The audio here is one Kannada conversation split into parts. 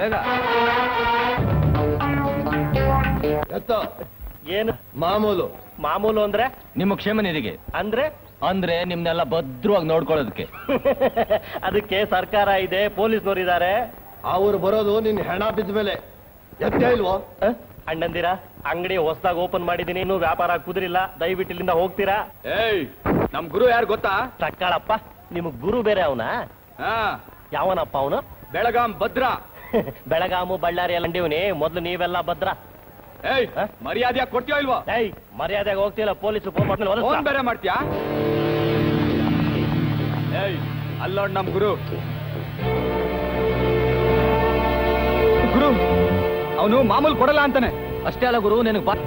ಬೇಗ ಎತ್ತ ಏನು ಮಾಮೂಲು ಮಾಮೂಲು ಅಂದ್ರೆ ನಿಮ್ಮ ಕ್ಷೇಮ ನಿಧಿಗೆ ಅಂದ್ರೆ ಅಂದ್ರೆ ನಿಮ್ನೆಲ್ಲ ಭದ್ರವಾಗಿ ನೋಡ್ಕೊಳ್ಳೋದಕ್ಕೆ ಅದಕ್ಕೆ ಸರ್ಕಾರ ಇದೆ ಪೊಲೀಸ್ನವ್ರು ಇದಾರೆ ಅವ್ರು ಬರೋದು ನಿನ್ ಹೆಣ ಬಿದ್ದ ಮೇಲೆ ಎತ್ತೇ ಇಲ್ವೋ ಅಹ್, ಅಣ್ಣಂದಿರ ಅಂಗಡಿ ಹೊಸದಾಗಿ ಓಪನ್ ಮಾಡಿದೀನಿ ಇನ್ನು ವ್ಯಾಪಾರ ಕುದುರಿಲ್ಲ ದಯವಿಟ್ಟು ಇಲ್ಲಿಂದ ಹೋಗ್ತೀರಾ ಏಯ್ ನಮ್ ಗುರು ಯಾರು ಗೊತ್ತಾ ತಕ್ಕಳಪ್ಪ ನಿಮಗ್ ಗುರು ಬೇರೆ ಅವನ ಹಾ ಯಾವನಪ್ಪ ಅವನು ಬೆಳಗಾಂ ಭದ್ರ ಬೆಳಗಾಮು ಬಳ್ಳಾರಿ ಎಲ್ಲ ಅಂಡಿವ್ನಿ ಮೊದ್ಲು ನೀವೆಲ್ಲ ಭದ್ರ ಏಯ್ ಹ? ಮರ್ಯಾದೆ ಕೊಡ್ತೀಯೋ ಇಲ್ವೋ ಏಯ್ ಮರ್ಯಾದೆಗೆ ಹೋಗ್ತಿಲ್ಲ ಪೊಲೀಸರು ಫೋನ್ ಫೋನ್ ಮಾಡ್ಮೇಲೆ ಬೇರೆ ಮಾಡ್ತೀಯಾ ಏಯ್ ಅಲ್ಲೋಡ್ ನಮ್ ಗುರು ಗುರು ಅವನು ಮಾಮೂಲ್ ಕೊಡಲ್ಲ ಅಂತಾನೆ ಅಷ್ಟೇ ಅಲ್ಲ ಗುರು ನಿನಗೆ ಬಾ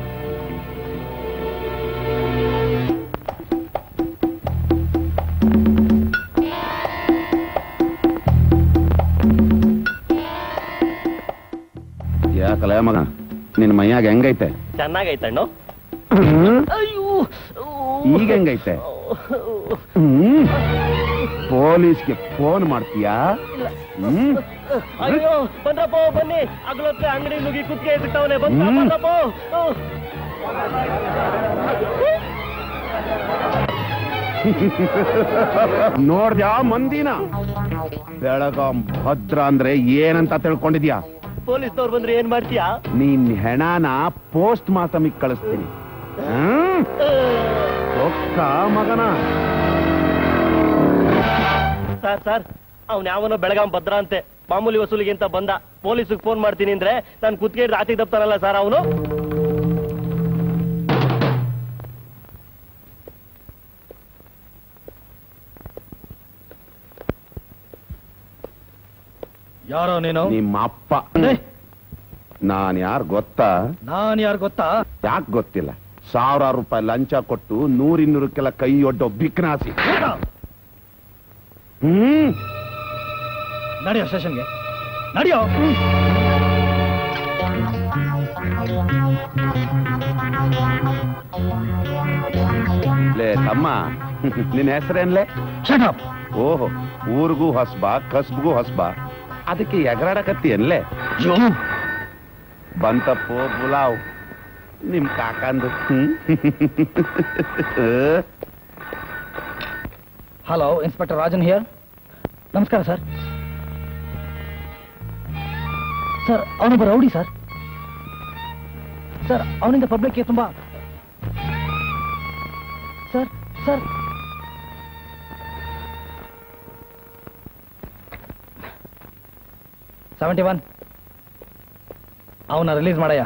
ಯಾಕಲ್ಲ ಮಗ ನಿನ್ನ ಮೈಯಾಗ ಹೆಂಗೈತೆ ಚೆನ್ನಾಗೈತಣ್ಣು ಅಯ್ಯೋ ಈಗ ಹೆಂಗೈತೆ ಹ್ಮ್ ಪೊಲೀಸ್ಗೆ ಫೋನ್ ಮಾಡ್ತೀಯಾ ಹ್ಮ್ ಅಯ್ಯೋ ಬಂದ್ರಪ್ಪ ಬನ್ನಿ ಅಗ್ಲೊತ್ತೆ ಅಂಗಡಿ ನುಗ್ಗಿ ಕುತ್ತಿಗೆ ಬಿಟ್ಟವನೆ ಬಂದ ಹ್ಮ್. ಬಂದ್ರಪ್ಪ ಹ್ಮ್. ನೋಡ್ದ್ಯಾ ಮಂದಿನ ಬೆಳಗಾಂ ಭದ್ರ ಅಂದ್ರೆ ಏನಂತ ತಿಳ್ಕೊಂಡಿದ್ಯಾ ಪೊಲೀಸ್ನವ್ರು ಬಂದ್ರೆ ಏನ್ ಮಾಡ್ತೀಯಾ ನೀನ್ ಹೆಣನ ಪೋಸ್ಟ್ ಮಾತಮಿಗ್ ಕಳಿಸ್ತೀನಿ ಹ್ಮ್? ಒಕ್ಕ ಮಗನ ಸರ್ ಸರ್ ಅವ್ನ್ ಯಾವನೋ ಬೆಳಗಾಂ ಭದ್ರ ಅಂತೆ ಮಾಮೂಲಿ ವಸೂಲಿಗೆ ಅಂತ ಬಂದ ಪೊಲೀಸಿಗೆ ಫೋನ್ ಮಾಡ್ತೀನಿ ಅಂದ್ರೆ ನಾನು ಕುತ್ತಿಗೆ ಹಿಡ್ದು ಆಚೆಗೆ ತಪ್ತಾನಲ್ಲ ಸರ್ ಅವನು ಯಾರೋ ನೀನು ನಿಮ್ಮ ಅಪ್ಪ ನಾನ್ ಯಾರು ಗೊತ್ತಾ ನಾನ್ ಯಾರು ಗೊತ್ತಾ ಯಾಕೆ ಗೊತ್ತಿಲ್ಲ ಸಾವಿರಾರು ರೂಪಾಯಿ ಲಂಚ ಕೊಟ್ಟು ನೂರಿನ್ನೂರಕ್ಕೆಲ್ಲ ಕೈ ಒಡ್ಡೋ ಬಿಕ್ನಾಸಿ ಹ್ಮ್ ನಡೆಯೋ ಸ್ಟೇಷನ್ಗೆ ನಡೆಯೋ ಲೇ ತಮ್ಮ ನಿನ್ನ ಹೆಸರೇನ್ಲೆ ಶಟಪ್ ಓಹೋ ಊರಿಗೂ ಹೊಸ್ಬಾ ಕಸ್ಬ್ಗೂ ಹೊಸ್ಬಾ ಅದಕ್ಕೆ ಎಗರಾಡಕತ್ತಿ ಅನ್ಲೆ ಬಂತಪ್ಪೋ ಬುಲಾವ್ ನಿಮ್ ಕಾಕಂದು ಹ್ಮ್? ಹಲೋ ಇನ್ಸ್ಪೆಕ್ಟರ್ ರಾಜನ್ ಹಿಯರ್ ನಮಸ್ಕಾರ ಸರ್ ಸರ್ ಅವನೊಬ್ಬ ರೌಡಿ ಸರ್ ಸರ್ ಅವನಿಂದ ಪಬ್ಲಿಕ್ಗೆ ತುಂಬಾ ಸರ್ ಸರ್ ಸೆವೆಂಟಿ ಒನ್ ಅವನ ರಿಲೀಸ್ ಮಾಡಯ್ಯ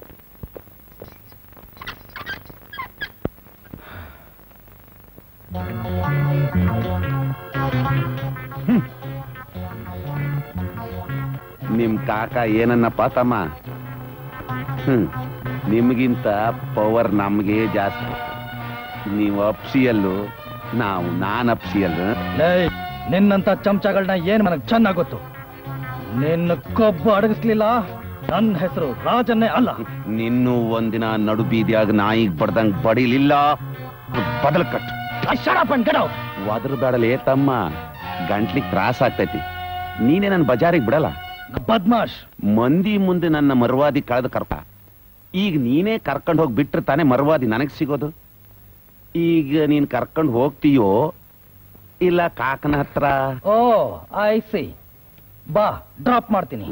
ನಿಮ್ ಕಾಕ ಏನನ್ನಪ್ಪ ತಮ್ಮ ಹ್ಮ್ ನಿಮ್ಗಿಂತ ಪವರ್ ನಮ್ಗೆ ಜಾಸ್ತಿ ನೀವು ಅಪ್ಸಿಯಲ್ಲು ನಾವು ನಾನ್ ಅಪ್ಸಿಯಲ್ಲು ಲೇ ನಿನ್ನಂತ ಚಮಚಗಳನ್ನ ಏನ್ ನನಗೆ ಚೆನ್ನಾಗ್ ಗೊತ್ತು ನಿನ್ನ ಕೊಬ್ಬು ಅಡಗಿಸ್ಲಿಲ್ಲ ನನ್ನ ಹೆಸರು ರಾಜನ್ನೇ ಅಲ್ಲ ನಿನ್ನೂ ಒಂದಿನ ನಡು ಬೀದಿಯಾಗ ನಾಯಿಗ್ ಬಡ್ದಂಗ್ ಬಡಿಲಿಲ್ಲ ಬದಲ್ ಕಟ್ ಒದ್ರ ಬೇಡಲೇ ತಮ್ಮ ಗಂಟ್ಲಿಗ್ ತ್ರಾಸ ಆಗ್ತೈತಿ ನೀನೇ ನನ್ ಬಜಾರಿಗ್ ಬಿಡಲ್ಲ ಬದ್ಮಾಶ್ ಮಂದಿ ಮುಂದೆ ನನ್ನ ಮರ್ವಾದಿ ಕಳೆದ ಕರ್ಕ ಈಗ ನೀನೇ ಕರ್ಕೊಂಡ್ ಹೋಗಿ ಬಿಟ್ರೆ ತಾನೇ ಮರ್ವಾದಿ ನನಗ್ ಸಿಗೋದು ಈಗ ನೀನ್ ಕರ್ಕೊಂಡ್ ಹೋಗ್ತೀಯೋ ಇಲ್ಲ ಕಾಕನ ಹತ್ರ ಓ ಐ ಸಿ ಬಾ ಡ್ರಾಪ್ ಮಾಡ್ತೀನಿ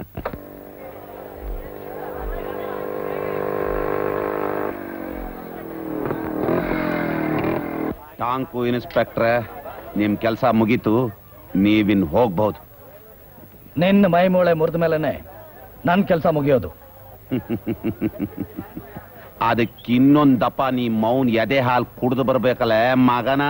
ಟಾಂಕು ಇನ್ಸ್ಪೆಕ್ಟ್ರೆ ನಿಮ್ ಕೆಲ್ಸ ಮುಗೀತು ನೀವಿನ್ ಹೋಗ್ಬಹುದು ನಿನ್ನ ಮೈ ಮೂಳೆ ಮುರಿದ ಮೇಲೆನೆ ನನ್ ಕೆಲಸ ಮುಗಿಯೋದು ಅದಕ್ಕಿನ್ನೊಂದಪ್ಪ ನೀ ಮೌನ್ ಎದೆ ಹಾಲ್ ಕುಡ್ದು ಬರ್ಬೇಕಲ್ಲ ಮಗನ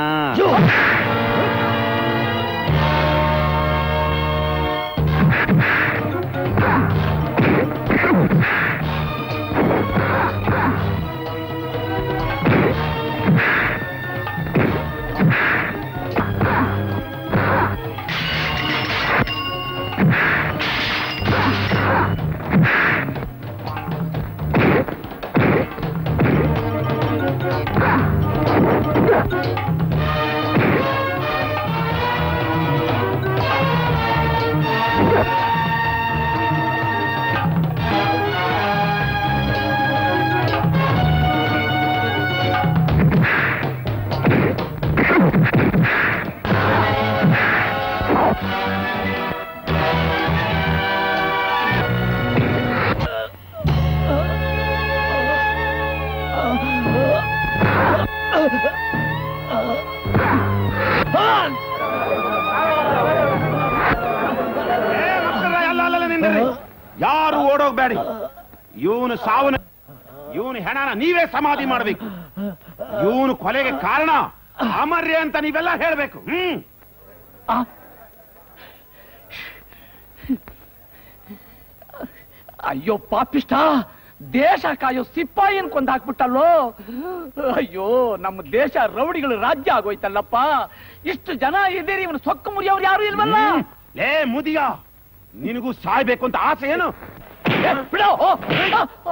ಹೋಗ್ಬೇಡಿ ಇವನು ಸಾವನ ಇವನು ಹೆಣನ ನೀವೇ ಸಮಾಧಿ ಮಾಡ್ಬೇಕು ಇವನು ಕೊಲೆಗೆ ಕಾರಣ ಅಮರ್ಯ ಅಂತ ನೀವೆಲ್ಲ ಹೇಳ್ಬೇಕು ಹ್ಮ್ ಅಯ್ಯೋ ಪಾಪಿಷ್ಟ ದೇಶ ಕಾಯೋ ಸಿಪ್ಪಾಯಿನ್ ಕೊಂದ್ ಹಾಕ್ಬಿಟ್ಟಲ್ಲೋ ಅಯ್ಯೋ ನಮ್ಮ ದೇಶ ರೌಡಿಗಳು ರಾಜ್ಯ ಆಗೋಯ್ತಲ್ಲಪ್ಪ ಇಷ್ಟು ಜನ ಇದ್ದೀರಿ ಇವನು ಸೊಕ್ಕು ಮುರಿಯೋರು ಯಾರು ಇಲ್ವಲ್ಲ ಹ್ಮ್. ಲೇ ಮುದಿಯ ನಿನಗೂ ಸಾಯ್ಬೇಕು ಅಂತ ಆಸೆ ಏನು ಏ, ಬಿಡು ಓ, ಆ, ಆ.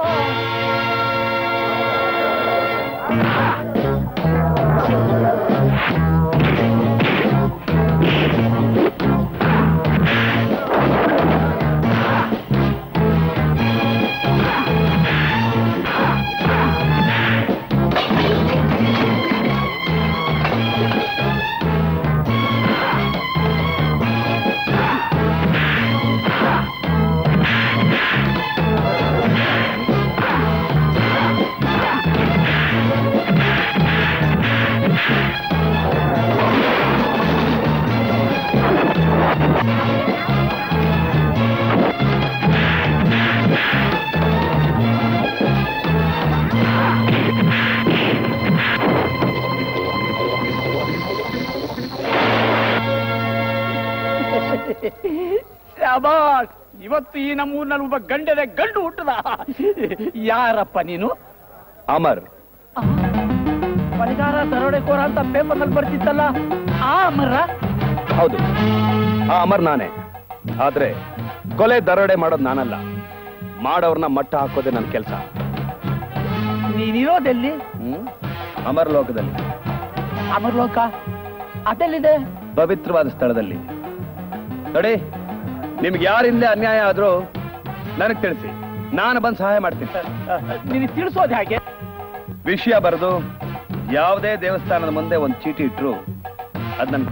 ಶಾಬಾಷ್ ಇವತ್ತು ಈ ನಮ್ಮೂರಿನಲ್ಲಿ ಒಬ್ಬ ಗಂಡದ ಗಂಡು ಹುಟ್ಟದ ಯಾರಪ್ಪ ನೀನು ಅಮರ್ ಪರಿಗಾರ ದರೋಡೆಕೋರ ಅಂತ ಪೇಪರ್ ನಲ್ಲಿ ಬರ್ತಿತ್ತಲ್ಲ ಆ ಅಮರ ಹೌದು ಆ ಅಮರ್ ನಾನೇ ಆದ್ರೆ ಕೊಲೆ ದರೋಡೆ ಮಾಡೋದು ನಾನಲ್ಲ ಮಾಡೋರ್ನ ಮಟ್ಟ ಹಾಕೋದೇ ನನ್ನ ಕೆಲಸ ನೀನಿರೋದೆಲ್ಲಿ ಹ್ಮ್ ಅಮರ್ ಲೋಕದಲ್ಲಿ ಅಮರ್ಲೋಕ ಅದೆಲ್ಲಿದೆ ಪವಿತ್ರವಾದ ಸ್ಥಳದಲ್ಲಿ ನೋಡಿ ನಿಮ್ಗೆ ಯಾರಿಂದ ಅನ್ಯಾಯ ಆದ್ರೂ ನನಗೆ ತಿಳಿಸಿ ನಾನು ಬಂದು ಸಹಾಯ ಮಾಡ್ತೀನಿ ನಿನಗೆ ತಿಳಿಸೋದು ಹೇಗೆ ವಿಷಯ ಬರೆದು ಯಾವುದೇ ದೇವಸ್ಥಾನದ ಮುಂದೆ ಒಂದು ಚೀಟಿ ಇಟ್ರು ಅದ್ ನನ್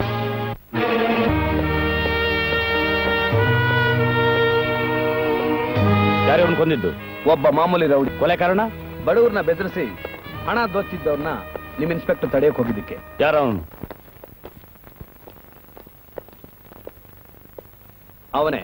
ಯಾರು ಕೊಂದಿದ್ದು ಒಬ್ಬ ಮಾಮೂಲಿ ರೌಡಿ ಕೊಲೆ ಕಾರಣ ಬಡವ್ರನ್ನ ಬೆದರಿಸಿ ಹಣ ದೋಚಿದ್ದವ್ರನ್ನ ನಿಮ್ ಇನ್ಸ್ಪೆಕ್ಟರ್ ತಡೆಯಕ್ ಹೋಗಿದ್ದಕ್ಕೆ ಯಾರ ಅವನು ಅವನೇ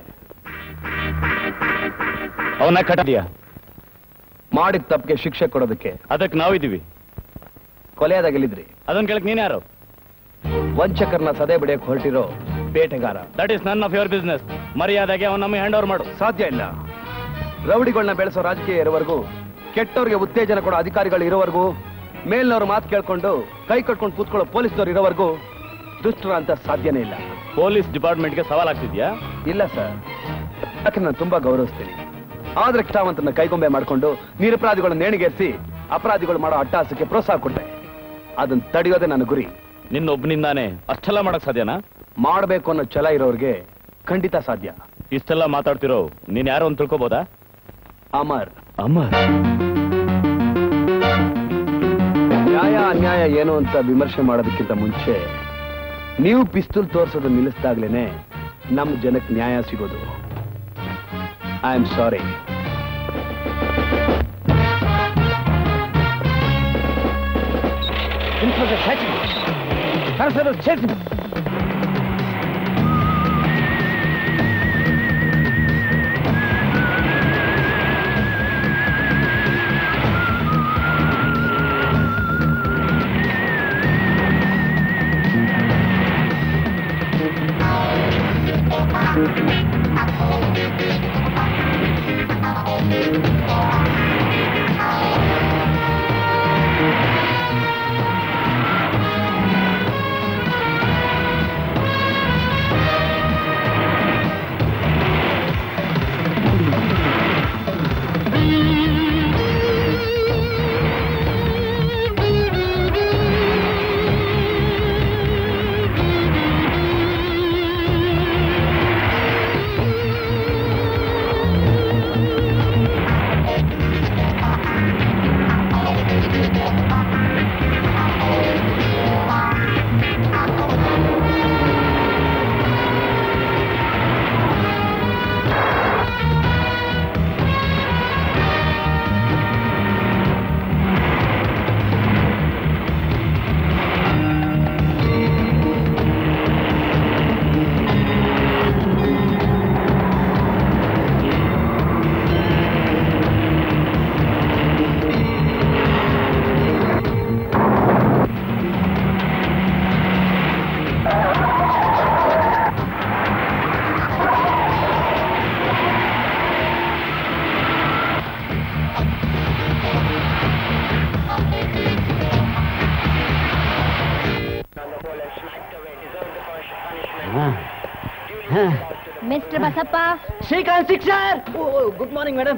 ಅವನ ಕಟ್ಟಿದ್ಯಾ ಮಾಡಿದ ತಪ್ಪಿಗೆ ಶಿಕ್ಷೆ ಕೊಡೋದಕ್ಕೆ ಅದಕ್ಕೆ ನಾವಿದ್ದೀವಿ ಕೊಲೆಯಾದಾಗೆಲ್ಲಿದ್ರಿ ಅದನ್ನ ಕೇಳಕ್ ನೀನ್ ಯಾರು ವಂಚಕರನ್ನ ಸದೆ ಬಿಡಿಯಕ್ ಹೊರಟಿರೋ ಬೇಟೆಗಾರ that is none of your business ಮರ್ಯಾದೆಗೆ ಅವನ ನಮಗೆ ಹ್ಯಾಂಡ್ ಓವರ್ ಮಾಡು ಸಾಧ್ಯ ಇಲ್ಲ ರೌಡಿಗಳನ್ನ ಬೆಳೆಸೋ ರಾಜಕೀಯ ಇರೋವರೆಗೂ ಕೆಟ್ಟವ್ರಿಗೆ ಉತ್ತೇಜನ ಕೊಡೋ ಅಧಿಕಾರಿಗಳು ಇರೋವರೆಗೂ ಮೇಲ್ನವ್ರ ಮಾತು ಕೇಳ್ಕೊಂಡು ಕೈ ಕಟ್ಕೊಂಡು ಕೂತ್ಕೊಳ್ಳೋ ಪೊಲೀಸ್ನವ್ರು ಇರೋವರೆಗೂ ದುಷ್ಟರ ಅಂತ ಸಾಧ್ಯನೇ ಇಲ್ಲ ಪೊಲೀಸ್ ಡಿಪಾರ್ಟ್ಮೆಂಟ್ಗೆ ಸವಾಲ್ ಆಗ್ತಿದ್ಯಾ ಇಲ್ಲ ಸರ್ ಯಾಕೆ ನಾನು ತುಂಬಾ ಗೌರವಿಸ್ತೀನಿ ಆದ್ರೆ ಕಿಟಾವಂತನ ಕೈಗೊಂಬೆ ಮಾಡ್ಕೊಂಡು ನಿರಪರಾಧಿಗಳನ್ನ ನೇಣಿಗೇರಿಸಿ ಅಪರಾಧಿಗಳು ಮಾಡೋ ಅಟ್ಟಹಾಸಕ್ಕೆ ಪ್ರೋತ್ಸಾಹ ಕೊಟ್ಟೆ ಅದನ್ನ ತಡೆಯೋದೇ ನನ್ನ ಗುರಿ ನಿನ್ನೊಬ್ಬನಿಂದಾನೆ ಅಷ್ಟೆಲ್ಲ ಮಾಡಕ್ ಸಾಧ್ಯನಾ ಮಾಡಬೇಕು ಅನ್ನೋ ಛಲ ಇರೋರ್ಗೆ ಖಂಡಿತ ಸಾಧ್ಯ ಇಷ್ಟೆಲ್ಲ ಮಾತಾಡ್ತಿರೋ ನೀನ್ ಯಾರು ಅಂತ ತಿಳ್ಕೊಬೋದಾ ಅಮರ್ ಅಮರ್ ನ್ಯಾಯ ಅನ್ಯಾಯ ಏನು ಅಂತ ವಿಮರ್ಶೆ ಮಾಡೋದಕ್ಕಿಂತ ಮುಂಚೆ ನೀವು ಪಿಸ್ತೂಲ್ ತೋರಿಸೋದು ನಿಲ್ಲಿಸಿದಾಗ್ಲೇನೆ ನಮ್ಮ ಜನಕ್ಕೆ ನ್ಯಾಯ ಸಿಗೋದು I am sorry mister Basappa Srikanth sixer good morning madam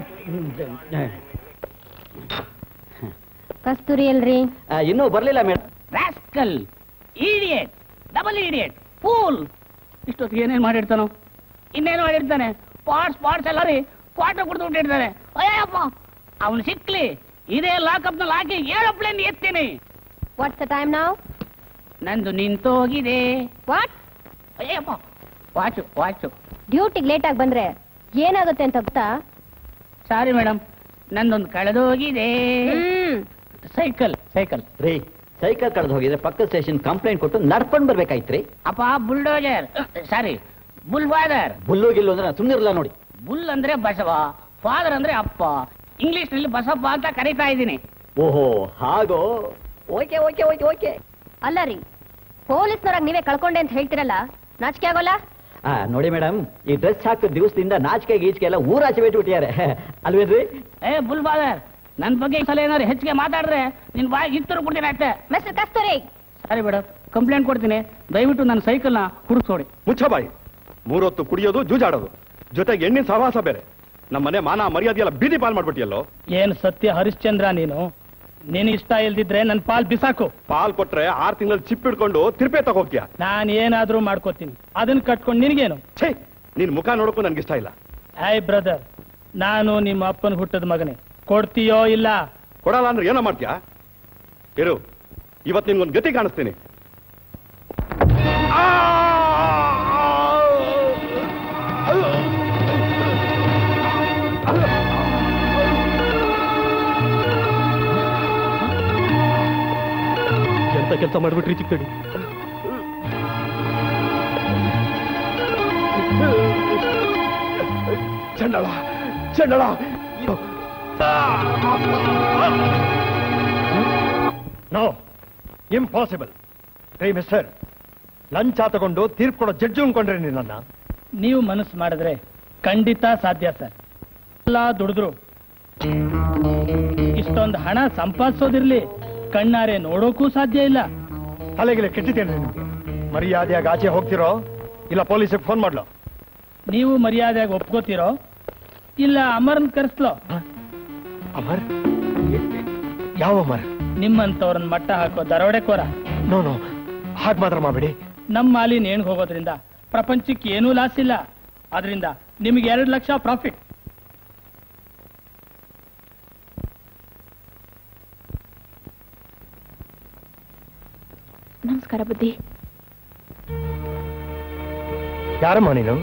Kasturi ಎಲ್ರಿ ಇನ್ನೂ ಬರ್ಲಿಲ್ಲ madam rascal idiot double idiot fool ಇಷ್ಟೊತ್ತಿಗೆ ಏನೇನ್ ಮಾಡಿರ್ತಾನೋ ಇನ್ನೇನು ಮಾಡಿರ್ತಾನೆ ಪಾರ್ಟ್ಸ್ ಪಾರ್ಟ್ಸ್ ಎಲ್ಲ ರೀ ಕ್ವಾರ್ಟರ್ ಕುಡ್ದು ಬಿಟ್ಟಿರ್ತಾನೆ ಅಯ್ಯಪ್ಪ ಅವನು ಸಿಕ್ಲಿ ಇದೇ ಲಾಕಪ್ ನಲ್ಲಿ ಹಾಕಿ ಏಳು ಪ್ಲೇನ್ ಎತ್ತೀನಿ ವಾಟ್ಸ್ ದ ಟೈಮ್ ನಾವ್ ನಂದು ನಿಂತೋಗಿದೆ ವಾಟ್ ಅಯ್ಯಪ್ಪ ವಾಚು ವಾಚು ಡ್ಯೂಟಿಗೆ ಲೇಟ್ ಆಗಿ ಬಂದ್ರೆ ಏನಾಗುತ್ತೆ ಅಂತ ಗೊತ್ತಾ ಸಾರಿ ಮೇಡಮ್ ನಂದೊಂದು ಕಳೆದೋಗಿದೆ ಹ್ಮ್ ಸೈಕಲ್ ಸೈಕಲ್ ರೀ ಸೈಕಲ್ ಕಳೆದು ಹೋಗಿದ್ರೆ ಪಕ್ಕದ ಸ್ಟೇಷನ್ ಕಂಪ್ಲೇಂಟ್ ಕೊಟ್ಟು ನಡ್ಕೊಂಡು ಬರ್ಬೇಕಾಯ್ತ್ರಿ ಅಪ್ಪ ಬುಲ್ಡೋಜರ್ ಸಾರಿ ಬುಲ್ ಫಾದರ್ ಬುಲ್ಲು ಗಿಲ್ಲು ಅಂದ್ರೆ ಸುಮ್ಮನಿರಲ್ಲ ನೋಡಿ ಬುಲ್ ಅಂದ್ರೆ ಬಸವ ಫಾದರ್ ಅಂದ್ರೆ ಅಪ್ಪ ಇಂಗ್ಲಿಷ್ ನಲ್ಲಿ ಬಸಪ್ಪ ಅಂತ ಕರೀತಾ ಇದ್ದೀನಿ ಓಹೋ ಹಾಗೋ ಓಕೆ ಓಕೆ ಓಕೆ ಓಕೆ ಅಲ್ಲ ರೀ ಪೊಲೀಸ್ನವ್ರಾಗ ನೀವೇ ಕಳ್ಕೊಂಡೆ ಅಂತ ಹೇಳ್ತಿರಲ್ಲ ನಾಚಿಕೆ ಆಗೋಲ್ಲ ಆ ನೋಡಿ ಮೇಡಮ್ ಈ ಡ್ರೆಸ್ ಹಾಕಿದ ದಿವಸದಿಂದ ನಾಚಿಕೆ ಗೀಚಿಕೆ ಎಲ್ಲ ಊರಾಚೆ ಬಿಟ್ಬಿಟ್ಟಿದ್ದಾರೆ ಅಲ್ವೇನ್ರಿ ಏ ಬುಲ್ ಫಾದರ್ ನನ್ ಬಗ್ಗೆ ಈ ಸಲ ಏನಾದ್ರು ಹೆಚ್ಚಿಗೆ ಮಾತಾಡಿದ್ರೆ ನಿನ್ ಬಾಯಿ ಇತ್ತರು ಕೊಡ್ತೀನಿ ಅಷ್ಟೇ ಮಿಸ್ಟರ್ ಕಸ್ತೂರಿ ಸರಿ ಮೇಡಮ್ ಕಂಪ್ಲೇಂಟ್ ಕೊಡ್ತೀನಿ ದಯವಿಟ್ಟು ನನ್ನ ಸೈಕಲ್ನ ಹುಡುಕ್ಸೋಡಿ ಮುಚ್ಚಬಾಯಿ ಮೂರೊತ್ತು ಕುಡಿಯೋದು ಜೂಜಾಡೋದು ಜೊತೆಗೆ ಎಣ್ಣಿನ ಸಹವಾಸ ಬೇರೆ ನಮ್ಮನೆ ಮಾನ ಮರ್ಯಾದೆ ಎಲ್ಲ ಬೀದಿ ಪಾಲ್ ಮಾಡ್ಬಿಟ್ಟಿಯಲ್ಲೋ ಏನ್ ಸತ್ಯ ಹರಿಶ್ಚಂದ್ರ ನೀನು ನೀನ್ ಇಷ್ಟ ಇಲ್ದಿದ್ರೆ ನನ್ ಪಾಲ್ ಬಿಸಾಕು ಪಾಲ್ ಕೊಟ್ರೆ ಆರ್ ತಿಂಗಳು ಚಿಪ್ ಹಿಡ್ಕೊಂಡು ತಿರುಪೆ ತಗೋಗ್ತೀಯ ನಾನ್ ಏನಾದ್ರೂ ಮಾಡ್ಕೋತೀನಿ ಅದನ್ನ ಕಟ್ಕೊಂಡು ನಿನ್ಗೇನು ಛೇ ನಿನ್ ಮುಖ ನೋಡಕ್ಕೂ ನನ್ಗೆ ಇಷ್ಟ ಇಲ್ಲ ಐ ಬ್ರದರ್ ನಾನು ನಿಮ್ಮ ಅಪ್ಪನ ಹುಟ್ಟದ ಮಗನೇ ಕೊಡ್ತೀಯೋ ಇಲ್ಲ ಕೊಡಲ್ಲ ಅಂದ್ರೆ ಏನೋ ಮಾಡ್ತೀಯಾ ಇರು ಇವತ್ತು ನಿನ್ಗೊಂದು ಗತಿ ಕಾಣಿಸ್ತೀನಿ ಆ! ಎಂತ ಕೆಲಸ ಮಾಡ್ಬಿಟ್ರಿ ಚಿಕ್ಕಡಿ ಚಂಡಳ ಚಂಡಳ ನೋ ಇಂಪಾಸಿಬಲ್ ರೇ ಮಿಸ್ಟರ್ ಲಂಚ ತಗೊಂಡು ತೀರ್ಪು ಕೊಡೋ ಜಡ್ಜು ಅನ್ಕೊಂಡ್ರೆ ನಿನ್ನ ನೀವು ಮನಸ್ಸು ಮಾಡಿದ್ರೆ ಖಂಡಿತ ಸಾಧ್ಯ ಸರ್ ಎಲ್ಲ ದುಡಿದ್ರು ಇಷ್ಟೊಂದು ಹಣ ಸಂಪಾದಿಸೋದಿರ್ಲಿ ಕಣ್ಣಾರೆ ನೋಡೋಕ್ಕೂ ಸಾಧ್ಯ ಇಲ್ಲ ತಲೆಗೆಲೆ ಕೆಟ್ಟಿದ್ದೇನೆ ನಿಮ್ಗೆ ಮರ್ಯಾದೆಯಾಗಿ ಆಚೆ ಹೋಗ್ತಿರೋ ಇಲ್ಲ ಪೊಲೀಸಿಗೆ ಫೋನ್ ಮಾಡ್ಲೋ ನೀವು ಮರ್ಯಾದೆಯಾಗಿ ಒಪ್ಕೋತಿರೋ ಇಲ್ಲ ಅಮರ್ನ್ ಕರೆಸ್ಲೋ ಅಮರ್ ಯಾವ ಅಮರ್ ನಿಮ್ಮಂತವ್ರನ್ನ ಮಟ್ಟ ಹಾಕೋ ದರೋಡೆಕೋರ ನೋ ನೋ ಹಾಗೆ ಮಾತ್ರ ಮಾಡಬೇಡಿ ನಮ್ಮ ಮಾಲಿ ನೇಣಿಗೆ ಹೋಗೋದ್ರಿಂದ ಪ್ರಪಂಚಕ್ಕೆ ಏನೂ ಲಾಸ್ ಇಲ್ಲ ಅದರಿಂದ ನಿಮಗೆ ಎರಡು ಲಕ್ಷ ಪ್ರಾಫಿಟ್ ನಮಸ್ಕಾರ ಬುದ್ಧಿ ಯಾರಮ್ಮ ನೀನು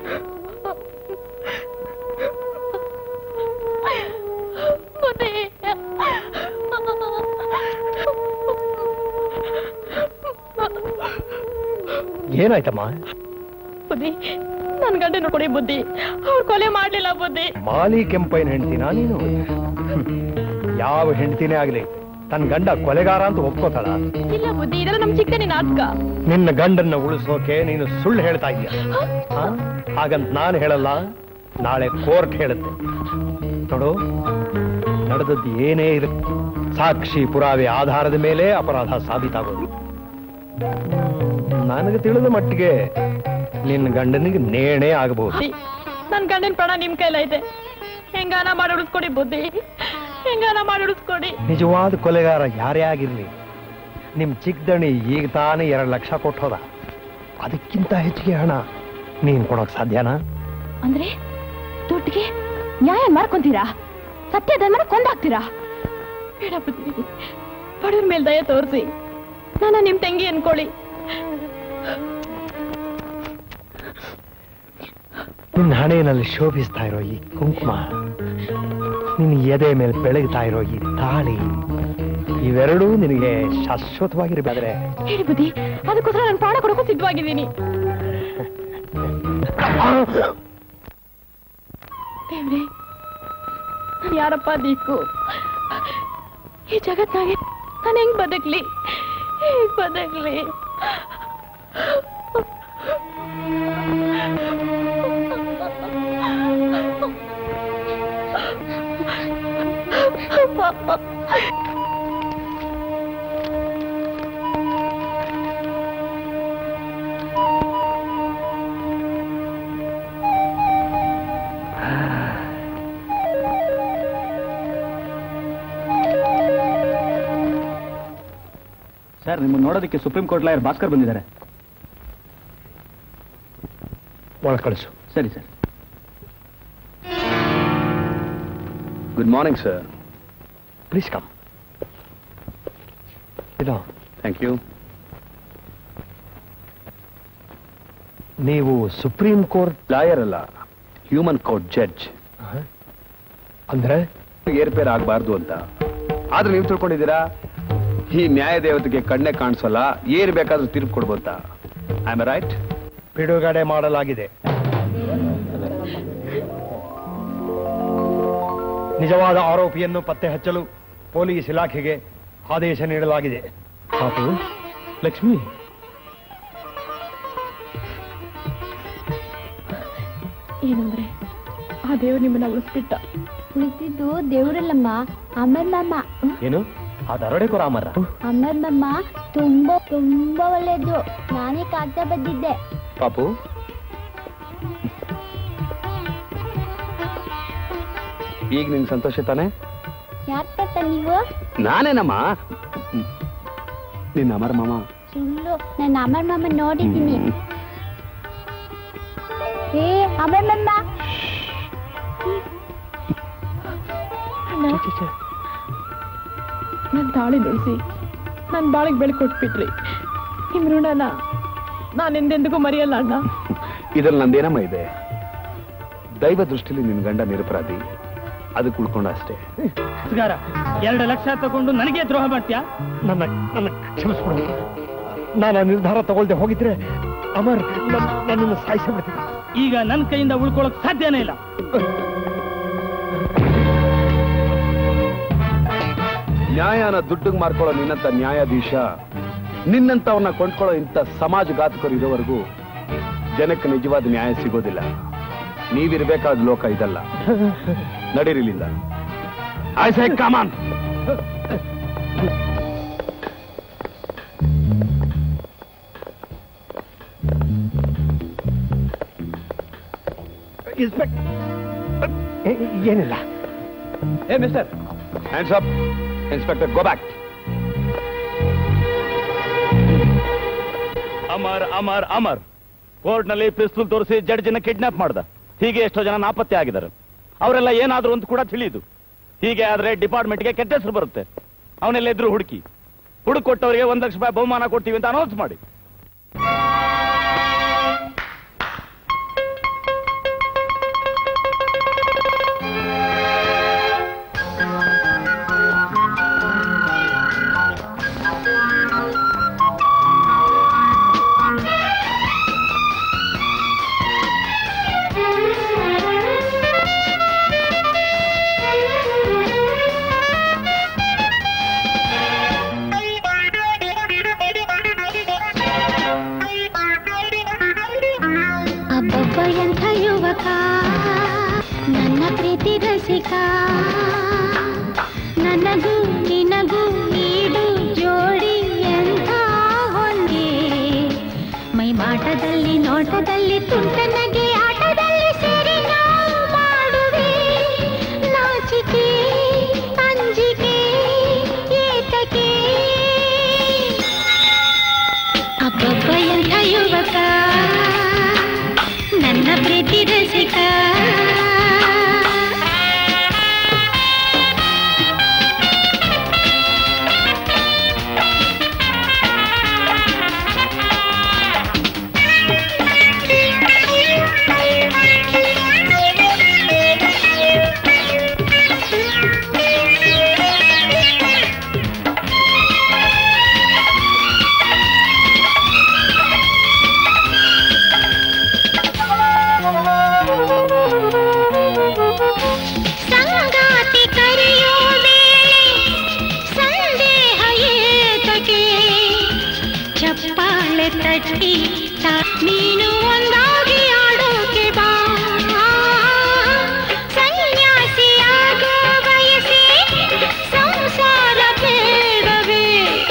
ಏನಾಯ್ತಮ್ಮ ಬುದ್ಧಿ ನನ್ ಗಂಡ ನೋಡ್ಕೊಡಿ ಬುದ್ಧಿ ಅವ್ರು ಕೊಲೆ ಮಾಡ್ಲಿಲ್ಲ ಬುದ್ಧಿ ಮಾಲಿ ಕೆಂಪೈನ ಹೆಂಡ್ತಿನ ನೀನು ಹ್ಮ್. ಯಾವ ಹೆಂಡ್ತಿನೇ ಆಗ್ಲಿ ತನ್ನ ಗಂಡ ಕೊಲೆಗಾರ ಅಂತ ಒಪ್ಕೋತಾಳ ಇಲ್ಲ ಬುದ್ಧಿ ಇದೆಲ್ಲ ನಮ್ ಚಿಕ್ಕನಿ ನಾಟಕ ನಿನ್ನ ಗಂಡನ್ನ ಉಳಿಸೋಕೆ ನೀನು ಸುಳ್ಳು ಹೇಳ್ತಾ ಇದೀಯ ಆ? ಹಾಗಂತ ನಾನು ಹೇಳಲ್ಲ ನಾಳೆ ಕೋರ್ಟ್ ಹೇಳುತ್ತೆ ನೋಡು ನಡೆದದ್ದು ಏನೇ ಇರುತ್ತೆ ಸಾಕ್ಷಿ ಪುರಾವೆ ಆಧಾರದ ಮೇಲೆ ಅಪರಾಧ ಸಾಬೀತಾಗೋದು ನನಗೆ ತಿಳಿದ ಮಟ್ಟಿಗೆ ನಿನ್ನ ಗಂಡನಿಗೆ ನೇಣೆ ಆಗಬಹುದು ನನ್ ಗಂಡನ ಪ್ರಾಣ ನಿಮ್ ಕೈಲೈತೆ ಹೆಂಗಾನ ಮಾಡಿ ಉಳಿಸ್ಕೊಡಿ ಬುದ್ಧಿ ಹೆಂಗಾನ ಮಾಡಿ ಉಳಿಸ್ಕೊಡಿ ನಿಜವಾದ ಕೊಲೆಗಾರ ಯಾರೇ ಆಗಿರ್ಲಿ ನಿಮ್ ಚಿಕ್ಕದಣಿ ಈಗ ತಾನೇ ಎರಡು ಲಕ್ಷ ಕೊಟ್ಟೋದ ಅದಕ್ಕಿಂತ ಹೆಚ್ಚಿಗೆ ಹಣ ನೀನ್ ಕೊಡೋಕ್ ಸಾಧ್ಯನಾ ಅಂದ್ರೆ ದುಡ್ಡಿಗೆ ನ್ಯಾಯ ಮಾಡ್ಕೊಂತೀರಾ ಸತ್ಯ ಧರ್ಮನ ಕೊಂದಾಕ್ತೀರಾ ಬೇಡ ಬುದ್ಧಿ ಬಡವ್ರ ಮೇಲೆ ದಯ ತೋರಿಸಿ ನಾನು ನಿಮ್ ತಂಗಿ ಅನ್ಕೊಳ್ಳಿ ನಿನ್ನ ಹಣೆಯಲ್ಲಿ ಶೋಭಿಸ್ತಾ ಇರೋ ಈ ಕುಂಕುಮ ನಿನ್ನ ಎದೆ ಮೇಲೆ ಬೆಳಗ್ತಾ ಇರೋ ಈ ತಾಳಿ ಇವೆರಡೂ ನಿನಗೆ ಶಾಶ್ವತವಾಗಿರ್ಬೇಕಾದ್ರೆ ಹೇಳಿ ಬುದ್ಧಿ ಅದಕ್ಕೋಸ್ಕರ ನಾನು ಪ್ರಾಣ ಕೊಡೋಕ್ಕೂ ಸಿದ್ಧವಾಗಿದ್ದೀನಿ ದೇವ್ರೆ ನಾನ್ ಯಾರಪ್ಪ ದಿಕ್ಕು ಈ ಜಗತ್ನಾಗೆ ನಾನು ಹೆಂಗ್ ಬದುಕ್ಲಿ ಹೇಗ್ ಬದುಕ್ಲಿ ಸರ್ ನಿಮ್ಮ ನೋಡೋದಕ್ಕೆ ಸುಪ್ರೀಂ ಕೋರ್ಟ್ ಲಾಯರ್ ಭಾಸ್ಕರ್ ಬಂದಿದ್ದಾರೆ ಒಳ ಕಳಿಸು ಸರಿ sir good morning sir please come ಇದು ಥ್ಯಾಂಕ್ ಯು ನೀವು ಸುಪ್ರೀಂ ಕೋರ್ಟ್ ಲಾಯರ್ ಅಲ್ಲ ಹ್ಯೂಮನ್ ಕೋರ್ಟ್ ಜಡ್ಜ್ ಅಂದ್ರೆ ಏರ್ಪೇರ್ ಆಗಬಾರ್ದು ಅಂತ ಆದ್ರೆ ನೀವು ತಿಳ್ಕೊಂಡಿದ್ದೀರಾ ಈ ನ್ಯಾಯ ದೇವತೆಗೆ ಕಣ್ಣೆ ಕಾಣಿಸಲ್ಲ ಏನ್ ಬೇಕಾದ್ರೂ ತೀರ್ಪು ಕೊಡ್ಬೋದು ಅಂತ ಐ ಆಮ್ ರೈಟ್ ಬಿಡುಗಡೆ ಮಾಡಲಾಗಿದೆ ನಿಜವಾದ ಆರೋಪಿಯನ್ನು ಪತ್ತೆ ಹಚ್ಚಲು ಪೊಲೀಸ್ ಇಲಾಖೆಗೆ ಆದೇಶ ನೀಡಲಾಗಿದೆ ಪಾಪು ಲಕ್ಷ್ಮಿ ಏನಂದ್ರೆ ಆ ದೇವ್ರು ನಿಮ್ಮನ್ನ ಉಳಿಸ್ಬಿಟ್ಟ ಉಳಿಸಿದ್ದು ದೇವರಲ್ಲಮ್ಮ ಅಮರ್ನಮ್ಮ ಏನು ಆ ದರೋಡೆಕೋರ ಅಮರ ಅಮರ್ನಮ್ಮ ತುಂಬಾ ತುಂಬಾ ಒಳ್ಳೇದು ನಾನೇ ಕಾಗ್ದ ಬಂದಿದ್ದೆ ಪಾಪು ಈಗ ನಿನ್ ಸಂತೋಷ ತಾನೆ ಯಾರ್ ತಾತ ನೀವು ನಾನೇನಮ್ಮ ನಿನ್ನ ಅಮರ ಮಾಮ ಸುಳ್ಳು ನಾನು ಅಮರ್ ಮಾಮ ನೋಡಿದ್ದೀನಿ ಏ ಅಮರ್ ಮಾಮ ನನ್ನ ತಾಳಿ ನುಡಿಸಿ ನನ್ನ ಬಾಳಿಗೆ ಬೆಳೆ ಕೊಟ್ಬಿಟ್ರಿ ನಿಮ್ ಋಣನ ನಾನು ಎಂದೆಂದಿಗೂ ಮರೆಯಲ್ಲ ಅಣ್ಣ ಇದ್ರಲ್ಲಿ ನಂದೇನಮ್ಮ ಇದೆ ದೈವ ದೃಷ್ಟಿಲಿ ನಿನ್ ಗಂಡ ನಿರಪರಾಧಿ ಅದಕ್ಕೆ ಉಳ್ಕೊಂಡ ಅಷ್ಟೇ ಸುಗಾರ ಎರಡು ಲಕ್ಷ ತಗೊಂಡು ನನಗೆ ದ್ರೋಹ ಮಾಡ್ತೀಯಾ ನನ್ನ ನನ್ನ ಕ್ಷಮಿಸ್ಬಿಡು ನಾನು ಆ ನಿರ್ಧಾರ ತಗೊಳ್ದೆ ಹೋಗಿದ್ರೆ ಅಮರ್ ನನ್- ನನ್ನನ್ನು ಸಾಯಿಸಿಬಿಡ್ತೀನಿ ಈಗ ನನ್ನ ಕೈಯಿಂದ ಉಳ್ಕೊಳ್ಳೋಕ್ ಸಾಧ್ಯನೇ ಇಲ್ಲ ನ್ಯಾಯನ ದುಡ್ಡಿಗೆ ಮಾರ್ಕೊಳ್ಳೋ ನಿನ್ನಂತ ನ್ಯಾಯಾಧೀಶ ನಿನ್ನಂತವನ್ನ ಕೊಂಡ್ಕೊಳ್ಳೋ ಇಂಥ ಸಮಾಜಘಾತಕರು ಇರೋವರೆಗೂ ಜನಕ್ಕೆ ನಿಜವಾದ ನ್ಯಾಯ ಸಿಗೋದಿಲ್ಲ ನೀವಿರ್ಬೇಕಾದ ಲೋಕ ಇದಲ್ಲ ನಡೀರಿಲಿಂದ ಐ ಸೇ ಕಮಾನ್ ಇನ್ಸ್ಪೆಕ್ಟ್ ಏ- ಏನಿಲ್ಲ ಏ mister hands up inspector go back Amar Amar Amar court ನಲ್ಲಿ ಪಿಸ್ತೂಲ್ ತೋರಿಸಿ ಜಡ್ಜಿನ ಕಿಡ್ನಾಪ್ ಮಾಡ್ದ ಹೀಗೆ ಎಷ್ಟೋ ಜನ ನಾಪತ್ತೆ ಆಗಿದ್ದಾರೆ ಅವರೆಲ್ಲ ಏನಾದ್ರು ಅಂತ ಕೂಡ ತಿಳಿಯುದು ಹೀಗೆ ಆದ್ರೆ ಡಿಪಾರ್ಟ್ಮೆಂಟ್ಗೆ ಕೆಟ್ಟ ಹೆಸರು ಬರುತ್ತೆ ಅವನೆಲ್ಲ ಎದುರು ಹುಡುಕಿ ಹುಡುಕ್ ಕೊಟ್ಟವರಿಗೆ ಒಂದ್ ಲಕ್ಷ ರೂಪಾಯಿ ಬಹುಮಾನ ಕೊಡ್ತೀವಿ ಅಂತ ಅನೌನ್ಸ್ ಮಾಡಿ ಅಬ್ಬಬ್ಬ ಎಂಥ ಯುವಕ ನನ್ನ ಪ್ರೀತಿ ರಸಿಕ ನನಗೂ ನಿನಗೂ ಈಡು ಜೋಡಿ ಎಂಥ ಹೊಂಗೆ ಮೈ ಮಾಟದಲ್ಲಿ ನೋಟದಲ್ಲಿ ತುಂಟನಗೆ ಆಟದಲ್ಲಿ ಸೇರಿ ನಾವು ಮಾಡುವೆ ನಾಚಿಕೆ ಅಂಜಿಕೆ ಏತಕೆ ಅಬ್ಬಬ್ಬ ಎಂಥ ಯುವಕ ನನ್ನ ಪ್ರೀತಿ ರಸಿಕ ಸಂಗಾತಿ ಕರೆಯೋ ವೇಳೆ ಸಂದೇಹ ಏತಕೆ ಚಪ್ಪಾಳೆ ತಟ್ಟಿ ತ- ನೀನು ಒಂದಾಗಿ ಆಡೋಕೆ ಬಾ ಸನ್ಯಾಸಿಯಾಗೋ ಬಯಸಿ ಸಂಸಾರ ಬೇಡವೇ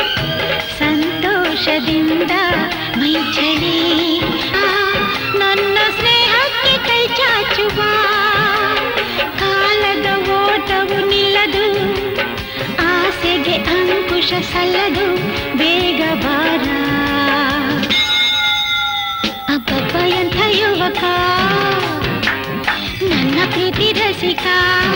ಸಂತೋಷದಿಂದ ಮೈ ಚಳಿ ಆ, ನನ್ನ ಸ್ನೇಹಕ್ಕೆ ಕೈ ಚಾಚುವ ಕಾಲದ ಓಟವು ನಿಲ್ಲದು ಆಸೆಗೆ ಅಂಕುಶ ಸಲ್ಲದು ಬೇಗ ಬಾರ ಅಬ್ಬಬ್ಬ ಎಂಥ ಯುವಕ ನನ್ನ ಪ್ರೀತಿ ರಸಿಕ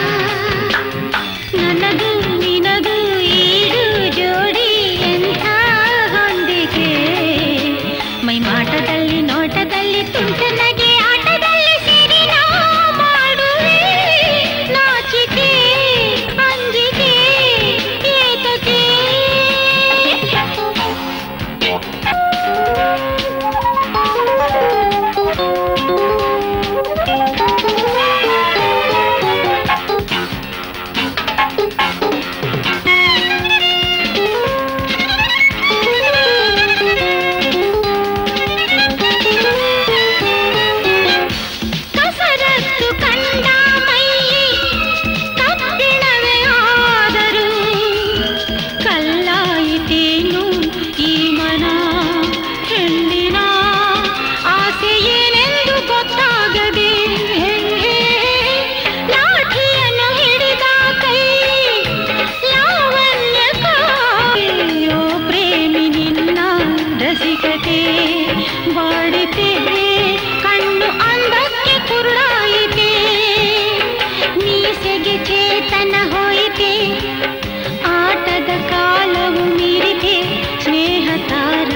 ನನಗೂ ನಿನಗೂ ಈಡು ಜೋಡಿ ಎಂಥ ಹೊಂದಿಗೆ ಮೈ ಮಾಟದಲ್ಲಿ ನೋಟದಲ್ಲಿ ತುಂಟನಗೆ ಆಟದಲ್ಲಿ ಸೇರಿ ನಾ ಮಾಡುವೆ ನಾಚಿಕೆ ಅಂಜಿಕೆ ಏತಕೆ ಕಸರತ್ತು ಕಂಡ ಮೈ ಕಬ್ಬಿಣವೇ ಆದರೂ ಕಲ್ಲಾಯಿತೇನು ಈ ಮನ ಹೆಣ್ಣಿನ ಆಸೆ ಏನೆಂದು ಗೊತ್ತಾಗದೆ ಲಾಠಿಯನ್ನು ಹಿಡಿದ ಕೈ ಲಾವಣ್ಯ ಕಾಯೋ ಪ್ರೇಮಿ ನಿನ್ನ ರಸಿಕತೆ ಬಾಡಿತೆ ಕಣ್ಣು ಅಂದಕ್ಕೆ ಕುರುಡಾಯಿತೆ ಮೀಸೆಗೆ ಚೇತನ ಹೋಯಿತೆ ಆಟದ ಕಾಲವು ಮೀರಿದೆ ಸ್ನೇಹ ತಾರ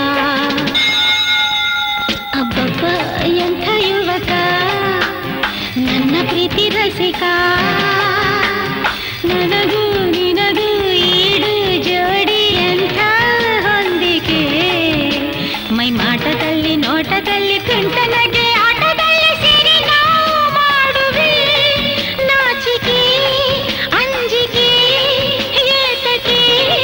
ಅಬ್ಬಬ್ಬ ಎಂಥ ಯುವಕ ನನ್ನ ಪ್ರೀತಿ ರಸಿಕ ನನಗೂ ನಿನಗೂ ಈಡು ಜೋಡಿ ಎಂಥ ಹೊಂದಿಕೆ ಮೈ ಮಾಟದಲ್ಲಿ ನೋಟದಲ್ಲಿ ತುಂಟನಗೆ ಆಟದಲ್ಲಿ ಸೇರಿ ನಾವು ಮಾಡುವೆ ನಾಚಿಕೆ ಅಂಜಿಕೆ ಏತಕೆ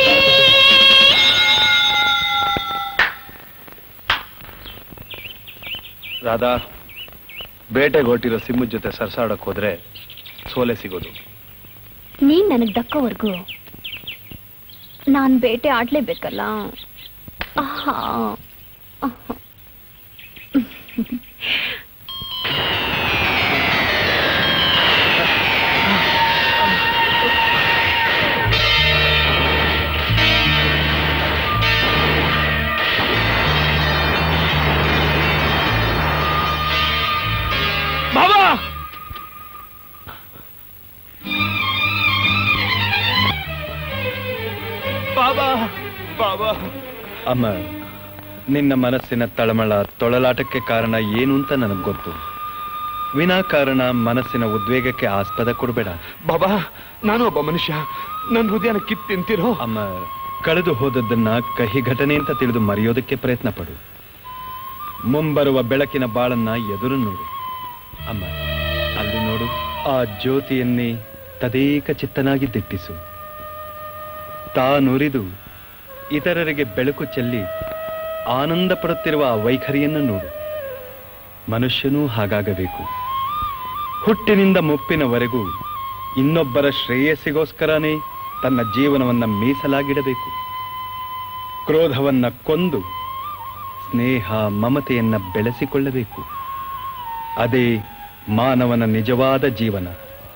ರಾಧಾ ಬೇಟೆಗೆ ಹೊಟ್ಟಿರೋ ಸಿಂಹದ ಜೊತೆ ಸರ್ಸಾಡಕ್ ಹೋದ್ರೆ ಸೋಲೆ ಸಿಗೋದು ನೀನ್ ನನಗ್ ದಕ್ಕೋವರ್ಗು ನಾನ್ ಬೇಟೆ ಆಡ್ಲೇಬೇಕಲ್ಲ ಆಹಾ ಆಹಾ. ಬಾಬಾ ಬಾಬಾ ಬಾಬಾ ಅಮ್ಮ ನಿನ್ನ ಮನಸ್ಸಿನ ತಳಮಳ ತೊಳಲಾಟಕ್ಕೆ ಕಾರಣ ಏನು ಅಂತ ನನಗೆ ಗೊತ್ತು ವಿನಾಕಾರಣ ಮನಸ್ಸಿನ ಉದ್ವೇಗಕ್ಕೆ ಆಸ್ಪದ ಕೊಡಬೇಡ ಬಾಬಾ ನಾನು ಒಬ್ಬ ಮನುಷ್ಯ ನನ್ನ ಹೃದಯನ ಕಿತ್ ತಿಂತಿರೋ ಅಮ್ಮ ಕಳೆದು ಹೋದದ್ದನ್ನ ಕಹಿ ಘಟನೆ ಅಂತ ತಿಳಿದು ಮರೆಯೋದಕ್ಕೆ ಪ್ರಯತ್ನ ಪಡು ಮುಂಬರುವ ಬೆಳಕಿನ ಬಾಳನ್ನ ಎದುರು ನೋಡು ಅಮ್ಮ ಅಲ್ಲಿ ನೋಡು ಆ ಜ್ಯೋತಿಯನ್ನೇ ತದೇಕ ಚಿತ್ತನಾಗಿ ದಿಟ್ಟಿಸು ತಾನುರಿದು ಇತರರಿಗೆ ಬೆಳಕು ಚೆಲ್ಲಿ ಆನಂದ ಪಡುತ್ತಿರುವ ಆ ವೈಖರಿಯನ್ನು ನೋಡು ಮನುಷ್ಯನೂ ಹಾಗಾಗಬೇಕು ಹುಟ್ಟಿನಿಂದ ಮುಪ್ಪಿನವರೆಗೂ ಇನ್ನೊಬ್ಬರ ಶ್ರೇಯಸ್ಸಿಗೋಸ್ಕರನೇ ತನ್ನ ಜೀವನವನ್ನ ಮೀಸಲಾಗಿಡಬೇಕು ಕ್ರೋಧವನ್ನ ಕೊಂದು ಸ್ನೇಹ ಮಮತೆಯನ್ನ ಬೆಳೆಸಿಕೊಳ್ಳಬೇಕು ಅದೇ ಮಾನವನ ನಿಜವಾದ ಜೀವನ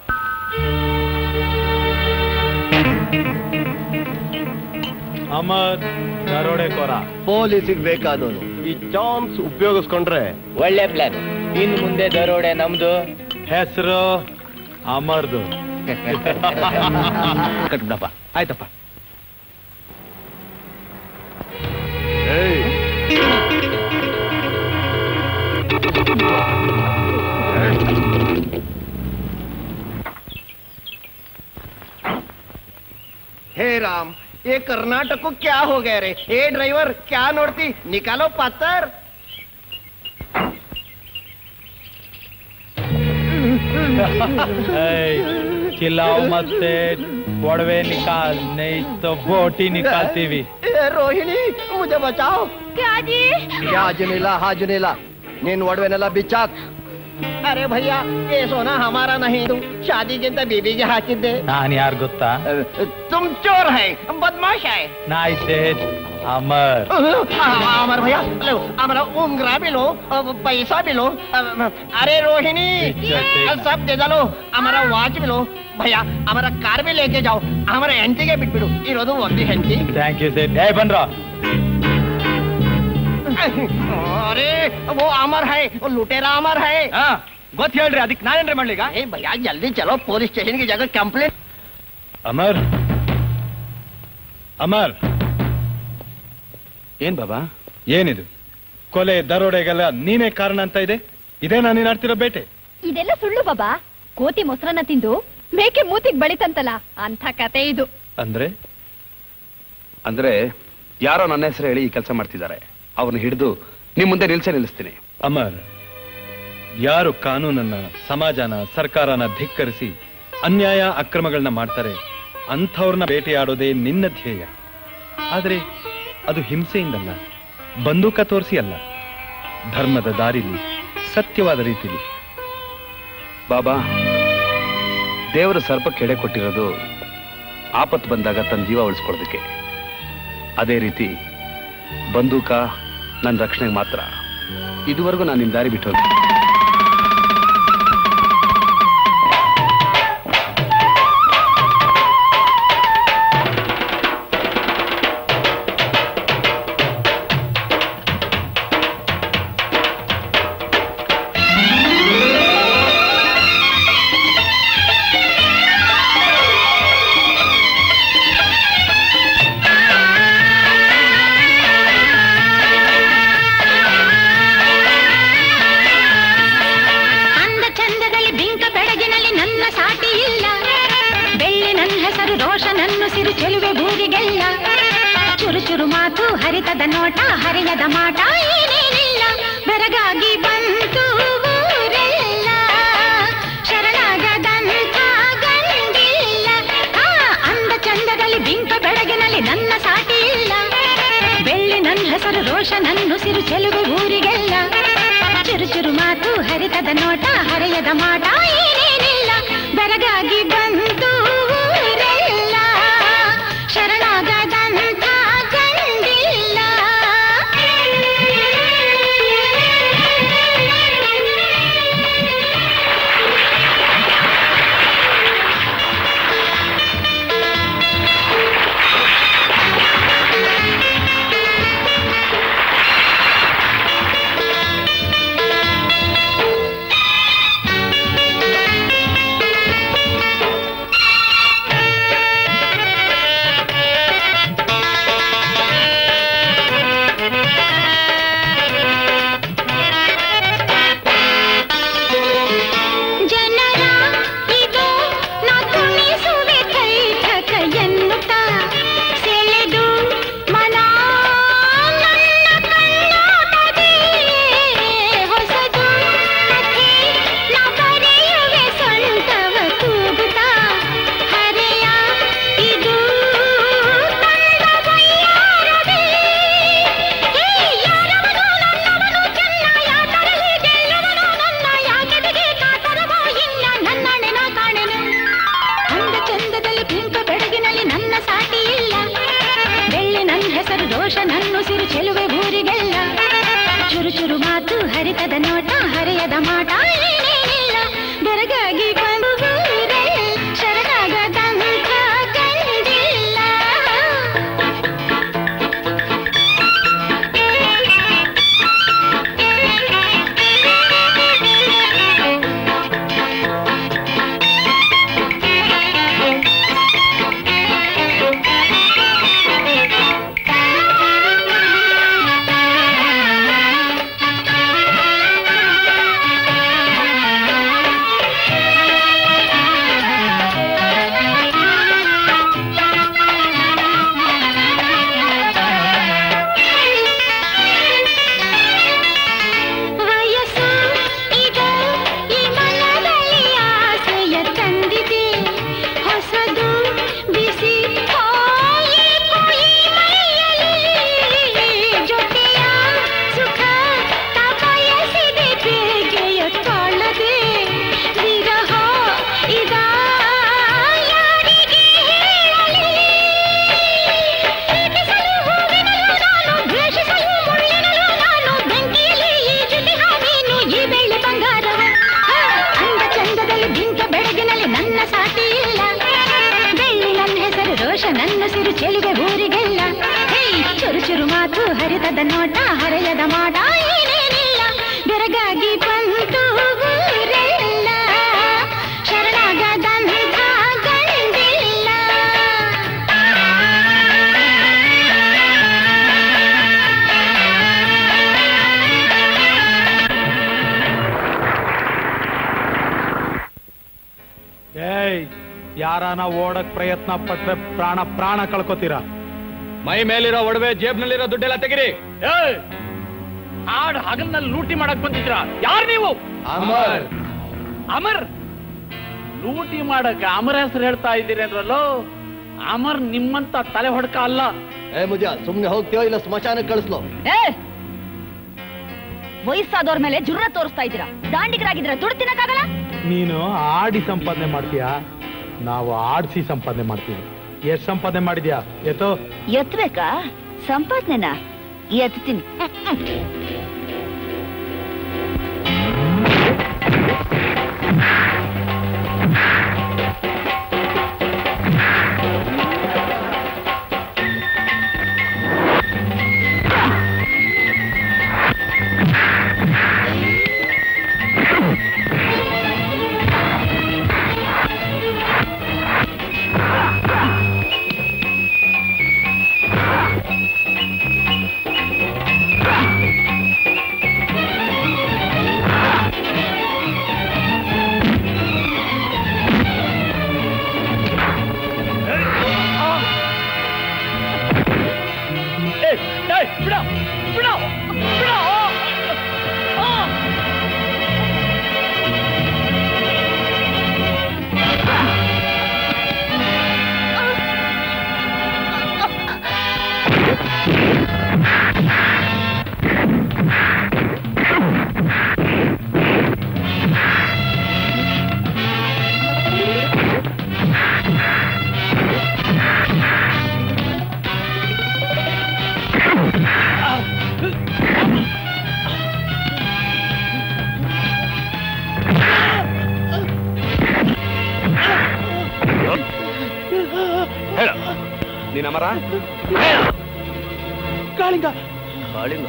ಅಮರ್ ದರೋಡೆಕೋರ ಪೊಲೀಸಿಗೆ ಬೇಕಾದವನು ಈ ಚಾನ್ಸ್ ಉಪಯೋಗಿಸ್ಕೊಂಡ್ರೆ ಒಳ್ಳೆ ಪ್ಲಾನ್ ಇನ್ ಮುಂದೆ ದರೋಡೆ ನಮ್ದು ಹೆಸರು ಅಮರ್ದು ಕಟ್ಬಿಡಪ್ಪ ಆಯ್ತಪ್ಪ हे राम ये कर्नाटक को क्या हो गया रे ए ड्राइवर क्या नोड़ती निकालो पत्थर ಚಿಲ್ಲಾವ್ ಮತ್ತೆ ಒಡವೆ ನಿಕಾಲ್ ನೈ ತೋ ಬೋಟಿ ನಿಕಾಲ್ತೀವಿ ए, रोहिणी मुझे बचाओ क्या जी क्या जुनीला हाँ जुनीला ನೀನ್ ಒಡವೆನೆಲ್ಲ ಬಿಚ್ಚಾಕ್ ಅರೆ ಭಯ್ಯ ಏ ಸೋನಾ ಹಮಾರ ನಹಿ ಇದು ಶಾದಿಗಿಂತ ಬೀಬಿಗೆ ಹಾಕಿದ್ದೆ ನಾನ್ ಯಾರ್ ಗೊತ್ತಾ ತುಮ್ ಚೋರ್ ಹೈ ಬದ್ಮಾಶ್ ಹೈ ನಾಯಿ ಸೇಠ್ अमर अमर भैया लो हमारा उंगरा भी लो अ, पैसा भी लो अ, अरे रोहिणी अ, सब दे डालो हमारा ವಾಚ್ भी लो भैया हमारा कार भी लेके जाओ हमारा ಹೆಂಡತಿಗೆ ಬಿಟ್ಬಿಡು ಇರೋದು ಒಂದು ಹೆಂಡತಿ ಥ್ಯಾಂಕ್ ಯು ಸೇಠ್ ಏ ಬಂದ್ರ अरे वो अमर है वो लुटेरा अमर है ಗೊತ್ತ ಹೇಳ್ರಿ ಅದಕ್ಕೆ ನಾನೇನ್ರಿ ಮಾಡ್ಲಿಗ ए भैया जल्दी चलो पुलिस स्टेशन की जगह कंप्लेंट ಅಮರ್ ಅಮರ್ ಏನ್ ಬಾಬಾ ಏನಿದು ಕೊಲೆ ದರೋಡೆಗೆಲ್ಲ ನೀನೇ ಕಾರಣ ಅಂತ ಇದೆ ಇದೇ ನಾನು ನೀನ್ ಆಡ್ತಿರೋ ಬೇಟೆ ಇದೆಲ್ಲ ಸುಳ್ಳು ಬಾಬಾ ಕೋತಿ ಮೊಸರನ್ನ ತಿಂದು ಮೇಕೆ ಮೂತಿಗ್ ಬಳಿತಂತಲ್ಲ ಅಂತ ಕತೆ ಇದು ಅಂದ್ರೆ ಅಂದ್ರೆ ಯಾರೋ ನನ್ನ ಹೆಸರು ಹೇಳಿ ಈ ಕೆಲಸ ಮಾಡ್ತಿದ್ದಾರೆ ಅವ್ರನ್ನ ಹಿಡಿದು ನಿಮ್ ಮುಂದೆ ನಿಲ್ಸೇ ನಿಲ್ಲಿಸ್ತೀನಿ ಅಮರ್ ಯಾರು ಕಾನೂನನ್ನ ಸಮಾಜನ ಸರ್ಕಾರನ ಧಿಕ್ಕರಿಸಿ ಅನ್ಯಾಯ ಅಕ್ರಮಗಳನ್ನ ಮಾಡ್ತಾರೆ ಅಂಥವ್ರನ್ನ ಬೇಟೆಯಾಡೋದೇ ನಿನ್ನ ಧ್ಯೇಯ ಆದ್ರೆ ಅದು ಹಿಂಸೆಯಿಂದಲ್ಲ ಬಂದೂಕ ತೋರಿಸಿ ಅಲ್ಲ ಧರ್ಮದ ದಾರಿಲಿ ಸತ್ಯವಾದ ರೀತಿಲಿ ಬಾಬಾ ದೇವರು ಸರ್ಪ ಕೆಡೆ ಕೊಟ್ಟಿರೋದು ಆಪತ್ತು ಬಂದಾಗ ತನ್ನ ಜೀವ ಉಳಿಸ್ಕೊಳ್ಳೋದಕ್ಕೆ ಅದೇ ರೀತಿ ಬಂದೂಕ ನನ್ನ ರಕ್ಷಣೆಗೆ ಮಾತ್ರ ಇದುವರೆಗೂ ನಾನು ನಿಮ್ಮ ದಾರಿ ಬಿಟ್ಟು ಹೋಗಿ ಅಂದ ಚಂದದಲ್ಲಿ ಬಿಂಕ ಬೆಳಗಿನಲ್ಲಿ ನನ್ನ ಸಾಟಿ ಇಲ್ಲ ಬೆಳ್ಳಿ ನನ್ನ ಹೆಸರು ರೋಷನನ್ನು ಸಿರು ಚೆಲುವೆ ಭೂರಿಗೆಲ್ಲ ಚುರು ಚುರು ಮಾತು ಹರಿತದ ನೋಟ ಹರಿಯದ ಮಾಟ ಏನೇನಿಲ್ಲ ಬೆರಗಾಗಿ ಬಂತು ಊರೆಲ್ಲ ಶರಣಾಗದಂಥ ಗಂಡಿಲ್ಲ ಆ, ಅಂದ ಚಂದದಲ್ಲಿ ಬಿಂಕ ಬೆಳಗಿನಲ್ಲಿ ನನ್ನ ಸಾಟಿ ಇಲ್ಲ ಬೆಳ್ಳಿ ನನ್ನ ಹೆಸರು ರೋಷನನ್ನು ಸಿರು ಚೆಲುವೆ ಊರಿಗೆಲ್ಲ ಚುರು ಚುರು ಮಾತು ಹರಿತದ ನೋಟ ಹರೆಯದ ಮಾಟ ಏನೇನಿಲ್ಲ ಬೆರಗಾಗಿ ಬಂತು ಊರೆಲ್ಲ ಶರಣಾಗದಂಥ ಗಂಡಿಲ್ಲ ಜನರ ಇದು ನಾ ಕುಣಿಸುವೆ ಕೈಠಕ ಎನ್ನುತ್ತ ಸೆಳೆದು ಮನ ನನ್ನ ಕಣ್ಣೋಟದೆ ಹೊಸದು ಕಥೆ ನಾ ಬರೆಯುವೆ ಸೊಂಟವ ತೂಗುತ್ತ ಹರೆಯ ಇದು ತಂದ ವಯ್ಯಾರವೇ. ಏ, ಯಾರವನು ನನ್ನವನು ಚೆನ್ನ ಯಾತರಲ್ಲಿ ಗೆಲ್ಲುವನು ನನ್ನ ಯಾಕೆದೆಗೆ ಕಾತರವೋ ಇಲ್ಲ ನನ್ನಣೆ ನಾ ಕಾಣೆನು ಅಂದ ಚಂದದಲ್ಲಿ ಪಿಂಕ ಬೆಳಗಿನಲ್ಲಿ ನನ್ನ ಸಾಟಿ ಇಲ್ಲ ಬೆಳ್ಳಿ ನನ್ನ ಹೆಸರು ದೋಷ ನನ್ನ ಸಿರು ಚೆಲುವೆ ಭೂರಿಗೆಲ್ಲ ಚುರು ಚುರು ಮಾತು ಹರಿತದ ನೋಟ ಹರೆಯದ ಮಾಟ ಏನೇನಿಲ್ಲ ಬೆರಗಾಗಿ ಬಂದು ಶರಣಾಗದಂಥ ಕಂಡಿಲ್ಲ ಯಾರಾನ ಓಡಕ್ ಪ್ರಯತ್ನ ಪಟ್ರೆ ಪ್ರಾಣ ಪ್ರಾಣ ಕಳ್ಕೊತೀರಾ ಮೈ ಮೇಲಿರೋ ಒಡವೆ ಜೇಬ್ನಲ್ಲಿರೋ ದುಡ್ಡೆಲ್ಲ ತೆಗಿರಿ ಆಡ್ ಹಗಲ್ನಲ್ಲಿ ಲೂಟಿ ಮಾಡಕ್ ಬಂದಿದ್ರ ಯಾರು ನೀವು ಅಮರ್ ಅಮರ್ ಲೂಟಿ ಮಾಡಕ್ ಅಮರ್ ಹೆಸರು ಹೇಳ್ತಾ ಇದ್ದೀರಿ ಅಂದ್ರಲ್ಲೋ ಅಮರ್ ನಿಮ್ಮಂತ ತಲೆ ಹೊಡ್ಕ ಅಲ್ಲ ಏ ಮುಜ ಸುಮ್ನೆ ಹೋಗ್ತೀಯೋ ಇಲ್ಲ ಸ್ಮಶಾನಕ್ಕೆ ಕಳಿಸ್ಲೋ ಏ ವಯಸ್ಸಾದವ್ರ ಮೇಲೆ ಜುರ್ರ ತೋರಿಸ್ತಾ ಇದ್ದೀರಾ ದಾಂಡಿಗರಾಗಿದ್ರೆ ದುಡ್ಡು ತಿನ್ನಕ್ಕಾಗಲ್ಲ ನೀನು ಆಡಿ ಸಂಪಾದನೆ ಮಾಡ್ತೀಯಾ ನಾವು ಆಡ್ಸಿ ಸಂಪಾದನೆ ಮಾಡ್ತೀವಿ ಎಷ್ಟ್ ಸಂಪಾದನೆ ಮಾಡಿದ್ಯಾ ಎತ್ತೋ ಎತ್ಬೇಕಾ ಸಂಪಾದನೆನ ಎತ್ತೀನಿ ಹೇಳ ನೀನ್ ಅಮರ ಕಾಳಿಂಗ ಕಾಳಿಂಗ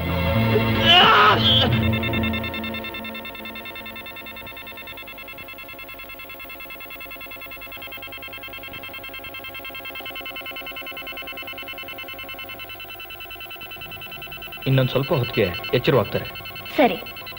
ಇನ್ನೊಂದು ಸ್ವಲ್ಪ ಹೊತ್ತಿಗೆ ಎಚ್ಚರವಾಗ್ತಾರೆ ಸರಿ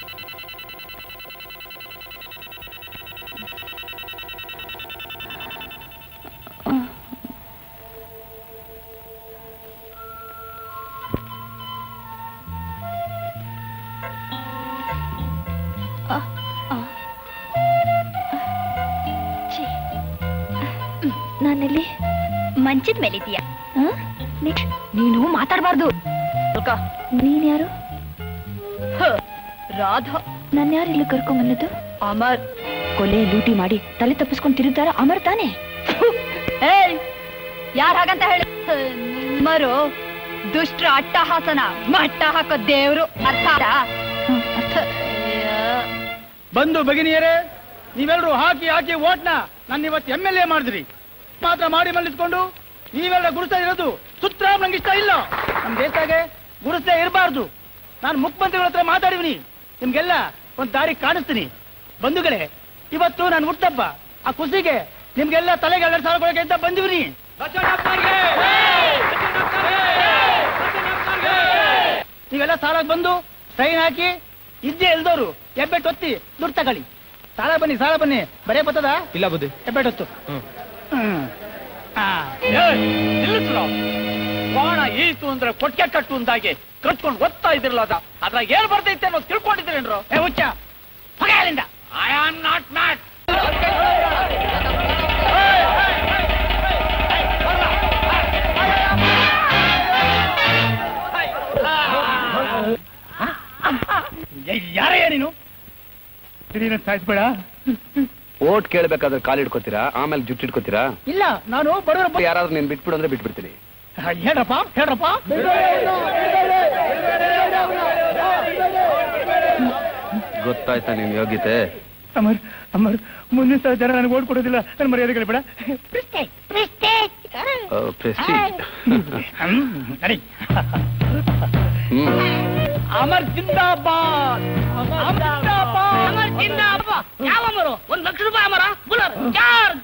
ನಾನೆಲ್ಲಿ ಮಂಚದ ಮೇಲಿದ್ದೀಯಾ ನೀನು ಮಾತಾಡಬಾರ್ದು ನೀನ್ ಯಾರು ರಾಧಾ ನನ್ನ ಯಾರು ಇಲ್ಲಿ ಕರ್ಕೊಂಬನ್ನದು ಅಮರ್ ಕೊಲೆ ಲೂಟಿ ಮಾಡಿ ತಲೆ ತಪ್ಪಿಸ್ಕೊಂಡು ತಿರುಗ್ತಾರ ಅಮರ್ ತಾನೆ ಏಯ್ ಯಾರ ಹಾಗಂತ ಹೇಳಿ ಮರು ದುಷ್ಟ್ರ ಅಟ್ಟಹಾಸನ ಮಟ್ಟ ಹಾಕೋ ದೇವ್ರು ಅರ್ಥ ಆಯ್ತಾ? ಹ್ಮ್, ಅರ್ಥ ಬಂದು ಭಗಿನಿಯರೇ ನೀವೆಲ್ಲರೂ ಹಾಕಿ ಹಾಕಿ ಓಟ್ನ ನನ್ನ ಇವತ್ತು ಎಮ್ ಎಲ್ ಎ ಮಾಡಿದ್ರಿ ಮಾತ್ರ ಮಾಡಿ ಮಲ್ಲಿಸ್ಕೊಂಡು ನೀವೆಲ್ಲ ಗುರುಸ್ತಾ ಇರೋದು ಸುತ್ರ ನಂಗೆ ಇಷ್ಟ ಇಲ್ಲ ನಮ್ಮ ದೇಶದಾಗೆ ಗುರುಸ್ತೇ ಇರಬಾರ್ದು ನಾನು ಮುಖ್ಯಮಂತ್ರಿಗಳ ಹತ್ರ ಮಾತಾಡಿವ್ನಿ ನಿಮ್ಗೆಲ್ಲ ಒಂದ್ ದಾರಿ ಕಾಣಿಸ್ತೀನಿ ಬಂಧುಗಳೇ ಇವತ್ತು ನಾನು ಹುಟ್ಟಬ್ಬ ಆ ಖುಷಿಗೆ ನಿಮ್ಗೆಲ್ಲ ತಲೆಗೆ ಎರಡು ಸಾವಿರ ಕೊಡಕ್ಕೆ ಅಂತ ಬಂದಿವ್ನಿ ನೀವೆಲ್ಲ ಸಾಲಾಗ್ ಬಂದು ಸೈನ್ ಹಾಕಿ ಇದ್ದೇ ಇಲ್ದವ್ರು ಎಬ್ಬೆಟ್ಟು ಒತ್ತಿ ದುಡ್ಡು ತಗೊಳ್ಳಿ ಸಾಲ ಬನ್ನಿ ಸಾಲ ಬನ್ನಿ ಬರೇ ಬರ್ತದ ಇಲ್ಲ ಬುದ್ಧಿ ಎಬ್ಬೆಟ್ಟು ಹೊತ್ತು ಹ್ಮ್ ಆ, ನಿಲ್ಲಿಸ್ರು ಕೋಣ ಈತು ಅಂದ್ರೆ ಕೊಟ್ಕೆ ಕಟ್ಟು ಅಂದಾಗೆ ಕಟ್ಕೊಂಡು ಓದ್ತಾ ಇದ್ರಲ್ಲ ಅದ ಅದ್ರಾಗ ಏನ್ ಬರ್ತೈತೆ ಅನ್ನೋದು ತಿಳ್ಕೊಂಡಿದ್ರೇನ್ರು ಏ ಹುಚ್ಚ ಹೊಗೆ ಅಲ್ಲಿಂದ ಐ ಆಮ್ ನಾಟ್ ಮ್ಯಾಟ್ ಯಾರಯ್ಯ ನೀನು ದಿಢೀರ್ನ ಸಾಯಿಸ್ಬೇಡ ಓಟ್ ಕೇಳ್ಬೇಕಾದ್ರೆ ಕಾಲ್ ಇಟ್ಕೋತೀರಾ ಆಮೇಲೆ ಜುಟ್ಟು ಇಟ್ಕೋತೀರಾ ಇಲ್ಲ ನಾನು ಬಡವರ ಯಾರಾದ್ರೂ ನೀನ್ ಬಿಟ್ಬಿಡು ಅಂದ್ರೆ ಬಿಟ್ಬಿಡ್ತೀನಿ ಹೇಳ್ರಪ್ಪ ಹೇಳ್ರಪ್ಪ ಗೊತ್ತಾಯ್ತಾ ನಿನ್ ಯೋಗ್ಯತೆ ಅಮರ್ ಅಮರ್ ಮುಂದಿನ ಸಲ ಜನ ನನಗೆ ಓಡ್ ಕೊಡೋದಿಲ್ಲ ನನ್ನ ಮರ್ಯಾದೆ ಬೇಡ ಪ್ರೆಸ್ಟೀಜ್ ನಡಿ ಹ್ಮ್ ಅಮರ್ ಜಿಂದಾಬಾದ್ ಅಮರ್ ಜಿಂದಾಬಾದ್ ಅಮರ್ ಜಿಂದಾಬಾದ್. ಯಾವ ಅಮರು ಒಂದ್ ಲಕ್ಷ ರೂಪಾಯಿ ಅಮರ ಬುಲರ್ ಚಾರ್ಜ್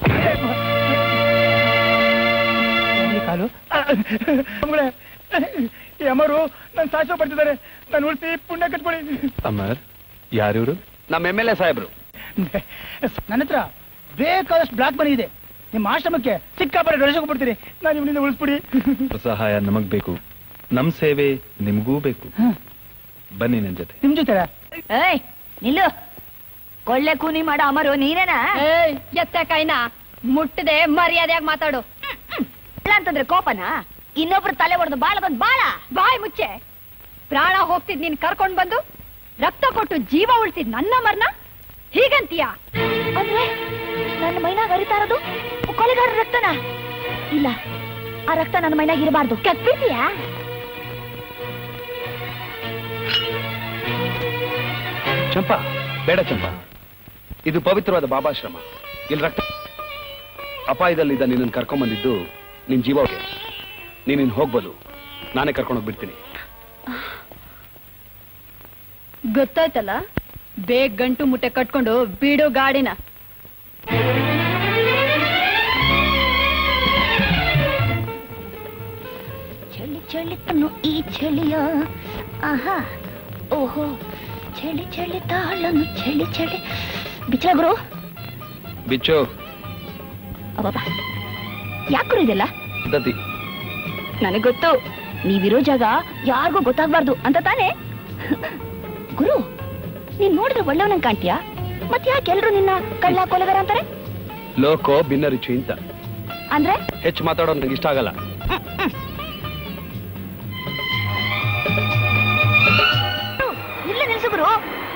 ಈ ಕಾಲು ಅಮ್ಮಗಳೇ, ಈ ಅಮರು ನನ್ನ ಸಾಚೋ ಬರ್ತಿದ್ದಾರೆ ನಾನು ಉಳಿಸಿ ಪುಣ್ಯ ಕಟ್ಕೊಳ್ಳಿ ಅಮರ್ ಯಾರಿವ್ರು ನಮ್ಮ ಎಮ್ ಎಲ್ ಎ ಸಾಹೇಬ್ರು ನನ್ನ ಹತ್ರ ಬೇಕಾದಷ್ಟು ಬ್ಲಾಕ್ ಮನಿ ಇದೆ ನಿಮ್ಮ ಆಶ್ರಮಕ್ಕೆ ಸಿಕ್ಕಾಪಟ್ಟೆ ಗಳಿಸ್ಕೊಂಡ್ಬಿಡ್ತೀನಿ ನಾನು ಇವನಿಂದ ಉಳಿಸ್ಬಿಡಿ ಸಹಾಯ ನಮಗ್ ಬೇಕು ನಮ್ ಸೇವೆ ನಿಮ್ಗೂ ಬೇಕು ಬನ್ನಿ ನನ್ ಜೊತೆ ನಿಮ್ ಜೊತೆ ಏಯ್ ನಿಲ್ಲು ಕೊಳ್ಳೆ ಕೂನಿ ಮಾಡೋ ಅಮರು ನೀನೇನಾ ಎತ್ತ ಕೈನ ಮುಟ್ಟದೆ ಮರ್ಯಾದೆಯಾಗಿ ಮಾತಾಡು ಹ್ಮ್, ಹ್ಮ್. ಇಲ್ಲ ಅಂತಂದ್ರೆ ಕೋಪನ ಇನ್ನೊಬ್ರು ತಲೆ ಹೊಡೆದು ಬಾಳಗೊಂದ್ ಬಾಳ ಬಾಯ್ ಮುಚ್ಚೆ ಪ್ರಾಣ ಹೋಗ್ತಿದ್ ನೀನ್ ಕರ್ಕೊಂಡ್ ಬಂದು ರಕ್ತ ಕೊಟ್ಟು ಜೀವ ಉಳಿಸಿದ್ ನನ್ನ ಮರ್ನ ಹೀಗಂತೀಯ ಅಂದ್ರೆ ನನ್ನ ಮೈನಾಗ ಹರಿತಾ ಇರೋದು ಕೊಲೆಗಾರ ರಕ್ತನ ಇಲ್ಲ ಆ ರಕ್ತ ನನ್ನ ಮೈನಾಗ ಇರಬಾರ್ದು ಕತ್ಬಿಡ್ತೀಯಾ ಚಂಪಾ ಬೇಡ ಚಂಪಾ ಇದು ಪವಿತ್ರವಾದ ಬಾಬಾಶ್ರಮ ಇಲ್ಲಿ ರಕ್ತ ಅಪಾಯದಲ್ಲಿದ್ದ ನಿನ್ನನ್ನು ಕರ್ಕೊಂಬಂದಿದ್ದು ನಿನ್ ಜೀವಕ್ಕೆ ನೀನ್ ಇನ್ ಹೋಗ್ಬೋದು ನಾನೇ ಕರ್ಕೊಂಡು ಹೋಗ್ಬಿಡ್ತೀನಿ ಗೊತ್ತಾಯ್ತಲ್ಲ ಬೇಗ ಗಂಟು ಮುಟ್ಟೆ ಕಟ್ಕೊಂಡು ಬಿಡು ಗಾಡಿನ ಚಳಿ ಚಳಿ ತನು ಈ ಚಳಿಯ ಆಹಾ ಓಹೋ ಚಳಿ ಚಳಿ ತಾಳನು ಚಳಿ ಚಳಿ ಬಿಚ್ಚ ಗುರು ಬಿಚ್ಚು ಅಬ್ಬಬ್ಬಾ ಯಾಕೆ ಇದೆಲ್ಲ ದತಿ ನನಗೆ ಗೊತ್ತು ನೀವಿರೋ ಜಾಗ ಯಾರಿಗೂ ಗೊತ್ತಾಗ್ಬಾರ್ದು ಅಂತ ತಾನೇ ಗುರು ನೀನ್ ನೋಡಿದ್ರೆ ಒಳ್ಳೆಯವನಂಗ್ ಕಾಣ್ತೀಯಾ ಮತ್ತೆ ಯಾಕೆ ಎಲ್ರು ನಿನ್ನ ಕಳ್ಳ ಕೊಲೆಗಾರ ಅಂತಾರೆ ಲೋಕೋ ಭಿನ್ನ ರುಚಿ ಅಂತ ಅಂದ್ರೆ ಹೆಚ್ಚು ಮಾತಾಡೋದು ನಂಗೆ ಇಷ್ಟ ಆಗಲ್ಲ ಇಲ್ಲ ನಿಲ್ಸು ಗುರು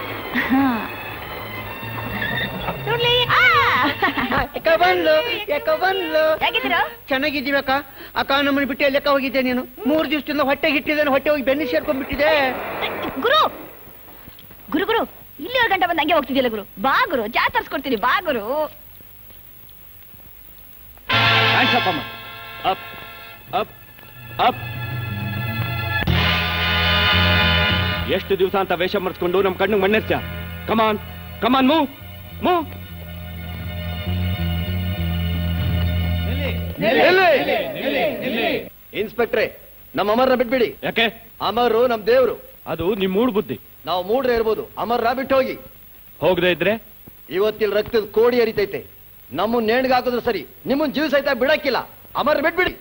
ನೋಡ್ಲಿ ಯಾಕ ಬಂದ್ಲು ಯಾಕ ಬಂದ್ಲು ಹೇಗಿದ್ದೀರಾ ಚೆನ್ನಾಗಿದ್ದೀವಿ ಅಕ್ಕ ಅಕ್ಕ ನಮ್ಮನ್ನ ಬಿಟ್ಟು ಎಲ್ಲಕ್ಕ ಹೋಗಿದ್ದೆ ನೀನು ಮೂರ್ ದಿವಸದಿಂದ ಹೊಟ್ಟೆ ಇಟ್ಟಿದ್ದೇನೆ ಹೊಟ್ಟೆ ಹೋಗಿ ಬೆನ್ನಿ ಸೇರ್ಕೊಂಡ್ಬಿಟ್ಟಿದೆ ಗುರು ಗುರು ಗುರು ಇಲ್ಲಿ ಏಳು ಗಂಟೆ ಬಂದು ಹಂಗೆ ಹೋಗ್ತಿದ್ಯಲ್ಲ ಗುರು ಬಾ ಗುರು ಚಾ ತರ್ಸ್ಕೊಡ್ತೀನಿ ಬಾ ಗುರು ಥ್ಯಾಂಕ್ಸ್ ಅಪ್ಪಮ್ಮ ಅಪ್ ಅಪ್ ಅಪ್ ಎಷ್ಟು ದಿವಸ ಅಂತ ವೇಷ ಮರ್ಸ್ಕೊಂಡು ನಮ್ ಕಣ್ಣಿಗೆ ಮಣ್ಣೆರ್ಚ ಕಮಾನ್ ಕಮಾನ್ ಮೂ ಮೂ ಇನ್ಸ್ಪೆಕ್ಟ್ರೆ ನಮ್ಮ ಅಮರ್ನ ಬಿಟ್ಬಿಡಿ ಯಾಕೆ ಅಮರು ನಮ್ ದೇವ್ರು ಅದು ನಿಮ್ ಮೂಡ್ ಬುದ್ಧಿ ನಾವು ಮೂಡ್ರೆ ಇರ್ಬೋದು ಅಮರ್ನ ಬಿಟ್ಟು ಹೋಗಿ ಹೋಗದೆ ಇದ್ರೆ ಇವತ್ತಿಲ್ ರಕ್ತದ ಕೋಡಿ ಹರಿತೈತೆ ನಮ್ಮನ್ನ ನೇಣ್ಗೆ ಹಾಕಿದ್ರು ಸರಿ ನಿಮ್ಮನ್ ಜೀವ ಸಹಿತ ಬಿಡಕ್ಕಿಲ್ಲ ಅಮರ್ ಬಿಟ್ಬಿಡಿ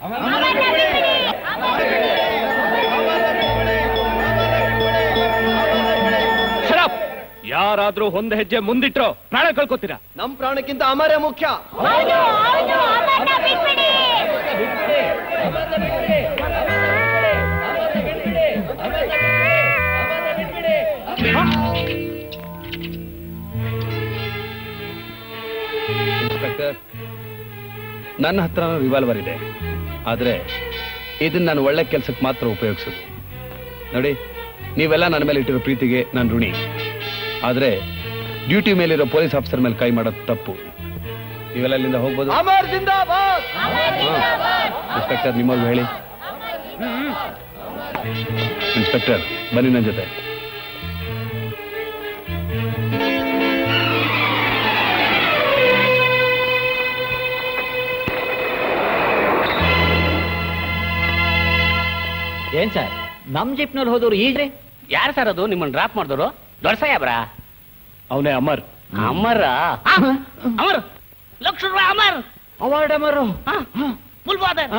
Shut up! ಯಾರಾದ್ರೂ ಒಂದ್ ಹೆಜ್ಜೆ ಮುಂದಿಟ್ರೋ ಪ್ರಾಣ ಕಳ್ಕೊತೀರಾ ನಮ್ ಪ್ರಾಣಕ್ಕಿಂತ ಅಮರೇ ಮುಖ್ಯ ಇನ್ಸ್ಪೆಕ್ಟರ್ ನನ್ನ ಹತ್ರ ರಿವಾಲ್ವರ್ ಇದೆ ಆದ್ರೆ ಇದನ್ನ ನಾನು ಒಳ್ಳೆ ಕೆಲಸಕ್ಕೆ ಮಾತ್ರ ಉಪಯೋಗಿಸೋದು ನೋಡಿ ನೀವೆಲ್ಲ ನನ್ನ ಮೇಲೆ ಇಟ್ಟಿರೋ ಪ್ರೀತಿಗೆ ನಾನು ಋಣಿ ಆದ್ರೆ ಡ್ಯೂಟಿ ಮೇಲಿರೋ ಪೊಲೀಸ್ ಆಫೀಸರ್ ಮೇಲೆ ಕೈ ಮಾಡೋದು ತಪ್ಪು ನೀವೆಲ್ಲ ಇಲ್ಲಿಂದ ಹೋಗ್ಬೋದು ಅಮರ್ ಜಿಂದಾಬಾದ್ ಇನ್ಸ್ಪೆಕ್ಟರ್ ನಿಮ್ಮವ್ರು ಹೇಳಿ ಇನ್ಸ್ಪೆಕ್ಟರ್ ಬನ್ನಿ ನನ್ನ ಜೊತೆ ಏನ್ ಸರ್ ನಮ್ ಜಿಪ್ನಲ್ಲಿ ಹೋದವ್ರು ಈಗ್ರಿ ಯಾರು ಸರ್ ಅದು ನಿಮ್ಮನ್ನ ಡ್ರಾಪ್ ಮಾಡಿದವರು ದೊಡ್ಡ ಸಾಹೇಬ್ರ ಅವನೇ ಅಮರ್ ಅಮರ ಅಮರ್ ಲಕ್ಷ ರೂಪಾಯಿ ಅಮರ್ ಅವಾರ್ಡ್ ಅಮರು ಫುಲ್ ಬಾದರ್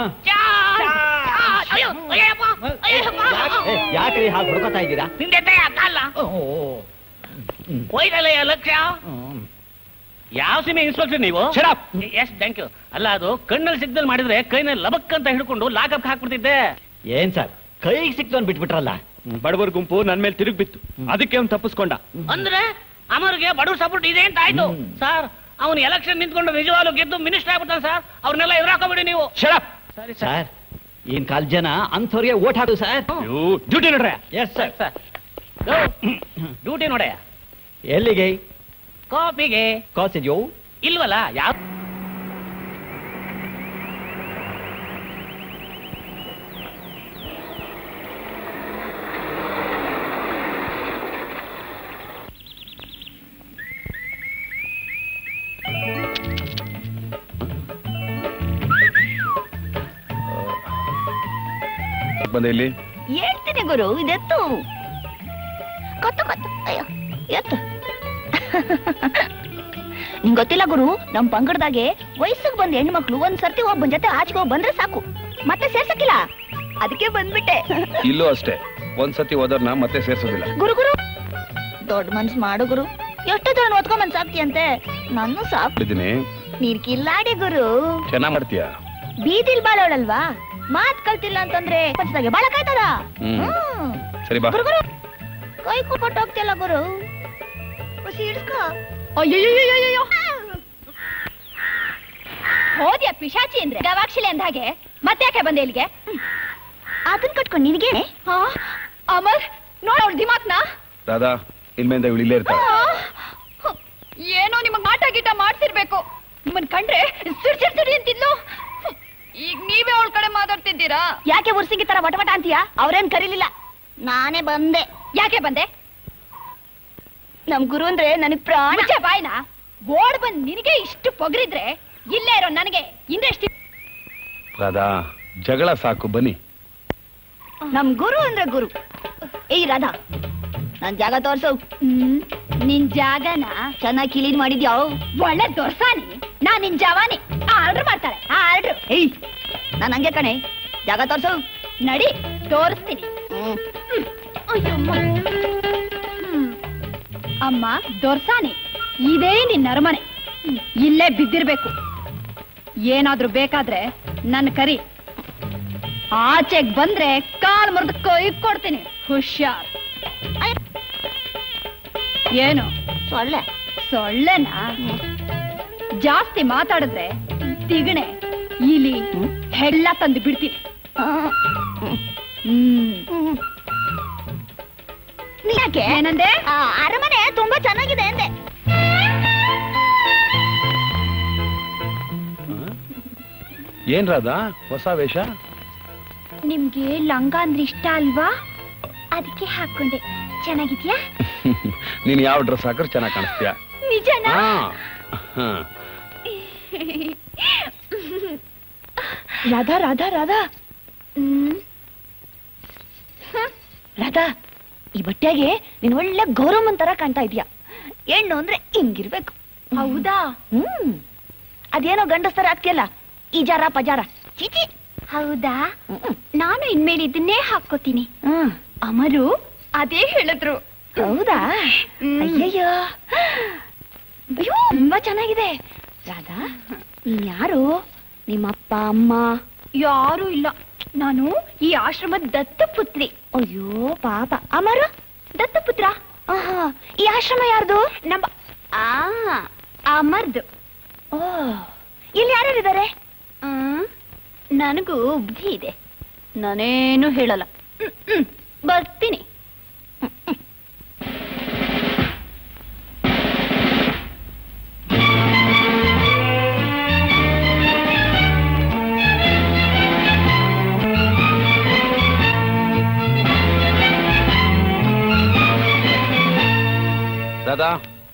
ಯಾಕ್ರಿ ಹಾಗೆ ಹುಡುಕತಾ ಇದ್ದೀರಾ ನಿಂದೆ ಕಾಲ ಹೋಯ್ತಲ್ಲ ಲಕ್ಷ ಯಾವ ಸಿಮೆ ಇನ್ಸ್ಪೆಕ್ಟರ್ ನೀವು ಎಸ್ ಥ್ಯಾಂಕ್ ಯು ಅಲ್ಲ ಅದು ಕಣ್ಣಲ್ಲಿ ಸಿಗ್ನಲ್ ಮಾಡಿದ್ರೆ ಕೈನಲ್ಲಿ ಲಬಕ್ ಅಂತ ಹಿಡ್ಕೊಂಡು ಲಾಕಪ್ ಹಾಕ್ಬಿಡ್ತಿದ್ದೆ ಏನ್ ಸರ್ ಕೈಗೆ ಸಿಕ್ತವನ್ ಬಿಟ್ಬಿಟ್ರಲ್ಲ ಬಡವರ ಗುಂಪು ನನ್ ಮೇಲೆ ತಿರುಗಿ ಬಿತ್ತು ಅದಕ್ಕೆ ಅವ್ನು ತಪ್ಪಿಸ್ಕೊಂಡ ಅಂದ್ರೆ ಅಮರ್ಗೆ ಬಡವ್ರ ಸಪೋರ್ಟ್ ಇದೆ ಅಂತ ಆಯ್ತು ಸರ್ ಅವನು ಎಲೆಕ್ಷನ್ ನಿಂತ್ಕೊಂಡು ನಿಜವಾಗ್ಲೂ ಗೆದ್ದು ಮಿನಿಸ್ಟರ್ ಆಗ್ಬಿಡ್ತಾನೆ ಸರ್ ಅವ್ರನ್ನೆಲ್ಲ ಎದುರಾಕೋಬಿಡಿ ನೀವು ಸರಿ ಸರ್ ಈನ್ ಕಾಲ್ ಜನ ಅಂಥವ್ರಿಗೆ ಓಟ್ ಹಾಕು ಸರ್ ಡ್ಯೂಟಿ ನೋಡ್ರೆ ಎಸ್ ಸರ್ ಸರ್ ಡ್ಯೂಟಿ ನೋಡೆ ಎಲ್ಲಿಗೆ ಕಾಪಿಗೆ ಕಾಸಿದ್ಯೋ ಇಲ್ವಲ್ಲ ಯಾವ ಬಂದೆ ಇಲ್ಲಿ ಹೇಳ್ತೀನಿ ಗುರು ಇದೆತ್ತು ಕತ್ತು ಕತ್ತು ಅಯ್ಯೋ ಎತ್ತು ನಿಂಗ್ ಗೊತ್ತಿಲ್ಲ ಗುರು ನಮ್ ಪಂಗಡದಾಗೆ ವಯಸ್ಸಿಗೆ ಬಂದ ಹೆಣ್ಮಕ್ಳು ಒಂದ್ ಸರ್ತಿ ಒಬ್ಬನ್ ಜೊತೆ ಆಚೆಗೆ ಹೋಗ್ ಬಂದ್ರೆ ಸಾಕು ಮತ್ತೆ ಸೇರ್ಸಕ್ಕಿಲ್ಲ ಅದಕ್ಕೆ ಬಂದ್ಬಿಟ್ಟೆ ಇಲ್ಲೂ ಅಷ್ಟೇ ಒಂದ್ಸತಿ ಹೋದರ್ನ ಮತ್ತೆ ಸೇರ್ಸೋದಿಲ್ಲ ಗುರು ಗುರು ದೊಡ್ಡ ಮನ್ಸ್ ಮಾಡು ಗುರು ಎಷ್ಟು ಜನ ಓದ್ಕೊಂಡ್ ಬಂದ್ ಸಾಕ್ತಿಯಂತೆ ನಾನು ಸಾಕು ಬಿದ್ದೀನಿ ನೀನ್ ಕಿಲ್ಲಾಡಿ ಗುರು ಚೆನ್ನಾಗ್ ಮಾಡ್ತೀಯ ಬೀದಿಲ್ ಬಾಳೋಳಲ್ವಾ ಮಾತ್ ಕಲ್ತಿಲ್ಲ ಅಂತಂದ್ರೆ ಪಂಚದಾಗೆ ಬಾಳ ಕಾಯ್ತದ ಹ್ಮ್ ಹ್ಮ್. ಸರಿ ಬಾ ಗುರು ಗುರು ಕೈ ಕೊಟ್ಟು ಹೋಗ್ತಿಯಲ್ಲ ಗುರು ಖುಷಿ ಇಡ್ಸ್ಕೋ ಅಯ್ಯಯ್ಯಯ್ಯಯ್ಯಯ್ಯೋ. ಹೋದ್ಯಾ ಪಿಶಾಚಿ ಅಂದ್ರೆ ಗವಾಕ್ಷಿಲೆ ಅಂದ ಹಾಗೆ ಮತ್ತೆ ಯಾಕೆ ಬಂದೆ ಇಲ್ಲಿಗೆ ಅದನ್ ಕಟ್ಕೊಂಡ್ ನಿನಗೆ ಆ, ಅಮರ್ ನೋಡ ಅವಳ ದಿಮಾಕ್ನ ರಾಧಾ ಇಲ್ಮೇಂದ ಇವಳು ಇಲ್ಲೇ ಇರ್ತಾಳೆ ಆ, ಏನೋ ನಿಮಗ್ ಮಾಟ ಗೀಟ ಮಾಡ್ತಿರ್ಬೇಕು ನಿಮ್ಮನ್ ಕಂಡ್ರೆ ಸಿಡ್ ಸಿಡ್ ಸಿಡಿ ಅಂತಿದ್ಲು ಈಗ ನೀವೇ ಅವಳ ಕಡೆ ಮಾತಾಡ್ತಿದ್ದೀರಾ ಯಾಕೆ ಉರ್ಸಿಂಗಿ ತರ ವಟ ವಟ ಅಂತೀಯ ಅವ್ರೇನ್ ಕರೀಲಿಲ್ಲ ನಾನೇ ಬಂದೆ ಯಾಕೆ ಬಂದೆ ನಮ್ ಗುರು ಅಂದ್ರೆ ನನಗ್ ಪ್ರಾಣ ಮುಚ್ಚೆ ಬಾಯ್ನ ಓಡ್ ಬಂದ್ ನಿನಗೆ ಇಷ್ಟು ಪೊಗರಿದ್ರೆ ಇಲ್ಲೇ ಇರೋ ನನಗೆ ಇನ್ನೆಷ್ಟು ರಾಧಾ ಜಗಳ ಸಾಕು ಬನ್ನಿ ನಮ್ ಗುರು ಅಂದ್ರೆ ಗುರು ಏಯ್ ರಾಧಾ ನನ್ ಜಾಗ ತೋರ್ಸು ನಿನ್ ಜಾಗನ ಚೆನ್ನಾಗಿ ಕ್ಲೀನ್ ಮಾಡಿದ್ಯಾವ್ ಒಳ್ಳೆ ದೊರ್ಸಾನಿ ನಾ ನಿನ್ ಜವಾನಿ ಆರ್ಡರ್ ಮಾಡ್ತಾಳೆ ಆರ್ಡರ್ ಏಯ್ ನಾನ್ ಹಂಗೆ ಕಣೆ ಜಾಗ ತೋರ್ಸು ನಡಿ ತೋರಿಸ್ತೀನಿ ಹ್ಮ್. ಅಯ್ಯಮ್ಮ. ಹ್ಮ್. ಅಮ್ಮ ದೊರ್ಸಾನಿ ಇದೇ ನಿನ್ನ ಅರಮನೆ ಇಲ್ಲೇ ಬಿದ್ದಿರ್ಬೇಕು ಏನಾದ್ರೂ ಬೇಕಾದ್ರೆ ನನ್ನ ಕರಿ ಆಚೆಗ್ ಬಂದ್ರೆ ಕಾಲ್ ಮುರಿದು ಕೈ ಕೊಡ್ತೀನಿ ಹುಷಾರ್ ಏನು ಸೊಳ್ಳೆ ಸೊಳ್ಳೆನಾ ಜಾಸ್ತಿ ಮಾತಾಡಿದ್ರೆ ತಿಗಣೆ ಇಲಿ ಹೆಳ್ಳ ತಂದು ಬಿಡ್ತೀನಿ ಹ್ಮ್ ಯಾಕೆ ಏನಂದೆ ಆ, ಅರಮನೆ ತುಂಬಾ ಚೆನ್ನಾಗಿದೆ ಅಂದೆ ಏನ್ ರಾಧಾ ಹೊಸ ವೇಷ ನಿಮ್ಗೆ ಲಂಗ ಅಂದ್ರೆ ಇಷ್ಟ ಅಲ್ವಾ ಅದಕ್ಕೆ ಹಾಕೊಂಡೆ ಚೆನ್ನಾಗಿದ್ಯಾ ನೀನ್ ಯಾವ ಡ್ರೆಸ್ ಹಾಕ್ರೆ ಚೆನ್ನಾಗಿ ಕಾಣಿಸ್ತೀಯ ನಿಜನಾ ಹಾ ಹಾ ರಾಧಾ ರಾಧಾ ರಾಧಾ ರಾಧಾ ಈ ಬಟ್ಟೆಗೆ ನೀನ್ ಒಳ್ಳೆ ಗೌರವನ್ ತರ ಕಾಣ್ತಾ ಇದೀಯ ಹೆಣ್ಣು ಅಂದ್ರೆ ಹಿಂಗಿರ್ಬೇಕು ಹೌದಾ ಹ್ಮ್ ಅದೇನೋ ಗಂಡಸ್ತರ ಆಗ್ತಿಯಲ್ಲ ಈ ಜಾರ ಪಜಾರ ಚೀಚಿ ಹೌದಾ ನಾನು ಇನ್ಮೇಲೆ ಇದನ್ನೇ ಹಾಕೋತೀನಿ ಹ್ಮ್ ಅಮರು ಅದೇ ಹೇಳಿದ್ರು ಹೌದಾ ಹ್ಮ್. ಅಯ್ಯಯ್ಯೋ ಅಯ್ಯೋ ತುಂಬಾ ಚೆನ್ನಾಗಿದೆ ರಾಧಾ ನೀನ್ ಯಾರು ನಿಮ್ಮಪ್ಪ ಅಮ್ಮ ಯಾರು ಇಲ್ಲ ನಾನು ಈ ಆಶ್ರಮದ ದತ್ತಪುತ್ರಿ ಅಯ್ಯೋ ಪಾಪ ಅಮರ ದತ್ತಪುತ್ರ ಆಹಾ ಈ ಆಶ್ರಮ ಯಾರ್ದು ನಮ್ಮ ಆ ಅಮರ್ದು ಓ ಇಲ್ಲಿ ಯಾರ್ಯಾರಿದ್ದಾರೆ ಹ್ಮ್. ನನಗೂ ಬುದ್ಧಿ ಇದೆ ನಾನೇನು ಹೇಳಲ್ಲ ಹ್ಮ್, ಹ್ಮ್. ಬರ್ತೀನಿ ರಾಧಾ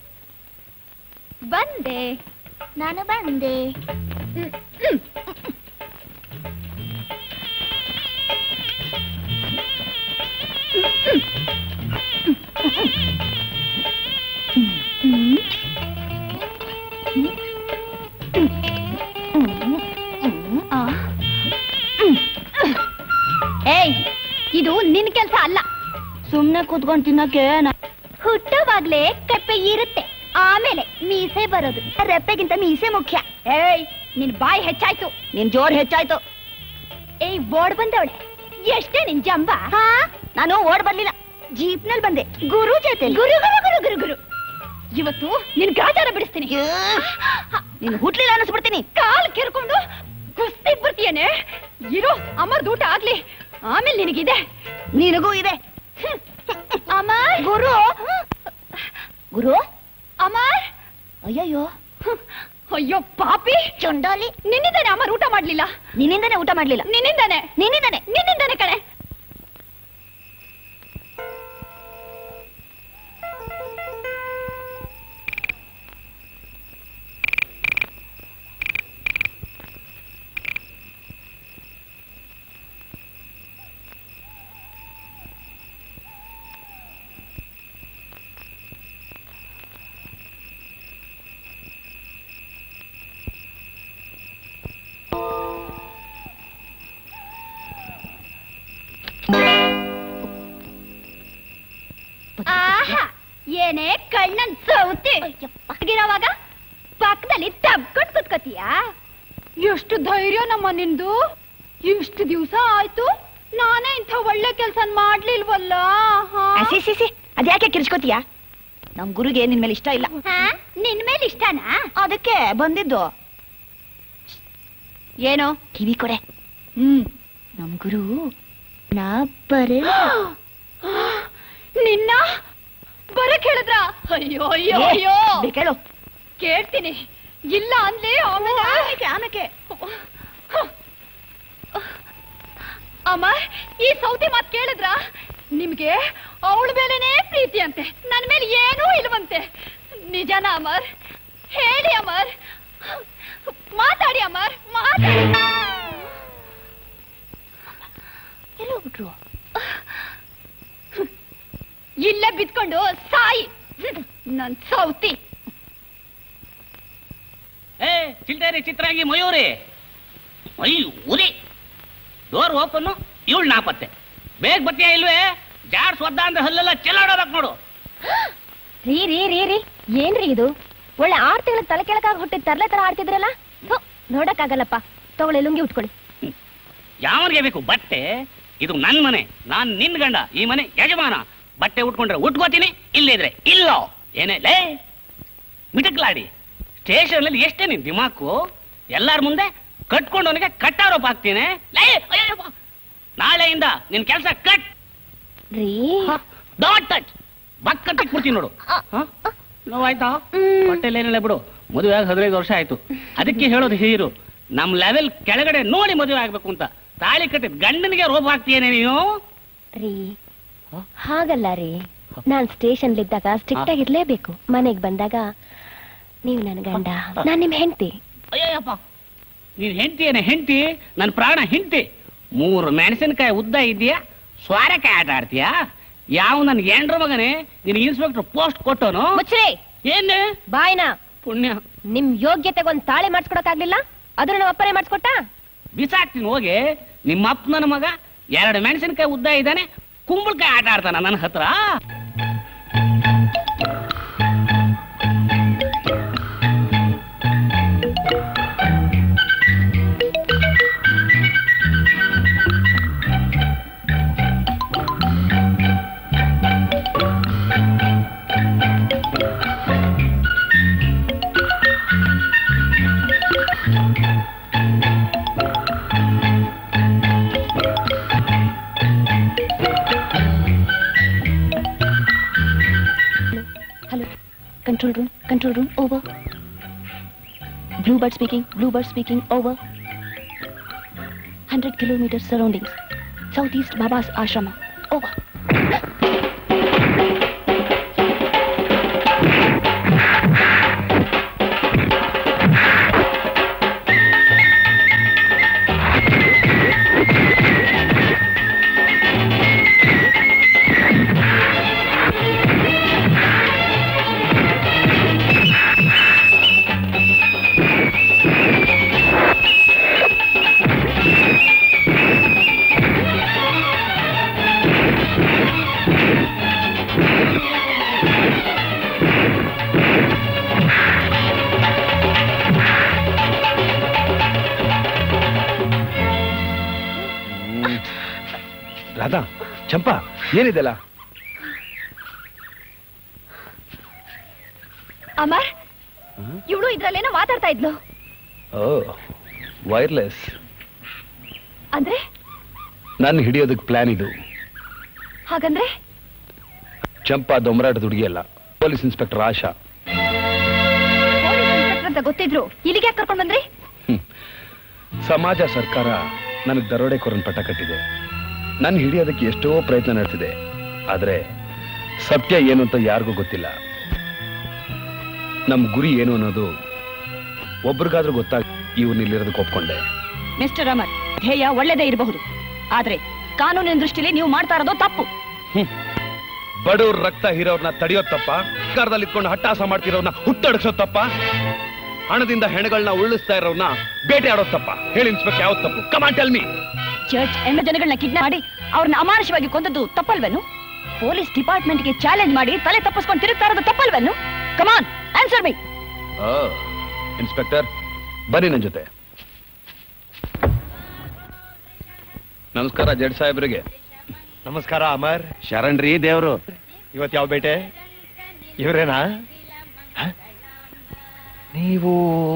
ಬಂದೆ ನಾನು ಬಂದೆ ಹ್ಮ್, ಹ್ಮ್. ಆ. ಏಯ್ ಇದು ನಿನ್ ಕೆಲ್ಸ ಅಲ್ಲ ಸುಮ್ನೆ ಕೂತ್ಕೊಂಡ್ ತಿನ್ನಕ್ಕೆ ನಾ- ಹುಟ್ಟುವಾಗ್ಲೇ ಕಪ್ಪೆ ಇರುತ್ತೆ ಆಮೇಲೆ ಮೀಸೆ ಬರೋದು ರೆಪ್ಪೆಗಿಂತ ಮೀಸೆ ಮುಖ್ಯ ಏಯ್ ನಿನ್ ಬಾಯಿ ಹೆಚ್ಚಾಯ್ತು ನಿನ್ ಜೋರ್ ಹೆಚ್ಚಾಯ್ತು ಏಯ್ ಓಡ್ ಬಂದವಳೆ ಎಷ್ಟೇ ನಿನ್ ಜಂಬ ಹಾ ನಾನು ಓಡ್ ಬರ್ಲಿಲ್ಲ ಜೀಪ್ ನಲ್ಲಿ ಬಂದೆ ಗುರು ಜೊತೆ ಗುರು ಗುರು ಗುರು ಗುರು ಗುರು ಇವತ್ತು ನಿನ್ ಗಾಚಾರ ಬಿಡಿಸ್ತೀನಿ ನೀನು ಹುಟ್ಲಿಲ್ಲ ಅನ್ನಿಸ್ಬಿಡ್ತೀನಿ ಕಾಲ್ ಕೆರ್ಕೊಂಡು ಕುಸ್ತಿ ಬರ್ತೀಯನೆ ಇರೋ ಅಮರ್ದ ಊಟ ಆಗ್ಲಿ ಆಮೇಲೆ ನಿನಗಿದೆ ನಿನಗೂ ಇದೆ ಅಮರ್ ಗುರು ಗುರು ಅಮರ್ ಅಯ್ಯಯ್ಯೋ ಅಯ್ಯೋ ಪಾಪಿ ಚೊಂಡಾಲಿ ನಿನ್ನಿಂದಾನೆ ಅಮರ್ ಊಟ ಮಾಡ್ಲಿಲ್ಲ ನಿನ್ನಿಂದನೇ ಊಟ ಮಾಡ್ಲಿಲ್ಲ ನಿನ್ನಿಂದಾನೆ ನಿನ್ನಿಂದನೇ ನಿನ್ನಿಂದಾನೆ ಕಣೆ ಏನೇ ಕಣ್ಣನ್ ಸೌತಿ ಆಗಿರೋವಾಗ ಪಕ್ಕದಲ್ಲಿ ತಬ್ಕೊಂಡ್ ಕುತ್ಕೋತೀಯಾ ಎಷ್ಟು ಧೈರ್ಯ ನಮ್ಮ ನಿಂದು ಇಷ್ಟು ದಿವಸ ಆಯ್ತು ನಾನೇ ಇಂಥ ಒಳ್ಳೆ ಕೆಲ್ಸ ಮಾಡ್ಲಿಲ್ವಲ್ಲ ಸಿ ಸಿ ಸಿ ಅದ್ಯಾಕೆ ಕಿರ್ಚ್ಕೋತೀಯ ನಮ್ ಗುರುಗೆ ನಿನ್ ಮೇಲೆ ಇಷ್ಟ ಇಲ್ಲ ನಿನ್ ಮೇಲೆ ಇಷ್ಟನಾ ಅದಕ್ಕೆ ಬಂದಿದ್ದು ಏನೋ ಕಿವಿ ಕೊಡೆ ಹ್ಮ್ ನಮ್ ಗುರು ನಾ ಬರೇ ನಿನ್ನ ಬರಕ್ ಹೇಳಿದ್ರ ಅಯ್ಯೋ ಅಯ್ಯೋ ಏ, ಅಯ್ಯೋ ಬೇಕೇಳು ಕೇಳ್ತೀನಿ ಇಲ್ಲ ಅಂದ್ಲಿ ಆಮೇಲೆ ಆಮೇಲೆ ಅಮ್ಮ ಈ ಸೌತಿ ಮಾತ್ ಕೇಳಿದ್ರ ನಿಮ್ಗೆ ಅವಳ ಮೇಲೆನೇ ಪ್ರೀತಿ ಅಂತೆ ನನ್ ಮೇಲೆ ಏನೂ ಇಲ್ವಂತೆ ನಿಜನಾ ಅಮರ್ ಹೇಳಿ ಅಮರ್ ಮಾತಾಡಿ ಅಮರ್ ಮಾತಾಡಿ ಎಲ್ಲೋಗ್ಬಿಟ್ರು ಇಲ್ಲೇ ಬಿದ್ಕೊಂಡು ಸಾಯಿ ನನ್ ಸೌತಿ ಏ ಚಿಲ್ಟೇರಿ ಚಿತ್ರಾಂಗಿ ಮಯೂರಿ ಮಯೂರಿ ಡೋರ್ ಓಪನ್ ಇವಳು ನಾಪತ್ತೆ ಬೇಗ ಬತ್ತೀಯ ಇಲ್ವೇ ಜಾಡ್ ಸ್ವದ್ದ ಅಂದ್ರೆ ಹಲ್ಲೆಲ್ಲ ಚೆಲ್ಲಾಡೋದಕ್ ನೋಡು ರೀ ರೀ ರೀ ರೀ ಏನ್ರಿ ಇದು ಒಳ್ಳೆ ಆರ್ ತಿಂಗಳ ತಲೆ ಕೆಳಕಾಗ ಹುಟ್ಟಿದ ತರ್ಲೆ ತರ ಆಡ್ತಿದ್ರಲ್ಲ ಥು, ನೋಡಕ್ಕಾಗಲ್ಲಪ್ಪ ತಗೊಳ್ಳಿ ಲುಂಗಿ ಉಟ್ಕೊಳ್ಳಿ ಯಾವನಿಗೆ ಬೇಕು ಬಟ್ಟೆ ಇದು ನನ್ ಮನೆ ನಾನ್ ನಿನ್ ಗಂಡ ಈ ಮನೆ ಯಜಮಾನ ಬಟ್ಟೆ ಉಟ್ಕೊಂಡ್ರೆ ಉಟ್ಕೋತೀನಿ ಇಲ್ಲಿದ್ರೆ ಇಲ್ಲೋ ಏನೇ ಲೇ ಮಿಟಕ್ಲಾಡಿ ಸ್ಟೇಷನ್ ಅಲ್ಲಿ ಎಷ್ಟೇ ನಿನ್ ದಿಮಾಕು ಎಲ್ಲಾರ ಮುಂದೆ ಕಟ್ಕೊಂಡವನಿಗೆ ಕಟ್ಟಾರೋಪ ಹಾಕ್ತೀನಿ ಲೇ ಅಯ್ಯಯ್ಯಪ್ಪ. ನಾಳೆಯಿಂದ ನಿನ್ ಕೆಲಸ ಕಟ್ ರೀ ಡಾಟ್ ಟಚ್ ಬಕ್ಕ ಬಿಡ್ತೀನಿ ನೋಡು ಹ? ನೋವಾಯ್ತಾ ಹೊಟ್ಟೆಲ್ ಏನಿಲ್ಲ ಬಿಡು ಮದುವೆ ಆಗಿ ಹದಿನೈದು ವರ್ಷ ಆಯ್ತು ಅದಕ್ಕೆ ಹೇಳೋದು ಹೀರು ನಮ್ ಲೆವೆಲ್ ಕೆಳಗಡೆ ನೋಡಿ ಮದುವೆ ಆಗ್ಬೇಕು ಅಂತ ತಾಳಿ ಕಟ್ಟಿದ ಗಂಡನಿಗೆ ರೋಪ ಹಾಕ್ತೀಯೇನೆ ನೀನು ರೀ ಹಾಗಲ್ಲ ರೀ ನಾನ್ ಸ್ಟೇಷನ್ ಇದ್ದಾಗ ಸ್ಟ್ರಿಕ್ಟ್ ಆಗಿರ್ಲೇಬೇಕು ಮನೆಗ್ ಬಂದಾಗ ನೀವು ನನ್ ಗಂಡ ನಾನ್ ನಿಮ್ ಹೆಂಡತಿ ಅಯ್ಯಪ್ಪ ನೀನ್ ಹೆಂಡತಿ ಏನೇ ಹೆಂಡತಿ ನನ್ ಪ್ರಾಣ ಹೆಂಡತಿ ಮೂರು ಮೆಣಸಿನಕಾಯಿ ಉದ್ದ ಇದೆಯಾ ಸ್ವಾರಕಾಯಿ ಆಟ ಆಡ್ತೀಯಾ ಯಾವ ನನ್ ಎಂಡ್ರ ಮಗನೇ ನಿನ್ ಇನ್ಸ್ಪೆಕ್ಟರ್ ಪೋಸ್ಟ್ ಕೊಟ್ಟೋನು ಮುಚ್ಚ್ರಿ ಏನ್ ಬಾಯ್ನ ಪುಣ್ಯ ನಿಮ್ ಯೋಗ್ಯತೆಗೆ ಒಂದ್ ತಾಳಿ ಮಾಡ್ಸ್ಕೊಡಕ್ಕಾಗ್ಲಿಲ್ಲ ಅದನ್ನ ನಮ್ಮ ಅಪ್ಪನೇ ಮಾಡ್ಸ್ಕೊಟ್ಟ ಬಿಸಾಕ್ತೀನಿ ಹೋಗಿ ನಿಮ್ಮ ಅಪ್ಪ ನನ್ನ ಮಗ ಎರಡು ಮೆಣಸಿನಕಾಯಿ ಉದ್ದ ಇದ್ದಾನೆ ಕುಂಬಳಕಾಯಿ ಆಟ ಆಡ್ತಾನ ನನ್ನ ಹತ್ರ hello control room control room over blue bird speaking blue bird speaking over hundred kilometre surroundings south east ಬಾಬಾಸ್ ಆಶ್ರಮ ಓವರ್ ರಾಧಾ ಚಂಪಾ ಏನಿದೆಲ್ಲ ಅಮರ್ ಇವಳು ಇದ್ರಲ್ಲೇನೋ ಮಾತಾಡ್ತಾ ಇದ್ಲು ಓ ವೈರ್ಲೆಸ್ ಅಂದ್ರೆ ನಾನು ಹಿಡಿಯೋದಕ್ಕೆ ಪ್ಲಾನ್ ಇದು ಹಾಗಂದ್ರೆ ಚಂಪಾ ದೊಂಬರಾಟದ ಹುಡುಗಿ ಅಲ್ಲ police inspector Asha police inspector ಅಂತ ಗೊತ್ತಿದ್ರು ಇಲ್ಲಿಗೆ ಯಾಕೆ ಕರ್ಕೊಂಡ್ ಬಂದ್ರಿ ಸಮಾಜ ಸರ್ಕಾರ ನನಗೆ ದರೋಡೆಕೋರನ್ ಪಟ್ಟ ಕಟ್ಟಿದೆ ನನ್ನ ಹಿಡಿಯೋದಕ್ಕೆ ಎಷ್ಟೋ ಪ್ರಯತ್ನ ನಡೆಸಿದೆ ಆದ್ರೆ ಸತ್ಯ ಏನು ಅಂತ ಯಾರಿಗೂ ಗೊತ್ತಿಲ್ಲ ನಮ್ಮ ಗುರಿ ಏನು ಅನ್ನೋದು ಒಬ್ರಿಗಾದ್ರೂ ಗೊತ್ತಾಗ ಇವ್ರು ಇಲ್ಲಿರೋದಕ್ಕೆ ಒಪ್ಕೊಂಡೆ ಮಿಸ್ಟರ್ ಅಮರ್ ಧ್ಯೇಯ ಒಳ್ಳೇದೇ ಇರಬಹುದು ಆದ್ರೆ ಕಾನೂನಿನ ದೃಷ್ಟಿಲಿ ನೀವು ಮಾಡ್ತಾ ಇರೋದು ತಪ್ಪು ಬಡವ್ರ ರಕ್ತ ಹೀರೋರ್ನ ತಡೆಯೋದ್ ತಪ್ಪ ಸರ್ಕಾರದಲ್ಲಿ ಇಟ್ಕೊಂಡು ಹಟ್ಟಾಸ ಮಾಡ್ತಿರೋರ್ನ ಹುಟ್ಟಡಗ್ಸೋದ್ ತಪ್ಪ ಹಣದಿಂದ ಹೆಣಗಳನ್ನ ಉರುಳಿಸ್ತಾ ಇರೋರ್ನ ಬೇಟೆ ಆಡೋದ್ ತಪ್ಪ ಹೇಳಿ ಇನ್ಸ್ಪೆಕ್ಟರ್ ಯಾವತ್ ತಪ್ಪು ಕಮಾನ್ ಟೆಲ್ ಮೀ ಚರ್ಚ್ ಹೆಣ್ಣು ಜನಗಳನ್ನ ಕಿಡ್ನಾಪ್ ಮಾಡಿ ಅವ್ರನ್ನ ಅಮಾನುಷವಾಗಿ ಕೊಂದದ್ದು ತಪ್ಪಲ್ವೇನು ಪೊಲೀಸ್ ಡಿಪಾರ್ಟ್ಮೆಂಟ್ಗೆ ಚಾಲೆಂಜ್ ಮಾಡಿ ತಲೆ ತಪ್ಪಿಸ್ಕೊಂಡು ತಿರುಗ್ತಾ ಇರೋದು ತಪ್ಪಲ್ವೇನು ಕಮಾನ್ ಆನ್ಸರ್ ಮೀ ಇನ್ಸ್ಪೆಕ್ಟರ್ ಬನ್ನಿ ನನ್ನ ಜೊತೆ ನಮಸ್ಕಾರ ಜಡ್ ಸಾಹೇಬ್ರಿಗೆ ನಮಸ್ಕಾರ ಅಮರ್ ಶರಣ್ರಿ ದೇವ್ರು ಇವತ್ ಯಾವ ಬೇಟೆ ಇವರೇನಾ ಹ? ನೀವು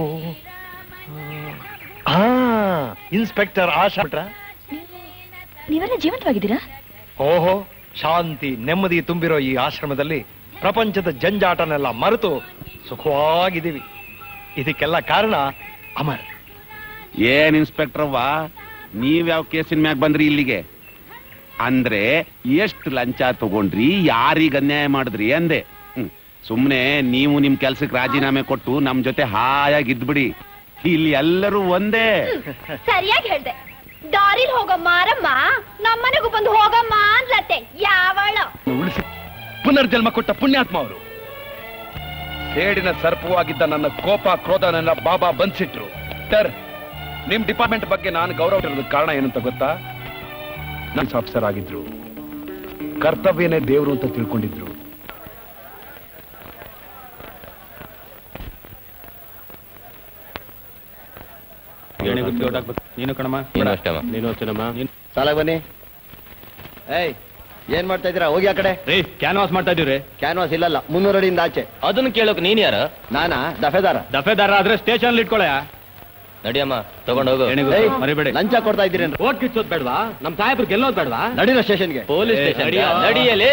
ಆ ಇನ್ಸ್ಪೆಕ್ಟರ್ ಆಶಾ ಭಟ್ರಾ? ನೀವೆಲ್ಲ ಜೀವಂತವಾಗಿದ್ದೀರಾ ಓಹೋ ಶಾಂತಿ ನೆಮ್ಮದಿ ತುಂಬಿರೋ ಈ ಆಶ್ರಮದಲ್ಲಿ ಪ್ರಪಂಚದ ಜಂಜಾಟನೆಲ್ಲ ಮರೆತು ಸುಖವಾಗಿದ್ದೀವಿ ಇದಕ್ಕೆಲ್ಲ ಕಾರಣ ಅಮರ್ ಏನ್ ಇನ್ಸ್ಪೆಕ್ಟರ್ ಅವ್ವ ನೀವ್ ಯಾವ ಕೇಸಿನ ಮ್ಯಾಗ ಬಂದ್ರಿ ಇಲ್ಲಿಗೆ ಅಂದ್ರೆ ಎಷ್ಟು ಲಂಚ ತಗೊಂಡ್ರಿ ಯಾರಿಗ ಅನ್ಯಾಯ ಮಾಡಿದ್ರಿ ಅಂದೆ ಹ್ಮ್. ಸುಮ್ನೆ ನೀವು ನಿಮ್ ಕೆಲ್ಸಕ್ಕೆ ರಾಜೀನಾಮೆ ಕೊಟ್ಟು ನಮ್ ಜೊತೆ ಹಾಯಾಗಿ ಇದ್ಬಿಡಿ ಇಲ್ಲಿ ಎಲ್ಲರೂ ಒಂದೇ ಸರಿಯಾಗಿ ಹೇಳ್ದೆ ದಾರಿಲ್ ಹೋಗೋ ಮಾರಮ್ಮ ನಮ್ಮನೆಗೂ ಬಂದು ಹೋಗಮ್ಮ ಅಂದ್ಲತ್ತೆ ಯಾವಳ ಉಳಿಸಿ ಪುನರ್ಜನ್ಮ ಕೊಟ್ಟ ಪುಣ್ಯಾತ್ಮ ಅವರು ಸೇಡಿನ ಸರ್ಪವಾಗಿದ್ದ ನನ್ನ ಕೋಪ ಕ್ರೋಧನೆಲ್ಲ ಬಾಬಾ ಬಂದ್ಸಿಟ್ರು ಸರ್ ನಿಮ್ ಡಿಪಾರ್ಟ್ಮೆಂಟ್ ಬಗ್ಗೆ ನಾನು ಗೌರವ ಇರೋದಕ್ಕೆ ಕಾರಣ ಏನಂತ ಗೊತ್ತಾ ನನ್ನ ಆಫೀಸರ್ ಆಗಿದ್ರು ಕರ್ತವ್ಯನೇ ದೇವರು ಅಂತ ತಿಳ್ಕೊಂಡಿದ್ರು ನೀನು ಕಣಮ್ಮ ನೀನು ಅಷ್ಟೇನಮ್ಮ ಸಾಲ ಬನ್ನಿ ಏಯ್ ಏನ್ ಮಾಡ್ತಾ ಇದ್ದೀರಾ ಹೋಗಿ ಆ ಕಡೆ ರೀ ಕ್ಯಾನ್ವಾಸ್ ಮಾಡ್ತಾ ಇದೀವ್ರಿ ಕ್ಯಾನ್ವಾಸ್ ಇಲ್ಲಲ್ಲ ಮುನ್ನೂರು ಅಡಿಯಿಂದ ಆಚೆ ಅದನ್ನ ಕೇಳೋಕ್ ನೀನ್ ಯಾರ ನಾನಾ ದಫೆದಾರ ದಫೆದಾರ ಆದ್ರೆ ಸ್ಟೇಷನ್ ಇಟ್ಕೊಳ ನಡಿಯಮ್ಮ ತಗೊಂಡ್ ಹೋಗು ಏಯ್, ಮರಿಬೇಡಿ ಲಂಚ ಕೊಡ್ತಾ ಇದ್ದೀರೇನ್ರಿ ಓಟ್ ಕಿಚ್ಚೋದ್ ಬೇಡವಾ ನಮ್ ಸಾಹೇಬ್ರು ಗೆಲ್ಲೋದ್ ಬೇಡವಾ ನಡೀರೋ ಸ್ಟೇಷನ್ಗೆ ಪೊಲೀಸ್ ಏ, ಸ್ಟೇಷನ್ ನಡಿಯೋ. ನಡಿಯಲೇ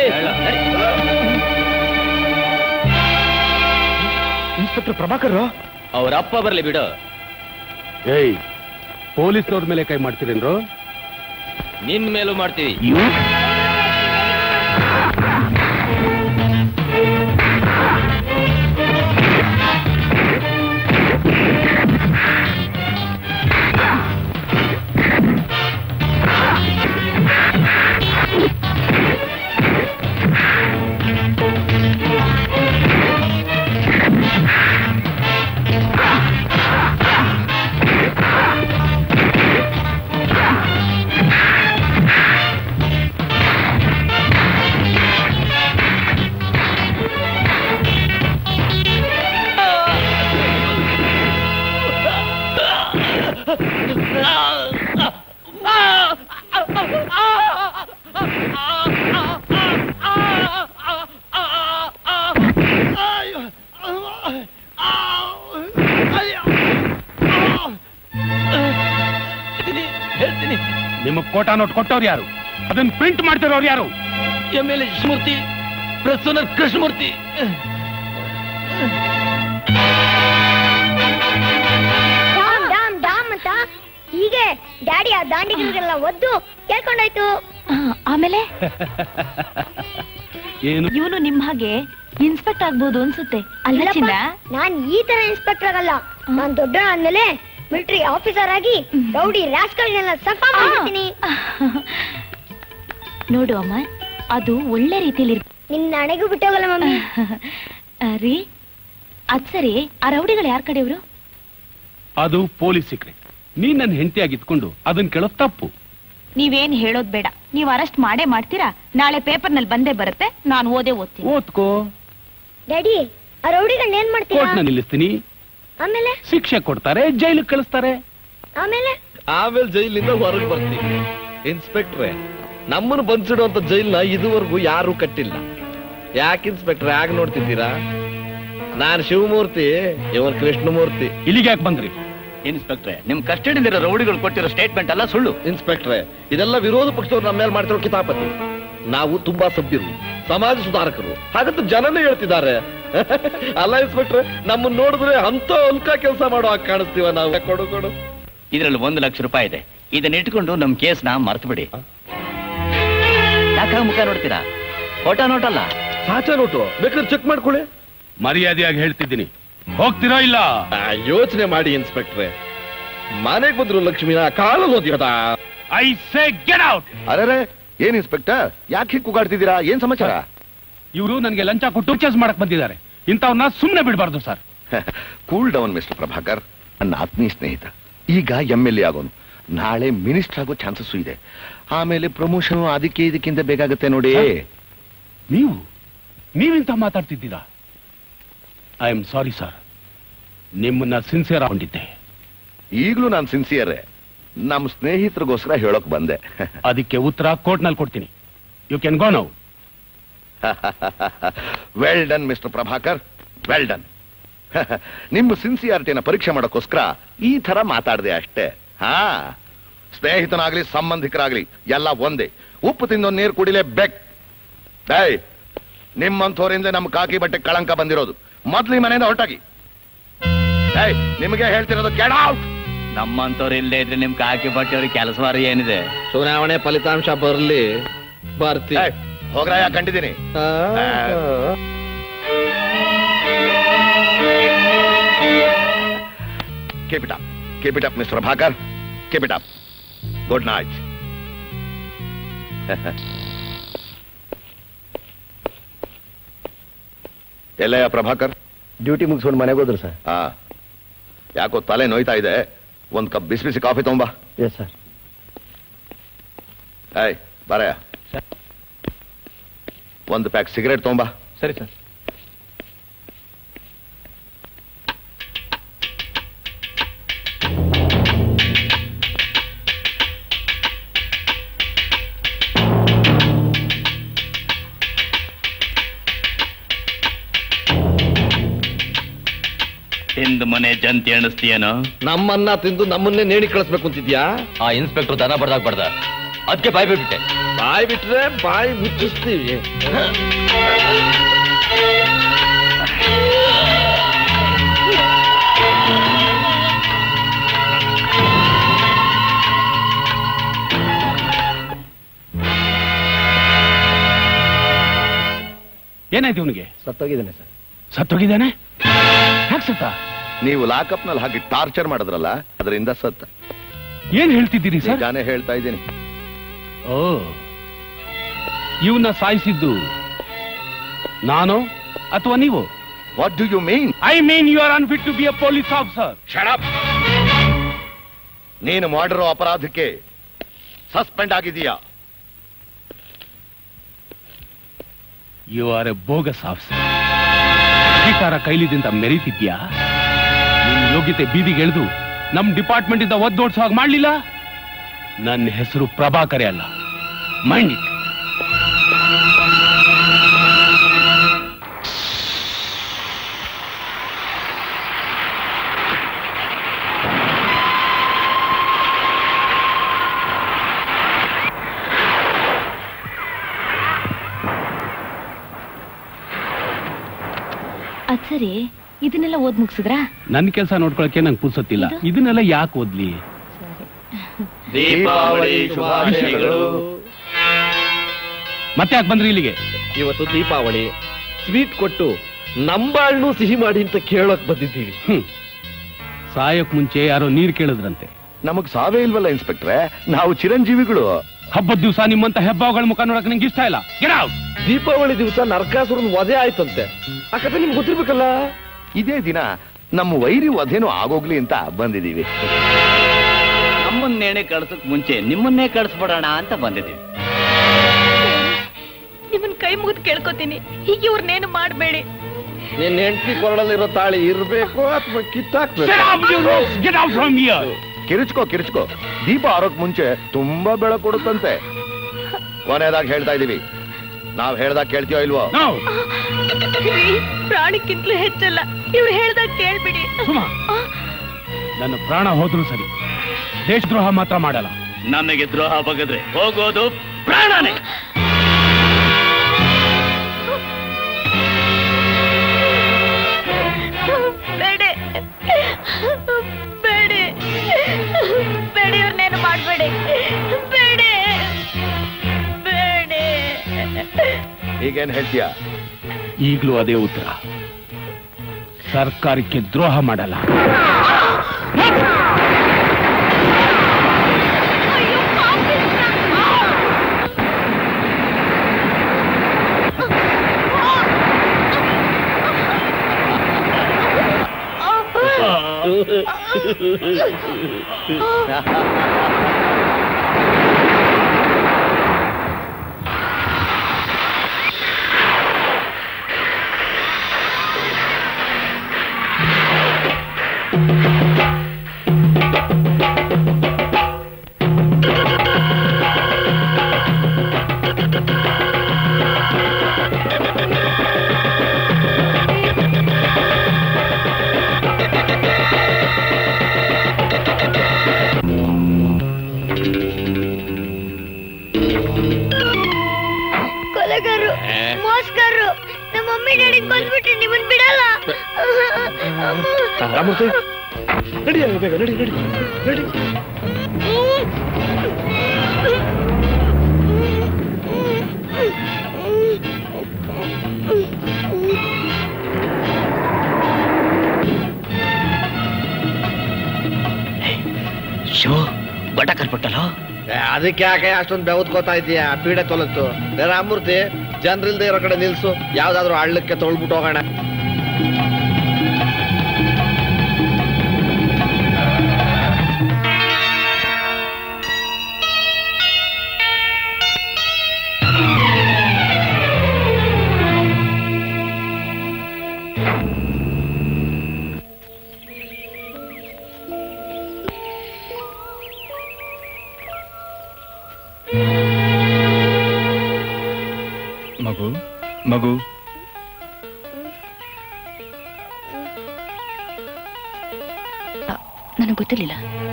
ಇನ್ಸ್ಪೆಕ್ಟರ್ ಪ್ರಭಾಕರ್ ಅವ್ರ ಅಪ್ಪ ಬರ್ಲಿ ಬಿಡು ಏಯ್ ಪೊಲೀಸ್ನವ್ರ ಮೇಲೆ ಕೈ ಮಾಡ್ತೀರೇನ್ರು ನಿನ್ ಮೇಲೂ ಮಾಡ್ತೀವಿ ಹೇಳ್ತೀನಿ ನಿಮಗ್ ಕೋಟಾ ನೋಟ್ ಕೊಟ್ಟವ್ರು ಯಾರು ಅದನ್ನ ಪ್ರಿಂಟ್ ಮಾಡ್ತಿರೋರು ಯಾರು M L A Krishnamurthy press owner Krishnamurthy ಡಾಮ್ ಡಾಮ್ ಡಾಮ್ ಅಂತ ಹೀಗೆ ಡ್ಯಾಡಿ ಆ ದಾಂಡಿಗಳಿಗೆಲ್ಲ ಒದ್ದು ಕೇಳ್ಕೊಂಡಾಯ್ತು ಆಮೇಲೆ ಏನು ಇವನು ನಿಮ್ ಹಾಗೆ ಇನ್ಸ್ಪೆಕ್ಟ್ ಆಗ್ಬೋದು ಅನ್ಸುತ್ತೆ ಅಲ್ಲ ಚಿನ್ನ ನಾನ್ ಈ ತರ ಇನ್ಸ್ಪೆಕ್ಟರ್ ಆಗಲ್ಲ ನಾನ್ ದೊಡ್ಡ ಆದ್ಮೇಲೆ ಮಿಲಿಟರಿ ಆಫೀಸರ್ ಆಗಿ ರೌಡಿ ರಾಸ್ಕಲ್ನೆಲ್ಲ ಸಫಾ ಮಾಡ್ತೀನಿ ನೋಡು ಅಮ್ಮ ಅದು ಒಳ್ಳೆ ರೀತಿಯಲ್ಲಿ ನಿನ್ನ ಹಣೆಗೂ ಬಿಟ್ಟೋಗಲ್ಲ ಮಮ್ಮಿ ರೀ ಅದ್ ಸರಿ ಆ ರೌಡಿಗಳು ಯಾರ ಕಡೆಯವರು ಅದು ಪೊಲೀಸ್ ಸೀಕ್ರೆಟ್ ನೀನ್ ನನ್ನ ಹೆಂಡತಿಯಾಗಿ ಇದ್ಕೊಂಡು ಅದನ್ನ ಕೇಳೋದ್ ತಪ್ಪು ನೀವೇನ್ ಹೇಳೋದ್ ಬೇಡ ನೀವ್ ಅರೆಸ್ಟ್ ಮಾಡೇ ಮಾಡ್ತೀರಾ ನಾಳೆ ಪೇಪರ್ ನಲ್ಲಿ ಬಂದೇ ಬರುತ್ತೆ ನಾನು ಓದೇ ಓದ್ತೀನಿ ಓದ್ಕೋ ಡ್ಯಾಡಿ ಆ ರೌಡಿಗಳನ್ನ ಏನ್ ಮಾಡ್ತೀರಾ ಕೋರ್ಟ್ನ ನಿಲ್ಲಿಸ್ತೀನಿ ಆಮೇಲೆ ಶಿಕ್ಷೆ ಕೊಡ್ತಾರೆ ಜೈಲಿಗೆ ಕಳಿಸ್ತಾರೆ ಆಮೇಲೆ ಆಮೇಲೆ ಜೈಲಿಂದ ಹೊರಗೆ ಬರ್ತೀವಿ ಇನ್ಸ್ಪೆಕ್ಟ್ರೆ ನಮ್ಮನ್ನು ಬಂದ್ಸಿಡುವಂತ ಜೈಲ್ನ ಇದುವರೆಗೂ ಯಾರು ಕಟ್ಟಿಲ್ಲ ಯಾಕೆ ಇನ್ಸ್ಪೆಕ್ಟ್ರೆ ಯಾಕೆ ನೋಡ್ತಿದ್ದೀರಾ ನಾನ್ ಶಿವಮೂರ್ತಿ ಇವನ್ ಕೃಷ್ಣಮೂರ್ತಿ ಇಲ್ಲಿಗೆ ಯಾಕೆ ಬಂದ್ರಿ ಇನ್ಸ್ಪೆಕ್ಟ್ರೆ ನಿಮ್ ಕಸ್ಟಡಿಯಲ್ಲಿರೋ ರೌಡಿಗಳು ಕೊಟ್ಟಿರೋ ಸ್ಟೇಟ್ಮೆಂಟ್ ಅಲ್ಲ ಸುಳ್ಳು ಇನ್ಸ್ಪೆಕ್ಟ್ರೆ ಇದೆಲ್ಲ ವಿರೋಧ ಪಕ್ಷದವ್ರು ನಮ್ಮ ಮೇಲೆ ಮಾಡ್ತಿರೋ ಕಿತಾಪತಿ ನಾವು ತುಂಬಾ ಸಭ್ಯರು ಸಮಾಜ ಸುಧಾರಕರು ಹಾಗಂತ ಜನನೇ ಹೇಳ್ತಿದ್ದಾರೆ ಅಲ್ಲ ಇನ್ಸ್ಪೆಕ್ಟ್ರೆ ನಮ್ಮನ್ನ ನೋಡಿದ್ರೆ ಅಂತ ಅಲ್ಕ ಕೆಲಸ ಮಾಡೋ ಹಾಗೆ ಕಾಣಿಸ್ತೀವ ನಾವು ಕೊಡು ಕೊಡು ಇದ್ರಲ್ಲಿ ಒಂದು ಲಕ್ಷ ರೂಪಾಯಿ ಇದೆ ಇದನ್ನ ಇಟ್ಕೊಂಡು ನಮ್ ಕೇಸ್ನ ಮರ್ತು ಬಿಡಿ ಯಾಕೆ ಮುಖ ನೋಡ್ತೀರಾ ಫೋಟೋ ನೋಟಲ್ಲ ಸಾಚಾ ನೋಟು ಬೇಕಾದ್ರೆ ಚೆಕ್ ಮಾಡ್ಕೊಳ್ಳಿ ಮರ್ಯಾದೆಯಾಗಿ ಹೇಳ್ತಿದ್ದೀನಿ ಹೋಗ್ತೀರಾ ಇಲ್ಲ ಆ, ಯೋಚನೆ ಮಾಡಿ ಇನ್ಸ್ಪೆಕ್ಟ್ರೆ ಮನೆಗೆ ಬಂದ್ರು ಲಕ್ಷ್ಮಿನ ಕಾಲಲ್ಲಿ ಓದಿರೋದ ಐ ಸೇ ಗೆಟ್ ಔಟ್ ಅರೆ ಏನ್ ಇನ್ಸ್ಪೆಕ್ಟರ್ ಯಾಕೆ ಹೀಗೆ ಕೂಗಾಡ್ತಿದ್ದೀರಾ ಏನ್ ಸಮಾಚಾರ ಇವರು ನನಗೆ ಲಂಚ ಕೊಟ್ಟು ಪರ್ಚೇಸ್ ಮಾಡಕ್ ಬಂದಿದ್ದಾರೆ ಇಂಥವ್ರನ್ನ ಸುಮ್ಮನೆ ಬಿಡಬಾರ್ದು sir cool down mister Prabhakar ನನ್ನ ಆತ್ಮೀಯ ಸ್ನೇಹಿತ ಈಗ ಎಂ ಎಲ್ ಎ ಆಗೋನು ನಾಳೆ ಮಿನಿಸ್ಟರ್ ಆಗೋ ಚಾನ್ಸಸ್ ಇದೆ ಆಮೇಲೆ ಪ್ರಮೋಷನ್ ಅದಕ್ಕೆ ಇದಕ್ಕಿಂತ ಬೇಕಾಗುತ್ತೆ ನೋಡಿ ನೀವು ನೀವಿಂತ ಮಾತಾಡ್ತಿದ್ದೀರಾ ಐ ಆಮ್ ಸಾರಿ ಸರ್ ನಿಮ್ಮನ್ನ ಸಿನ್ಸಿಯರ್ ಆಗಿದ್ದೆ ಈಗಲೂ ನಾನು ಸಿನ್ಸಿಯರೇ ನಮ್ಮ ಸ್ನೇಹಿತರಿಗೋಸ್ಕರ ಹೇಳೋಕ್ ಬಂದೆ ಅದಕ್ಕೆ ಉತ್ತರ ಕೋರ್ಟ್ನಲ್ಲಿ ಕೊಡ್ತೀನಿ you can go now well done mister Prabhakar well done ನಿಮ್ಮ ಸಿನ್ಸಿಯಾರಿಟಿನ ಪರೀಕ್ಷೆ ಮಾಡೋಕ್ಕೋಸ್ಕರ ಈ ತರ ಮಾತಾಡಿದೆ ಅಷ್ಟೇ ಹಾ ಸ್ನೇಹಿತನಾಗ್ಲಿ ಸಂಬಂಧಿಕರಾಗ್ಲಿ ಎಲ್ಲ ಒಂದೇ ಉಪ್ಪು ತಿಂದು ನೀರು ಕುಡಿಲೇಬೇಕು ಡೈ ನಿಮ್ಮಂಥವರಿಂದ ನಮ್ಮ ಕಾಕಿ ಬಟ್ಟೆ ಕಳಂಕ ಬಂದಿರೋದು ಮೊದ್ಲು ಈ ಮನೆಯಿಂದ ಹೊರಟಾಗಿ ಡೈ ನಿಮಗೆ ಹೇಳ್ತಿರೋದು ಕೆಡ ನಮ್ಮಂತವ್ರು ಇಲ್ಲದೆ ಇದ್ರೆ ನಿಮ್ ಕಾಕಿ ಬಟ್ಟೆಯವ್ರಿಗೆ ಕೆಲಸ ಏನಿದೆ ಚುನಾವಣೆ ಫಲಿತಾಂಶ ಬರ್ಲಿ ಬರ್ತಿ ಹೋಗ್ರಾಯ ಕಂಡಿದ್ದೀನಿ Keep it up. Keep it up, Mr. Bhakar. Keep it up. Good night. ಎಲ್ಲಯ್ಯ ಪ್ರಭಾಕರ್ ಡ್ಯೂಟಿ ಮುಗಿಸ್ಕೊಂಡು ಮನೆಗೆ ಹೋದ್ರು ಸರ್ ಹಾ ಯಾಕೋ ತಲೆ ನೋಯ್ತಾ ಇದೆ ಒಂದ್ ಕಪ್ ಬಿಸಿ ಬಿಸಿ ಕಾಫಿ ತಗೊಂಬಾ ಎಸ್ ಸರ್ ಏಯ್ ಬಾರಯ್ಯ ಒಂದು ಪ್ಯಾಕ್ ಸಿಗರೇಟ್ ತಗೊಂಬಾ ಸರಿ ಸರ್ ತಿಂದು ಮನೆ ಜಂತಿ ಎಣಿಸ್ತೀಯೇನೋ ನಮ್ಮನ್ನ ತಿಂದು ನಮ್ಮನ್ನೇ ನೇಣಿ ಕಳಿಸ್ಬೇಕು ಅಂತಿದ್ಯಾ ಆ ಇನ್ಸ್ಪೆಕ್ಟರ್ ದನ ಬಡ್ದಾಗ ಬಡ್ದ ಅದಕ್ಕೆ ಬಾಯ್ ಬಿಟ್ಬಿಟ್ಟೆ ಬಾಯಿ ಬಿಟ್ರೆ ಬಾಯಿ ಮುಚ್ಚಿಸ್ತೀವಿ ಏನಾಯ್ತು ಇವನಿಗೆ ಸತ್ತೋಗಿದ್ದಾನೆ ಸರ್ ಸತ್ತೋಗಿದ್ದಾನೆ ಯಾಕೆ ಸತ್ತ ನೀವು ಲಾಕಪ್ ನಲ್ಲಿ ಹಾಕಿ ಟಾರ್ಚರ್ ಮಾಡಿದ್ರಲ್ಲ ಅದರಿಂದ ಸತ್ತ ಏನ್ ಹೇಳ್ತಿದ್ದೀರಿ ಸರ್ ನಿಜಾನೇ ಹೇಳ್ತಾ ಇದ್ದೀನಿ ಓ ಇವನ್ನ ಸಾಯಿಸಿದ್ದು ನಾನು ಅಥವಾ ನೀವು what do you mean I mean you are unfit to be a police officer shut up ನೀನು ಮಾಡಿರೋ ಅಪರಾಧಕ್ಕೆ ಸಸ್ಪೆಂಡ್ ಆಗಿದೀಯಾ you are a bogus officer ಅಧಿಕಾರ ಕೈಲಿದಿಂದ ಮೆರೀತಿದ್ಯಾ ನಿನ್ ಯೋಗ್ಯತೆ ಬೀದಿಗೆ ಎಳೆದು ನಮ್ ಡಿಪಾರ್ಟ್ಮೆಂಟ್ ಇಂದ ಒದ್ದೋಡ್ಸೋ ಹಾಗೆ ಮಾಡ್ಲಿಲ್ಲ ನನ್ನ ಹೆಸರು ಪ್ರಭಾಕರೇ ಅಲ್ಲ ಮೈಂಡ್ ಇಟ್ ಅದ್ ಸರಿ ಇದನ್ನೆಲ್ಲ ಓದ್ ಮುಗಿಸಿದ್ರಾ ನನ್ನ ಕೆಲಸ ನೋಡ್ಕೊಳಕ್ಕೆ ನಂಗೆ ಪುರ್ಸೊತ್ತಿಲ್ಲ ಇದನ್ನೆಲ್ಲ ಯಾಕೆ ಓದ್ಲಿ ದೀಪಾವಳಿ ಶುಭಾಶಯಗಳು ಮತ್ತೆ ಯಾಕೆ ಬಂದ್ರಿ ಇಲ್ಲಿಗೆ ಇವತ್ತು ದೀಪಾವಳಿ ಸ್ವೀಟ್ ಕೊಟ್ಟು ನಂಬಾಳ್ನು ಸಿಹಿ ಮಾಡಿ ಅಂತ ಕೇಳೋಕ್ ಬಂದಿದ್ದೀವಿ ಹ್ಮ್ ಸಾಯಕ್ ಮುಂಚೆ ಯಾರೋ ನೀರ್ ಕೇಳಿದ್ರಂತೆ ನಮಗ್ ಸಾವೇ ಇಲ್ವಲ್ಲ ಇನ್ಸ್ಪೆಕ್ಟ್ರೆ ನಾವು ಚಿರಂಜೀವಿಗಳು ಹಬ್ಬದ ದಿವಸ ನಿಮ್ಮಂತ ಹೆಬ್ಬಾವುಗಳ ಮುಖ ನೋಡಕ್ ನಂಗೆ ಇಷ್ಟ ಇಲ್ಲ Get out! ದೀಪಾವಳಿ ದಿವಸ ನರಕಾಸುರನ್ ವಧೆ ಆಯ್ತಂತೆ ಆ ಕಥೆ ನಿಮ್ಗೆ ಗೊತ್ತಿರ್ಬೇಕಲ್ಲ ಇದೇ ದಿನ ನಮ್ಮ ವೈರಿ ವಧೆನೂ ಆಗೋಗ್ಲಿ ಅಂತ ಬಂದಿದೀವಿ ನಮ್ಮನ್ನೇನೆ ಕಳ್ಸಕ್ ಮುಂಚೆ ನಿಮ್ಮನ್ನೇ ಕಳ್ಸ್ಬಿಡೋಣ ಅಂತ ಬಂದಿದ್ದೀವಿ ನಿಮ್ಮನ್ ಕೈ ಮುಗಿದು ಕೇಳ್ಕೊತೀನಿ ಹೀಗೆ ಇವ್ರನ್ನೇನು ಮಾಡಬೇಡಿ ನಿನ್ನ ಹೆಂಡತಿ ಕೊರಳಲ್ಲಿರೋ ತಾಳಿ ಇರ್ಬೇಕು ಅಥವಾ ಕಿತ್ತಾಕ್ಬೇಕು ಕಿರುಚ್ಕೋ ಕಿರುಚ್ಕೋ ದೀಪ ಆರೋಕ್ ಮುಂಚೆ ತುಂಬಾ ಬೆಳಕು ಕೊಡುತ್ತಂತೆ ಕೊನೆಯದಾಗಿ ಹೇಳ್ತಾ ಇದೀವಿ ನಾವ್ ಹೇಳ್ದಾಗ ಕೇಳ್ತೀಯೋ ಇಲ್ವೋ ಪ್ರಾಣಕ್ಕಿಂತಲೂ ಹೆಚ್ಚಲ್ಲ ಇವ್ರು ಹೇಳ್ದಾಗ ಕೇಳ್ಬಿಡಿ ನನ್ನ ಪ್ರಾಣ ಹೋದ್ರು ಸರಿ ದೇಶದ್ರೋಹ ಮಾತ್ರ ಮಾಡಲ್ಲ ನಮಗೆ ದ್ರೋಹ ಬಗದ್ರೆ ಹೋಗೋದು ಪ್ರಾಣನೇ ಬೇಡಿ ಬೇಡಿ ಬೇಡಿ ಇವ್ರನ್ನೇನು ಮಾಡಬೇಡಿ ಬೇಡಿ ಬೇಡಿ ಈಗೇನ್ ಹೇಳ್ತೀಯ ಈಗಲೂ ಅದೇ ಉತ್ತರ ಸರ್ಕಾರಕ್ಕೆ ದ್ರೋಹ ಮಾಡಲ್ಲ ಕೊಲೆಗಾರರು ಮೋಸ್ಕರು ನಮ್ಮ ಮಮ್ಮಿ ಡ್ಯಾಡಿ ಬಂದ್ಬಿಟ್ರೆ ನಿಮ್ಮನ್ ಬಿಡಲ್ಲ ರಾಮೂರ್ತಿ ನಡಿ ಅಲ್ಲ ಬೇಗ ನಡಿ ನಡಿ ನಡಿ ಶೋ ಬಟ ಕರ್ಪಟ್ಟಲ್ಲ ಅದಕ್ಕೆ ಯಾಕೆ ಅಷ್ಟೊಂದು ಬೆವತ್ಕೋತಾ ಇದೀಯ ಪೀಡೆ ತೊಲತ್ತು ರಾಮೂರ್ತಿ ಜನರಿಲ್ದೇ ಇರೋ ಕಡೆ ನಿಲ್ಸು ಯಾವ್ದಾದ್ರು ಹಳ್ಳಕ್ಕೆ ತೊಳ್ಬಿಟ್ಟು ಹೋಗೋಣ ಮಗು ಮಗು ನನಗೆ ಗೊತ್ತಿರ್ಲಿಲ್ಲ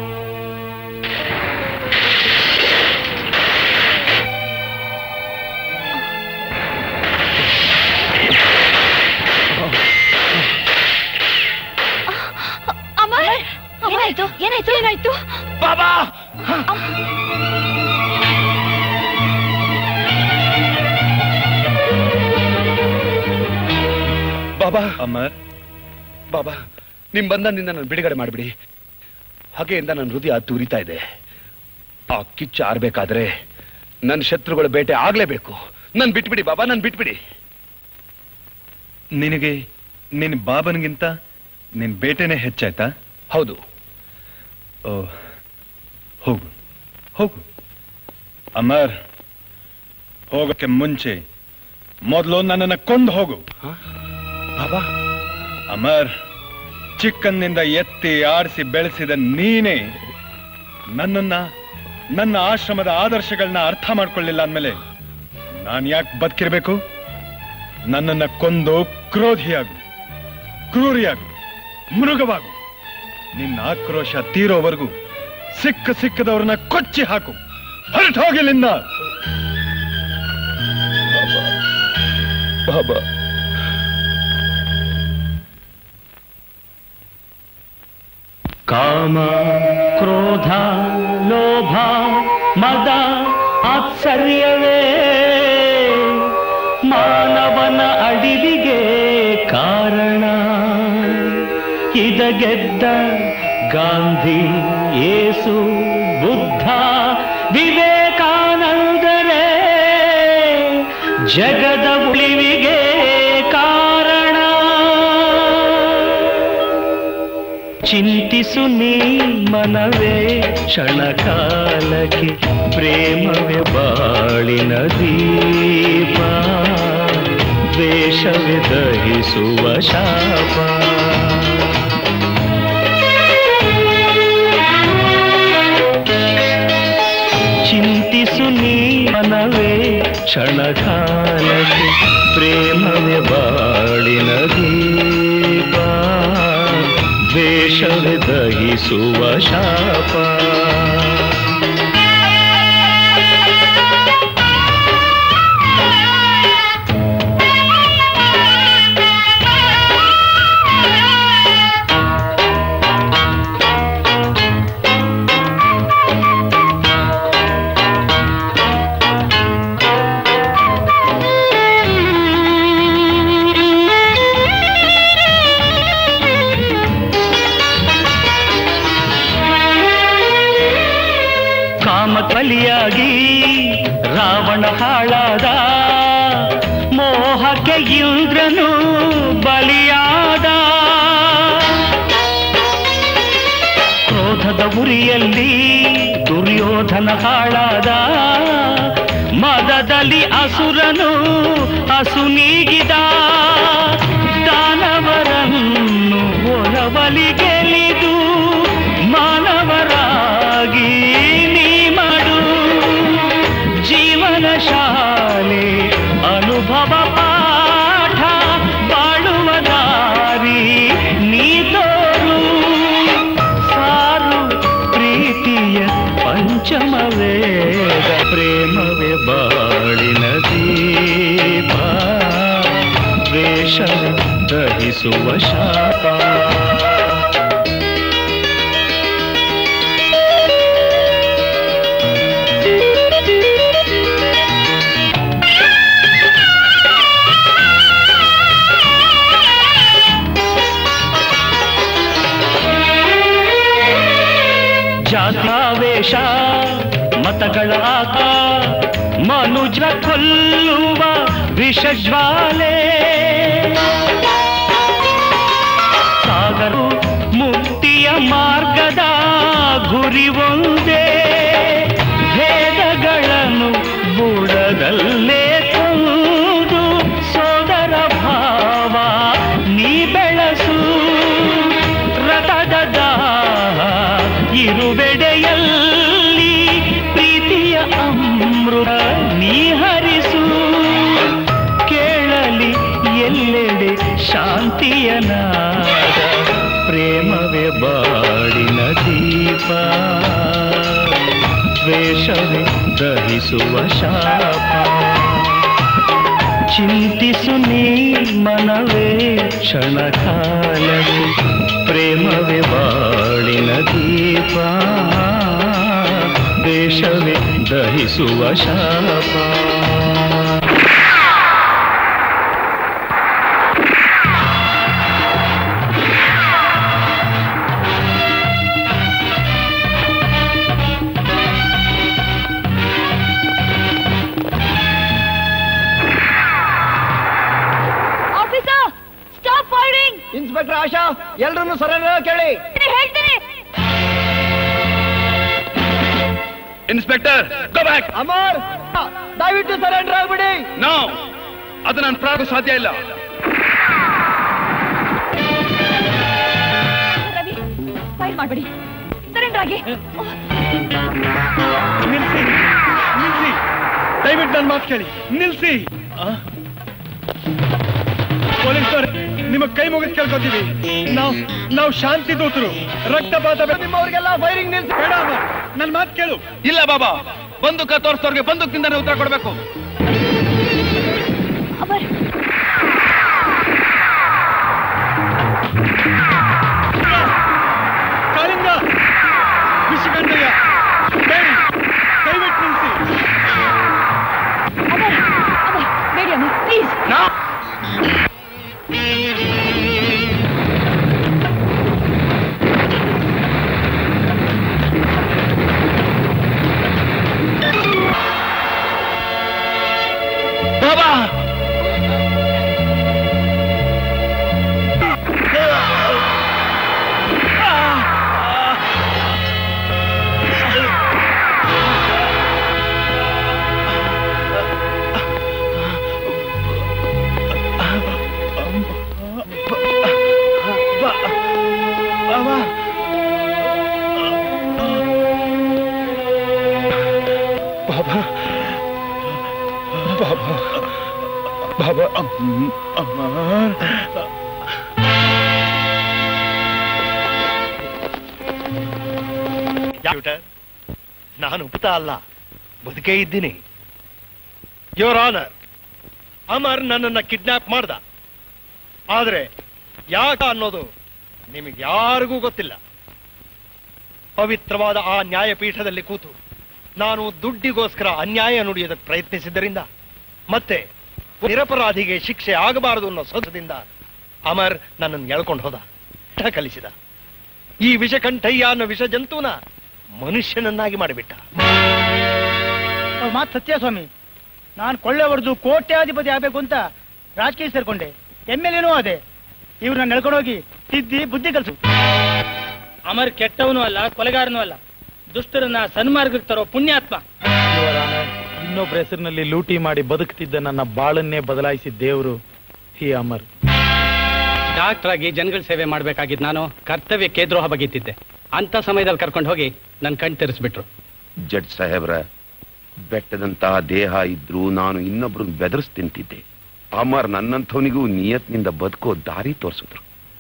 ಅಮ್ಮ ಏನಾಯ್ತು ಏನಾಯ್ತು ಏನಾಯ್ತು ಬಾಬಾ ಬಾಬಾ ಅಮರ್ ಬಾಬಾ ನಿಮ್ ಬಂಧನದಿಂದ ನಾನು ಬಿಡುಗಡೆ ಮಾಡಿಬಿಡಿ ಹಾಗೆಯಿಂದ ನನ್ನ ಹೃದಯ ತುರಿತಾ ಇದೆ ಆ ಕಿಚ್ಚು ಆರ್ಬೇಕಾದ್ರೆ ನನ್ನ ಶತ್ರುಗಳ ಬೇಟೆ ಆಗ್ಲೇಬೇಕು ನನ್ ಬಿಟ್ಬಿಡಿ ಬಾಬಾ ನನ್ ಬಿಟ್ಬಿಡಿ ನಿನಗೆ ನಿನ್ ಬಾಬನ್ಗಿಂತ ನಿನ್ ಬೇಟೆನೇ ಹೆಚ್ಚಾಯ್ತಾ ಹೌದು ಓ ಹೋಗು ಹೋಗು ಅಮರ್ ಹೋಗಕ್ಕೆ ಮುಂಚೆ ಮೊದಲು ನನ್ನನ್ನು ಕೊಂದು ಹೋಗು ಬಾಬಾ ಅಮರ್ ಚಿಕ್ಕಂದಿನಿಂದ ಎತ್ತಿ ಆಡಿಸಿ ಬೆಳೆಸಿದ ನೀನೇ ನನ್ನನ್ನ ನನ್ನ ಆಶ್ರಮದ ಆದರ್ಶಗಳನ್ನ ಅರ್ಥ ಮಾಡ್ಕೊಳ್ಳಿಲ್ಲ ಅಂದ್ಮೇಲೆ ನಾನು ಯಾಕೆ ಬದುಕಿರ್ಬೇಕು ನನ್ನನ್ನ ಕೊಂದು ಕ್ರೋಧಿಯಾಗು ಕ್ರೂರಿಯಾಗು ಮೃಗವಾಗು ನಿನ್ನ ಆಕ್ರೋಶ ತೀರೋವರೆಗೂ ಸಿಕ್ಕ ಸಿಕ್ಕದವ್ರನ್ನ ಕೊಚ್ಚಿ ಹಾಕು ಹೊರಟು ಹೋಗಿಲ್ಲಿಂದ ಬಾಬಾ ಕಾಮ ಕ್ರೋಧ ಲೋಭ ಮದ ಆಶ್ಚರ್ಯವೇ ಮಾನವನ ಅಡಿವಿಗೆ ಕಾರಣ ಇದ ಗೆದ್ದ ಗಾಂಧಿ ಯೇಸು ಬುದ್ಧ ವಿವೇಕಾನಂದರೇ ಜಗದ ಉಳಿವಿಗೆ ಕಾರಣ ಚಿಂತಿಸು ನೀ ಮನವೇ ಕ್ಷಣಕಾಲಕ್ಕೆ ಪ್ರೇಮವೇ ಬಾಳಿನ ದೀಪ ದ್ವೇಷವೇ ದಹಿಸುವ ಶಾಪ ಚಿಂತಿಸು ನೀ ಮನವೇ ಕ್ಷಣಕಾಲಕ್ಕೆ ಪ್ರೇಮವೇ ಬಾಳಿನ ದೀಪ ದ್ವೇಷವೇ ದಹಿಸುವ ಶಾಪ ಕಾಮ ಕಲಿಯಾಗಿ ರಾವಣ ಹಾಳಾದ ಮೋಹಕ್ಕೆ ಇಂದ್ರನು ಬಲಿಯಾದ ಕ್ರೋಧದ ಉರಿಯಲ್ಲಿ ದುರ್ಯೋಧನ ಹಾಳಾದ ಮದದಲ್ಲಿ ಅಸುರನು ಅಸು ನೀಗಿದ ದಾನವರನ್ನು ಒಳವಲಿ ಗೆಲಿದ ದಹಿಸುವ ಶಾಪ ಜಾತ್ಯಾವೇಶ ಮತಗಳ ಆಟ ಮನುಜ ಕೊಲ್ಲುವ ವಿಷಜ್ವಾಲೆ ಸಾಗರು ಮುಕ್ತಿಯ ಮಾರ್ಗದ ಗುರಿ ಒಂದೇ ಭೇದಗಳನ್ನು ಬುಡದಲ್ಲೇ ತಂದು ಸೋದರ ಭಾವ ನೀ ಬೆಳಸು ರಥದ ದಾಹ ಇರುವೆಡೆಯಲ್ಲಿ ಪ್ರೀತಿಯ ಅಮೃತ ನೀ ಹರಿಸು ಕೇಳಲಿ ಎಲ್ಲೆಡೆ ಶಾಂತಿಯ ನಾದ ಪ್ರೇಮವೇ ಬಾಡಿನ ದೀಪ ದ್ವೇಷವೇ ದಹಿಸುವ ಶಾಪ ಚಿಂತಿಸು ನೀ ಮನವೇ ಕ್ಷಣ ಕಾಲಕ್ಕೆ ಪ್ರೇಮವೇ ಬಾಳಿನ ದೀಪ ದೇಶವೇ ದಹಿಸುವ ಶಾಪ officer stop firing inspector Asha ಎಲ್ರನ್ನು ಸರೆಂಡರ್ ಕೇಳಿ ಹೇಳ್ತೀನಿ ಇನ್ಸ್ಪೆಕ್ಟರ್ ಗೋ ಬ್ಯಾಕ್ ಅಮರ್ ದಯವಿಟ್ಟು ಸರೆಂಡರ್ ಆಗ್ಬಿಡಿ ನೋ ಅದು ನಾನು ಪ್ರಾಗ ಸಾಧ್ಯ ಇಲ್ಲ ರವಿ ಫೈರ್ ಮಾಡ್ಬಿಡಿ ಸರೆಂಡರ್ ಆಗಿ ನಿಲ್ಸಿ ನಿಲ್ಸಿ ದಯವಿಟ್ಟು ನನ್ನ ಮಾತು ಕೇಳಿ ನಿಲ್ಸಿ ಪೊಲೀಸರು ನಿಮ್ಮ ಕೈ ಮುಗಿದು ಕೇಳ್ಕೊತೀವಿ ನಾವು ನಾವು ಶಾಂತಿ ದೂತರು ರಕ್ತಪಾತ ನಿಮ್ಮವ್ರಿಗೆಲ್ಲ ಫೈರಿಂಗ್ ನಿಲ್ಸಿ ಬೇಡ ನನ್ನ ಮಾತು ಕೇಳು ಇಲ್ಲ ಬಾಬಾ ಬಂದೂಕ ತೋರಿಸ್ತವ್ರಿಗೆ ಬಂದೂಕಿಂದಾನೆ ಉತ್ತರ ಕೊಡಬೇಕು ಅಮರ್ ಕಾಳಿಂಗ ವಿಷಗಂಧಯ್ಯ ಬೇಡಿ ದಯವಿಟ್ಟು ನಿಲ್ಸಿ ಅಮರ್ ಅಮರ್ ಬೇಡಿ ಅಮರ್ ಪ್ಲೀಸ್ ಬಾಬಾ ಬಾಬಾ ಬಾಬಾ ಬಾಬಾ ಬಾಬಾ ಅಮರ್ ಕಂಪ್ಯೂಟರ್ ನಾನು ಉಪ್ತಾ ಅಲ್ಲ ಬದುಕೇ ಇದ್ದೀನಿ ಯೋರ್ ಆನರ್ ಅಮರ್ ನನ್ನನ್ನ ಕಿಡ್ನಾಪ್ ಮಾಡ್ದ ಆದ್ರೆ ಯಾಕ ಅನ್ನೋದು ನಿಮಗೆ ಯಾರಿಗೂ ಗೊತ್ತಿಲ್ಲ ಪವಿತ್ರವಾದ ಆ ನ್ಯಾಯಪೀಠದಲ್ಲಿ ಕೂತು ನಾನು ದುಡ್ಡಿಗೋಸ್ಕರ ಅನ್ಯಾಯ ನುಡಿಯೋದಕ್ಕೆ ಪ್ರಯತ್ನಿಸಿದ್ದರಿಂದ ಮತ್ತೆ ನಿರಪರಾಧಿಗೆ ಶಿಕ್ಷೆ ಆಗಬಾರದು ಅನ್ನೋ ಸೊಸದಿಂದ ಅಮರ್ ನನ್ನನ್ನು ಎಳ್ಕೊಂಡು ಹೋದ ಪಾಠ ಕಲಿಸಿದ ಈ ವಿಷಕಂಠಯ್ಯ ಅನ್ನೋ ವಿಷ ಜಂತುನ ಮನುಷ್ಯನನ್ನಾಗಿ ಮಾಡಿಬಿಟ್ಟ ಅವ್ರ ಮಾತು ಸತ್ಯ ಸ್ವಾಮಿ ನಾನು ಕೊಳ್ಳೆ ಹೊಡೆದು ಕೋಟ್ಯಾಧಿಪತಿ ಆಗ್ಬೇಕು ಅಂತ ರಾಜಕೀಯ ಸೇರ್ಕೊಂಡೆ ಎಮ್ ಎಲ್ ಎನೂ ಅದೇ ಇವ್ರು ನಾನು ನಡ್ಕೊಂಡೋಗಿ ತಿದ್ದಿ ಬುದ್ಧಿ ಕಲ್ಸು ಅಮರ್ ಕೆಟ್ಟವನು ಅಲ್ಲ ಕೊಲೆಗಾರನೂ ಅಲ್ಲ ದುಷ್ಟರನ್ನ ಸನ್ಮಾರ್ಗಕ್ಕೆ ತರೋ ಪುಣ್ಯಾತ್ಮ ಇನ್ನೊಬ್ಬರ ಹೆಸರಿನಲ್ಲಿ ಲೂಟಿ ಮಾಡಿ ಬದುಕ್ತಿದ್ದ ನನ್ನ ಬಾಳನ್ನೇ ಬದಲಾಯಿಸಿದ ದೇವರು ಈ ಅಮರ್ ಡಾಕ್ಟರ್ ಆಗಿ ಜನಗಳ ಸೇವೆ ಮಾಡ್ಬೇಕಾಗಿದ್ದು ನಾನು ಕರ್ತವ್ಯಕ್ಕೆ ದ್ರೋಹ ಬಗೆತಿದ್ದೆ ಅಂತ ಸಮಯದಲ್ಲಿ ಕರ್ಕೊಂಡು ಹೋಗಿ ನನ್ನ ಕಣ್ ತೆರೆಸ್ಬಿಟ್ರು ಜಡ್ಜ್ ಸಾಹೇಬ್ರ ಬೆಟ್ಟದಂತಹ ದೇಹ ಇದ್ರೂ ನಾನು ಇನ್ನೊಬ್ರನ್ನ ಬೆದರ್ಸ್ ತಿಂತಿದ್ದೆ ಅಮರ್ ನನ್ನಂಥವನಿಗೂ ನಿಯತ್ನಿಂದ ಬದುಕೋ ದಾರಿ ತೋರಿಸಿದ್ರು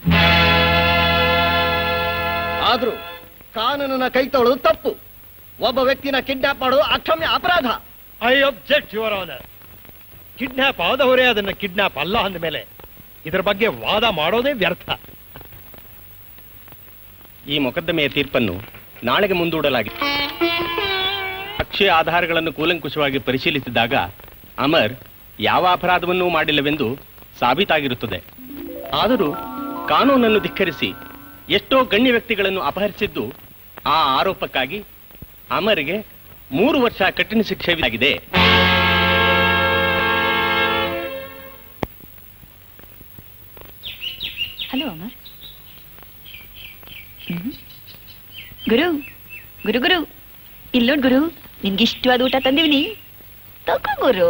ಆದ್ರೂ ಕಾನೂನನ್ನ ಕೈ ತೊಳೆದು ತಪ್ಪು ಒಬ್ಬ ವ್ಯಕ್ತಿನ ಕಿಡ್ನಾಪ್ ಮಾಡೋದು ಅಕ್ಷಮ್ಯ ಅಪರಾಧ I object your honour kidnap ಆದವರೇ ಅದನ್ನ ಕಿಡ್ನಾಪ್ ಅಲ್ಲ ಅಂದ ಮೇಲೆ ಇದರ ಬಗ್ಗೆ ವಾದ ಮಾಡೋದೇ ವ್ಯರ್ಥ ಈ ಮೊಕದ್ದಮೆಯ ತೀರ್ಪನ್ನು ನಾಳೆಗೆ ಮುಂದೂಡಲಾಗಿದೆ ಸಾಕ್ಷ್ಯ ಆಧಾರಗಳನ್ನು ಕೂಲಂಕುಷವಾಗಿ ಪರಿಶೀಲಿಸಿದಾಗ ಅಮರ್ ಯಾವ ಅಪರಾಧವನ್ನೂ ಮಾಡಿಲ್ಲವೆಂದು ಸಾಬೀತಾಗಿರುತ್ತದೆ ಆದರೂ ಕಾನೂನನ್ನು ಧಿಕ್ಕರಿಸಿ ಎಷ್ಟೋ ಗಣ್ಯ ವ್ಯಕ್ತಿಗಳನ್ನು ಅಪಹರಿಸಿದ್ದು ಆ ಆರೋಪಕ್ಕಾಗಿ ಅಮರ್ಗೆ ಮೂರು ವರ್ಷ ಕಠಿಣ ಶಿಕ್ಷೆ ಆಗಿದೆ ಹಲೋ ಅಮರ್ ಹ್ಮ್. ಗುರು ಗುರು ಗುರು ಇಲ್ಲೋಡ್ ಗುರು ನಿನ್ಗೆ ಇಷ್ಟವಾದ ಊಟ ತಂದಿವ್ನಿ ತಗೋ ಗುರು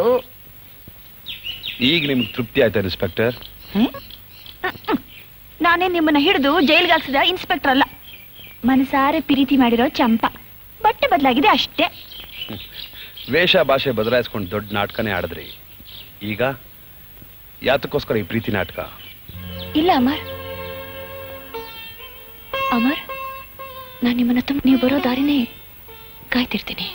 ಈಗ ನಿಮ್ಗೆ ತೃಪ್ತಿ ಆಯ್ತಾ ಇನ್ಸ್ಪೆಕ್ಟರ್ ನಾನೇ ನಿಮ್ಮನ್ನ ಹಿಡಿದು ಜೈಲ್ಗೆ ಹಾಕ್ಸಿದ ಇನ್ಸ್ಪೆಕ್ಟರ್ ಅಲ್ಲ ಮನಸಾರೆ ಪ್ರೀತಿ ಮಾಡಿರೋ ಚಂಪ ಬಟ್ಟೆ ಬದಲಾಗಿದೆ ಅಷ್ಟೇ ವೇಷ ಭಾಷೆ ಬದಲಾಯಿಸ್ಕೊಂಡು ದೊಡ್ಡ ನಾಟಕನೇ ಆಡಿದ್ರಿ ಈಗ ಯಾತಕ್ಕೋಸ್ಕರ ಈ ಪ್ರೀತಿ ನಾಟಕ ಇಲ್ಲ ಅಮರ್ ಅಮರ್ ನಾನು ನಿಮ್ಮನ್ನ ತುಂಬ ನೀವು ಬರೋ ದಾರಿನೇ ಕಾಯ್ತಿರ್ತೀನಿ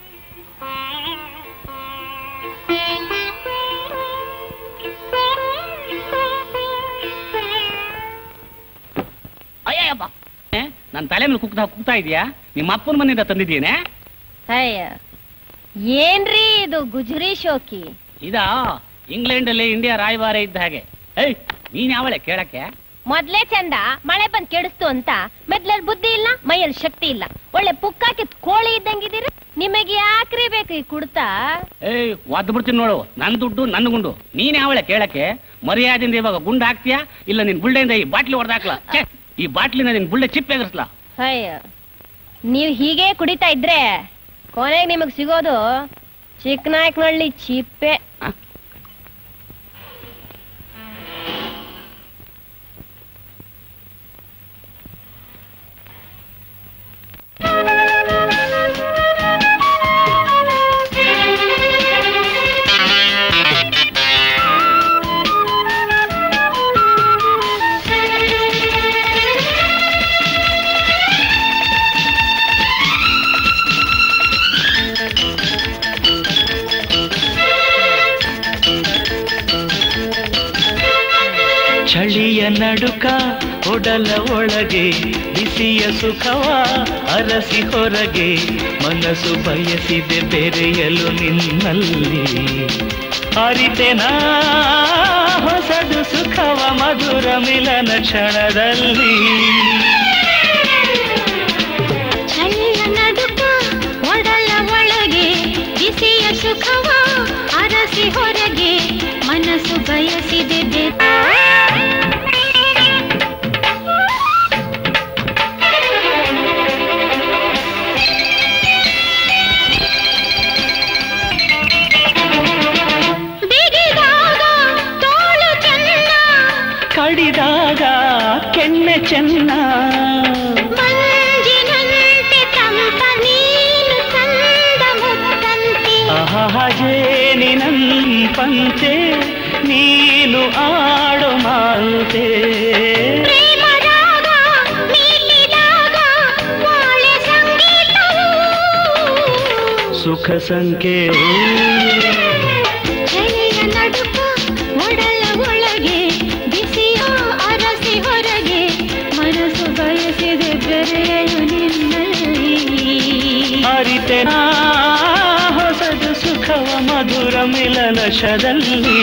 ಅಯ್ಯಪ್ಪ ನನ್ನ ತಲೆ ಮೇಲೆ ಕುಗ್ತಾ ಕುಗ್ತಾ ಇದೆಯಾ ನಿಮ್ಮ ಅಪ್ಪನ ಮನೆಯಿಂದ ತಂದಿದ್ದೀನೆ ಅಯ್ಯ ಏನ್ರಿ ಇದು ಗುಜರಿ ಶೋಕಿ ಇದಾ ಇಂಗ್ಲೆಂಡ್ ಅಲ್ಲಿ ಇಂಡಿಯಾ ರಾಯಭಾರ ಇದ್ದ ಹಾಗೆ ಏಯ್ ನೀನ್ ಯಾವಳೆ ಕೇಳಕ್ಕೆ ಮೊದ್ಲೇ ಚಂದ ಮಳೆ ಬಂದ್ ಕೆಡಿಸ್ತು ಅಂತ ಮೆದ್ಲಲ್ಲಿ ಬುದ್ಧಿ ಇಲ್ಲ ಮೈಯಲ್ಲಿ ಶಕ್ತಿ ಇಲ್ಲ ಒಳ್ಳೆ ಪುಕ್ಕಾಕಿತ್ ಕೋಳಿ ಇದ್ದಂಗಿದ್ದೀರಿ ನಿಮಗೆ ಯಾಕ್ರಿ ಬೇಕು ಈ ಕುಡ್ತಾ ಏಯ್ ಒದ್ದು ಬಿಡ್ತೀನಿ ನೋಡು ನನ್ ದುಡ್ಡು ನನ್ನ ಗುಂಡು ನೀನ್ ಯಾವಳೆ ಕೇಳಕ್ಕೆ ಮರ್ಯಾದೆಯಿಂದ ಇವಾಗ ಗುಂಡು ಹಾಕ್ತೀಯಾ ಇಲ್ಲ ನಿನ್ ಬುಳ್ಳೆಯಿಂದ ಈ ಬಾಟ್ಲಿ ಹೊಡೆದಾಕ್ಲಾ ಈ ಬಾಟ್ಲಿನ ನಿನ್ ಬುಳ್ಳೆ ಚಿಪ್ ಎಗರ್ಸ್ಲಾ ಅಯ್ಯ ನೀವ್ ಹೀಗೆ ಕುಡಿತಾ ಇದ್ರೆ ಕೊನೆಗೆ ನಿಮಗ್ ಸಿಗೋದು ಚಿಕ್ಕನಾಯಕನಹಳ್ಳಿ ಚಿಪ್ಪೆ ಚಳಿಯ ನಡುಕ ಒಡಲ ಒಳಗೆ ಬಿಸಿಯ ಸುಖವ ಅರಸಿ ಹೊರಗೆ ಮನಸ್ಸು ಬಯಸಿದೆ ಬೆರೆಯಲು ನಿನ್ನಲ್ಲಿ ಅರಿತೆನಾ ಹೊಸದು ಸುಖವ ಮಧುರ ಮಿಲನ ಕ್ಷಣದಲ್ಲಿ ಚಳಿಯ ನಡುಕ ಒಡಲ ಒಳಗೆ ಬಿಸಿಯ ಸುಖವ ಅರಸಿ ಹೊರಗೆ ಮನಸ್ಸು ಬಯಸಿದೆ ಬೆ- ಬಿಗಿದಾಗ ತೋಳು ಚೆನ್ನ ಕಡಿದಾಗ ಕೆನ್ನೆ ಚೆನ್ನ ಮಂಜಿನಂತೆ ತಂಪ ನೀನು ಚಂದ ಮುತ್ತಂತೆ ಅಹಜೇನಿನಂಪಂತೆ ನೀನು ಆಡು ಮಾತೆ ಪ್ರೇಮರಾಗ ಮೀಟಿದಾಗ ಒಳ್ಳೆ ಸಂಗೀತವು ಸುಖ ಸಂಖ್ಯೆಯು ಚಳಿಯ ನಡುಕ ಒಡಲ ಒಳಗೆ ಬಿಸಿಯ ಅರಸಿ ಹೊರಗೆ ಮನಸ್ಸು ಬಯಸಿದೆ ಬೆರೆಯಲು ನಿನ್ನಲ್ಲಿ ಅರಿತೆನಾ ಹೊಸದು ಸುಖವ ಮಧುರ ಮಿಲನ ಶದಲ್ಲಿ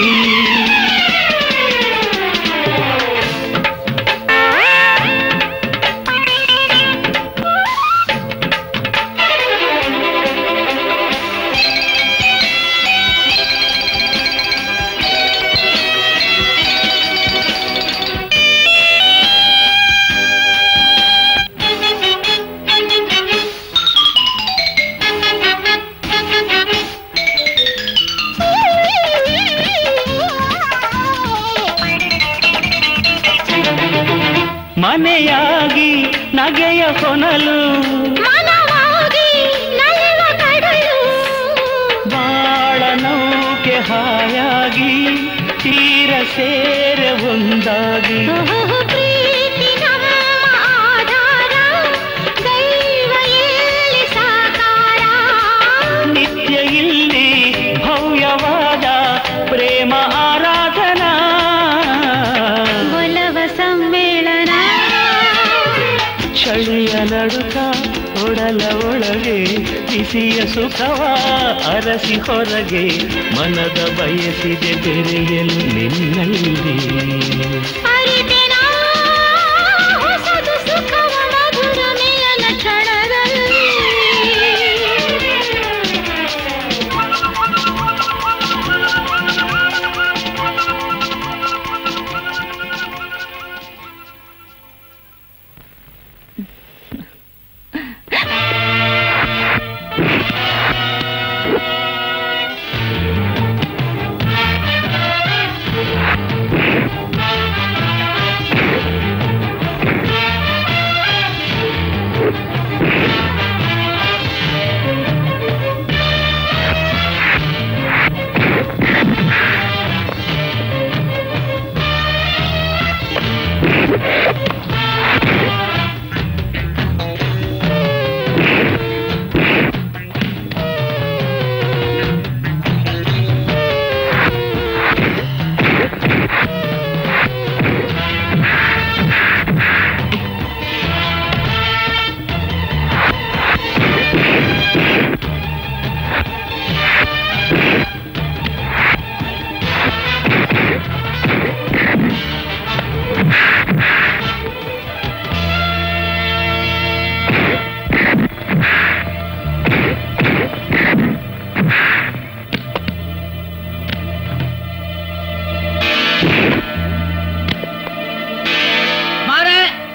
ಮನೆಯಾಗಿ ನಗೆಯ ಹೊನಲು ಮನವಾಗಿ ನಲಿವ ಕಡಲು ಬಾಳ ನೌಕೆ ಹಾಯಾಗಿ ತೀರ ಸೇರೆ ಒಂದಾಗಿ ಪ್ರೀತಿ ನಮ್ಮ ಆಧಾರ ದೈವ ಎಲ್ಲಿ ಸಾಕಾರ ನಿತ್ಯ ಇಲ್ಲಿ ಭವ್ಯವಾದ ಪ್ರೇಮ ಆರಾಧನಾ ನಡುಕ ಒಡಲ ಒಳಗೆ ಬಿಸಿಯ ಸುಖವ ಅರಸಿ ಹೊರಗೆ ಮನದ ಬಯಸಿದೆ ಬೆರೆಯಲು ನಿನ್ನಲ್ಲಿ ಅರಿತೆನಾ ಹೊಸದು ಸುಖವ ಮಧುರ ಮಿಲನ ಕ್ಷಣದಲ್ಲಿ ಮಾರೆ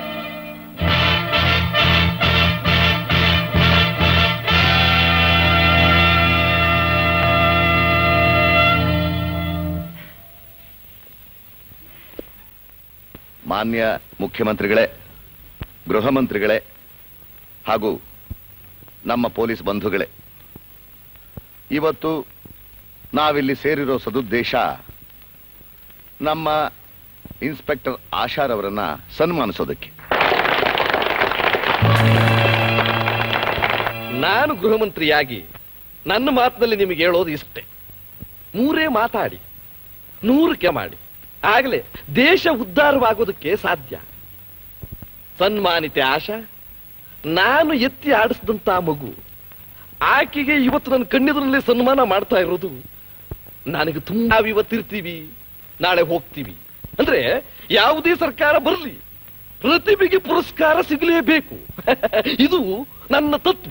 ಮಾನ್ಯ ಮುಖ್ಯಮಂತ್ರಿಗಳೇ ಗೃಹ ಮಂತ್ರಿಗಳೇ ಹಾಗೂ ನಮ್ಮ ಪೊಲೀಸ್ ಬಂಧುಗಳೇ ಇವತ್ತು ನಾವಿಲ್ಲಿ ಸೇರಿರೋ ಸದುದ್ದೇಶ ನಮ್ಮ ಇನ್ಸ್ಪೆಕ್ಟರ್ ಆಶಾರ್ ಅವರನ್ನ ಸನ್ಮಾನಿಸೋದಕ್ಕೆ ನಾನು ಗೃಹ ಮಂತ್ರಿಯಾಗಿ ನನ್ನ ಮಾತಿನಲ್ಲಿ ನಿಮಗೆ ಹೇಳೋದು ಇಷ್ಟೇ ಮೂರೇ ಮಾತಾಡಿ ನೂರಕ್ಕೆ ಮಾಡಿ ಆಗಲೇ ದೇಶ ಉದ್ಧಾರವಾಗೋದಕ್ಕೆ ಸಾಧ್ಯ ಸನ್ಮಾನಿತೆ ಆಶಾ ನಾನು ಎತ್ತಿ ಆಡಿಸಿದಂತ ಮಗು ಆಕೆಗೆ ಇವತ್ತು ನನ್ನ ಕಣ್ಣೆದುರಲ್ಲೇ ಸನ್ಮಾನ ಮಾಡ್ತಾ ಇರೋದು ನನಗೆ ತುಂಬಾ ಇವತ್ತಿರ್ತೀವಿ ನಾಳೆ ಹೋಗ್ತೀವಿ ಅಂದ್ರೆ ಯಾವುದೇ ಸರ್ಕಾರ ಬರಲಿ ಪ್ರತಿಭೆಗೆ ಪುರಸ್ಕಾರ ಸಿಗಲೇಬೇಕು ಇದು ನನ್ನ ತತ್ವ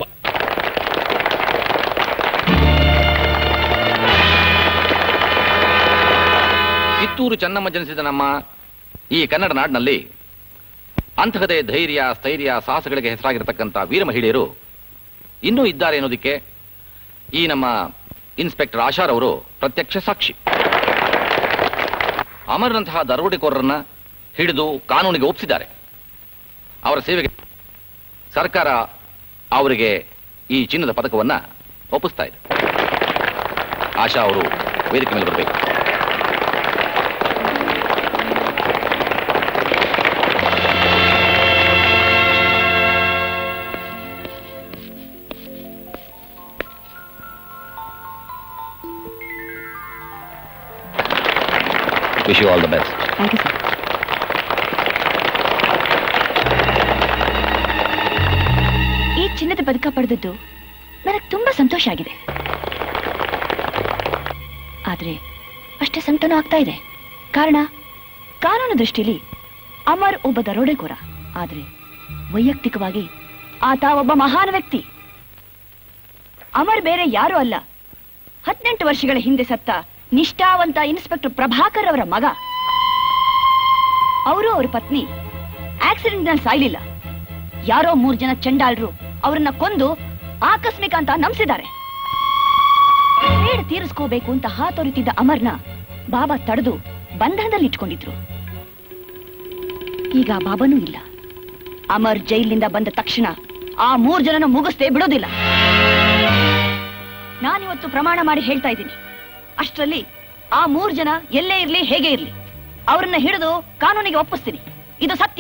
ಕಿತ್ತೂರು ಚೆನ್ನಮ್ಮ ಜನಿಸಿದ ನಮ್ಮ ಈ ಕನ್ನಡ ನಾಡಿನಲ್ಲಿ ಅಂತಹದೇ ಧೈರ್ಯ ಸ್ಥೈರ್ಯ ಸಾಹಸಗಳಿಗೆ ಹೆಸರಾಗಿರತಕ್ಕಂಥ ವೀರ ಮಹಿಳೆಯರು ಇನ್ನೂ ಇದ್ದಾರೆ ಅನ್ನೋದಕ್ಕೆ ಈ ನಮ್ಮ ಇನ್ಸ್ಪೆಕ್ಟರ್ ಆಶಾರ್ ಅವರು ಪ್ರತ್ಯಕ್ಷ ಸಾಕ್ಷಿ ಅಮರನಂತಹ ದರೋಡೆಕೋರರನ್ನ ಹಿಡಿದು ಕಾನೂನಿಗೆ ಒಪ್ಪಿಸಿದ್ದಾರೆ ಅವರ ಸೇವೆಗೆ ಸರ್ಕಾರ ಅವರಿಗೆ ಈ ಚಿನ್ನದ ಪದಕವನ್ನ ಒಪ್ಪಿಸ್ತಾ ಇದೆ ಆಶಾ ಅವರು ವೇದಿಕೆ ಮೇಲೆ ಬರಬೇಕು wish you all the best thank you sir ಈ ಚಿನ್ನದ ಪದಕ ಪಡೆದದ್ದು ನನಗೆ ತುಂಬಾ ಸಂತೋಷ ಆಗಿದೆ ಆದ್ರೆ ಅಷ್ಟೇ ಸಂಕಟನೂ ಆಗ್ತಾ ಇದೆ ಕಾರಣ ಕಾನೂನು ದೃಷ್ಟಿಯಲ್ಲಿ ಅಮರ್ ಒಬ್ಬ ದರೋಡೆಕೋರ ಆದ್ರೆ ವೈಯಕ್ತಿಕವಾಗಿ ಆತ ಒಬ್ಬ ಮಹಾನ್ ವ್ಯಕ್ತಿ ಅಮರ್ ಬೇರೆ ಯಾರೂ ಅಲ್ಲ ಹದಿನೆಂಟು ವರ್ಷಗಳ ಹಿಂದೆ ಸತ್ತ ನಿಷ್ಠಾವಂತ ಇನ್ಸ್ಪೆಕ್ಟರ್ ಪ್ರಭಾಕರ್ ಅವರ ಮಗ ಅವರು ಅವರ ಪತ್ನಿ ಆಕ್ಸಿಡೆಂಟ್ ನಲ್ಲಿ ಸಾಯ್ಲಿಲ್ಲ ಯಾರೋ ಮೂರ್ ಜನ ಚಂಡಾಳರು ಅವರನ್ನ ಕೊಂದು ಆಕಸ್ಮಿಕ ಅಂತ ನಂಬಿಸಿದ್ದಾರೆ ಬೇಡ ತೀರಿಸ್ಕೋಬೇಕು ಅಂತ ಹಾತೊರಿತಿದ್ದ ಅಮರ್ನ ಬಾಬಾ ತಡೆದು ಬಂಧನದಲ್ಲಿ ಇಟ್ಕೊಂಡಿದ್ರು ಈಗ ಆ ಬಾಬನೂ ಇಲ್ಲ ಅಮರ್ ಜೈಲಿನಿಂದ ಬಂದ ತಕ್ಷಣ ಆ ಮೂರ್ ಜನನ ಮುಗಿಸ್ತೇ ಬಿಡೋದಿಲ್ಲ ನಾನಿವತ್ತು ಪ್ರಮಾಣ ಮಾಡಿ ಹೇಳ್ತಾ ಇದ್ದೀನಿ ಅಷ್ಟರಲ್ಲಿ ಆ ಮೂರ್ ಜನ ಎಲ್ಲೇ ಇರ್ಲಿ ಹೇಗೆ ಇರ್ಲಿ ಅವರನ್ನ ಹಿಡಿದು ಕಾನೂನಿಗೆ ಒಪ್ಪಿಸ್ತೀನಿ ಇದು ಸತ್ಯ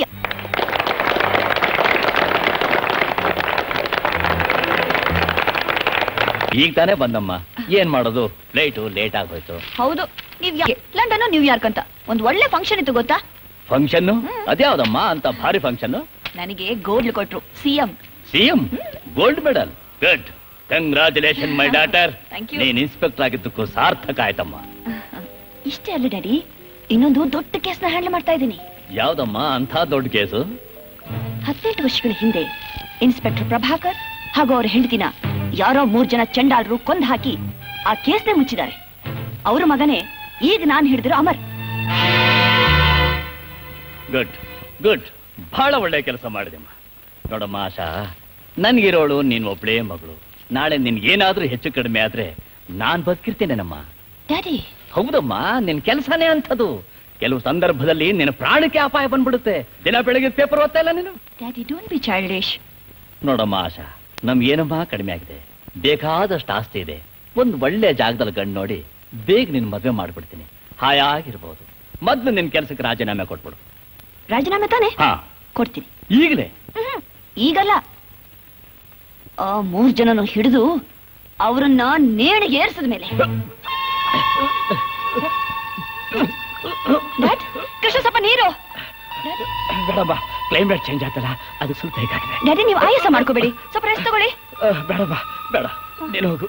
ಈಗ ತಾನೇ ಬಂದಮ್ಮ ಏನ್ ಮಾಡೋದು ಫ್ಲೈಟು ಲೇಟ್ ಆಗೋಯ್ತು ಹೌದು ನೀವ್ ಯಾ- ಲಂಡನ್ ನ್ಯೂಯಾರ್ಕ್ ಅಂತ ಒಂದ್ ಒಳ್ಳೆ ಫಂಕ್ಷನ್ ಇತ್ತು ಗೊತ್ತಾ ಫಂಕ್ಷನ್ ಅದ್ಯಾವ್ದಮ್ಮ ಅಂತ ಭಾರಿ ಫಂಕ್ಷನ್ ನನಗೆ ಗೋಲ್ಡ್ ಕೊಟ್ರು CM CM gold medal good congratulation my daughter Thank you. ನೀನ್ ಇನ್ಸ್ಪೆಕ್ಟರ್ ಆಗಿದ್ದಕ್ಕೂ ಸಾರ್ಥಕ ಆಯ್ತಮ್ಮ ಇಷ್ಟೇ ಅಲ್ಲ ಡ್ಯಾಡಿ ಇನ್ನೊಂದು ದೊಡ್ಡ ಕೇಸ್ನ ಹ್ಯಾಂಡಲ್ ಮಾಡ್ತಾ ಇದ್ದೀನಿ ಯಾವ್ದಮ್ಮ ಅಂಥ ದೊಡ್ಡ ಕೇಸು ಹದಿನೆಂಟು ವರ್ಷಗಳ ಹಿಂದೆ ಇನ್ಸ್ಪೆಕ್ಟರ್ ಪ್ರಭಾಕರ್ ಹಾಗೂ ಅವರ ಹೆಂಡತಿನ ಯಾರೋ ಮೂರ್ ಜನ ಚಂಡಾಲರು ಕೊಂದು ಹಾಕಿ ಆ ಕೇಸ್ನೇ ಮುಚ್ಚಿದ್ದಾರೆ ಅವ್ರ ಮಗನೇ ಈಗ ನಾನು ಹಿಡಿದಿರೋ ಅಮರ್ ಗುಡ್ ಗುಡ್ ಬಹಳ ಒಳ್ಳೆ ಕೆಲಸ ಮಾಡಿದೆಮ್ಮ ನೋಡಮ್ಮ ಆಶಾ ನನ್ಗಿರೋಳು ನೀನ್ ಒಬ್ಳೇ ಮಗಳು ನಾಳೆ ನಿನ್ಗೇನಾದ್ರೂ ಹೆಚ್ಚು ಕಡಿಮೆ ಆದ್ರೆ ನಾನ್ ಬದುಕಿರ್ತೇನೆನಮ್ಮ ಡ್ಯಾಡಿ ಹೌದಮ್ಮ ನಿನ್ ಕೆಲಸನೇ ಅಂಥದ್ದು ಕೆಲವು ಸಂದರ್ಭದಲ್ಲಿ ನಿನ್ನ ಪ್ರಾಣಕ್ಕೆ ಅಪಾಯ ಬಂದ್ಬಿಡುತ್ತೆ ದಿನ ಬೆಳಗ್ಗೆ ಪೇಪರ್ ಓದ್ತಾ ಇಲ್ಲ ನೀನು ಡ್ಯಾಡಿ ಡೋಂಟ್ ಬಿ ಚೈಲ್ಡಿಶ್ ನೋಡಮ್ಮ ಆಶಾ ನಮ್ಗೇನಮ್ಮ ಕಡಿಮೆ ಆಗಿದೆ ಬೇಕಾದಷ್ಟು ಆಸ್ತಿ ಇದೆ ಒಂದು ಒಳ್ಳೆ ಜಾಗದಲ್ಲಿ ಗಂಡು ನೋಡಿ ಬೇಗ ನಿನ್ ಮದುವೆ ಮಾಡ್ಬಿಡ್ತೀನಿ ಹಾಯಾಗಿರ್ಬೋದು ಮೊದ್ಲು ನಿನ್ ಕೆಲ್ಸಕ್ಕೆ ರಾಜೀನಾಮೆ ಕೊಟ್ಬಿಡು ರಾಜೀನಾಮೆ ತಾನೆ ಹಾ ಕೊಡ್ತೀನಿ ಈಗಲೇ ಮ್ಹ್ಮ್. ಈಗಲ್ಲ ಆ ಮೂರ್ ಜನನು ಹಿಡಿದು ಅವರನ್ನ ನೇಣಿಗೆ ಏರ್ಸಿದ ಮೇಲೆ ಡ್ಯಾಡ್, ಕೃಷ್ಣ ಸ್ವಲ್ಪ ನೀರು ಬೇಡಮ್ಮ ಕ್ಲೈಮೇಟ್ ಚೇಂಜ್ ಆಗ್ತಲ್ಲ ಅದು ಸ್ವಲ್ಪ ಬೇಕಾಗಿದೆ ಡ್ಯಾಡಿ ನೀವು ಆಯಾಸ ಮಾಡ್ಕೋಬೇಡಿ ಸ್ವಲ್ಪ ರೆಸ್ಟ್ ತಗೊಳ್ಳಿ ಅಹ್, ಬೇಡಮ್ಮ ಬೇಡ ನೀನು ಹೋಗು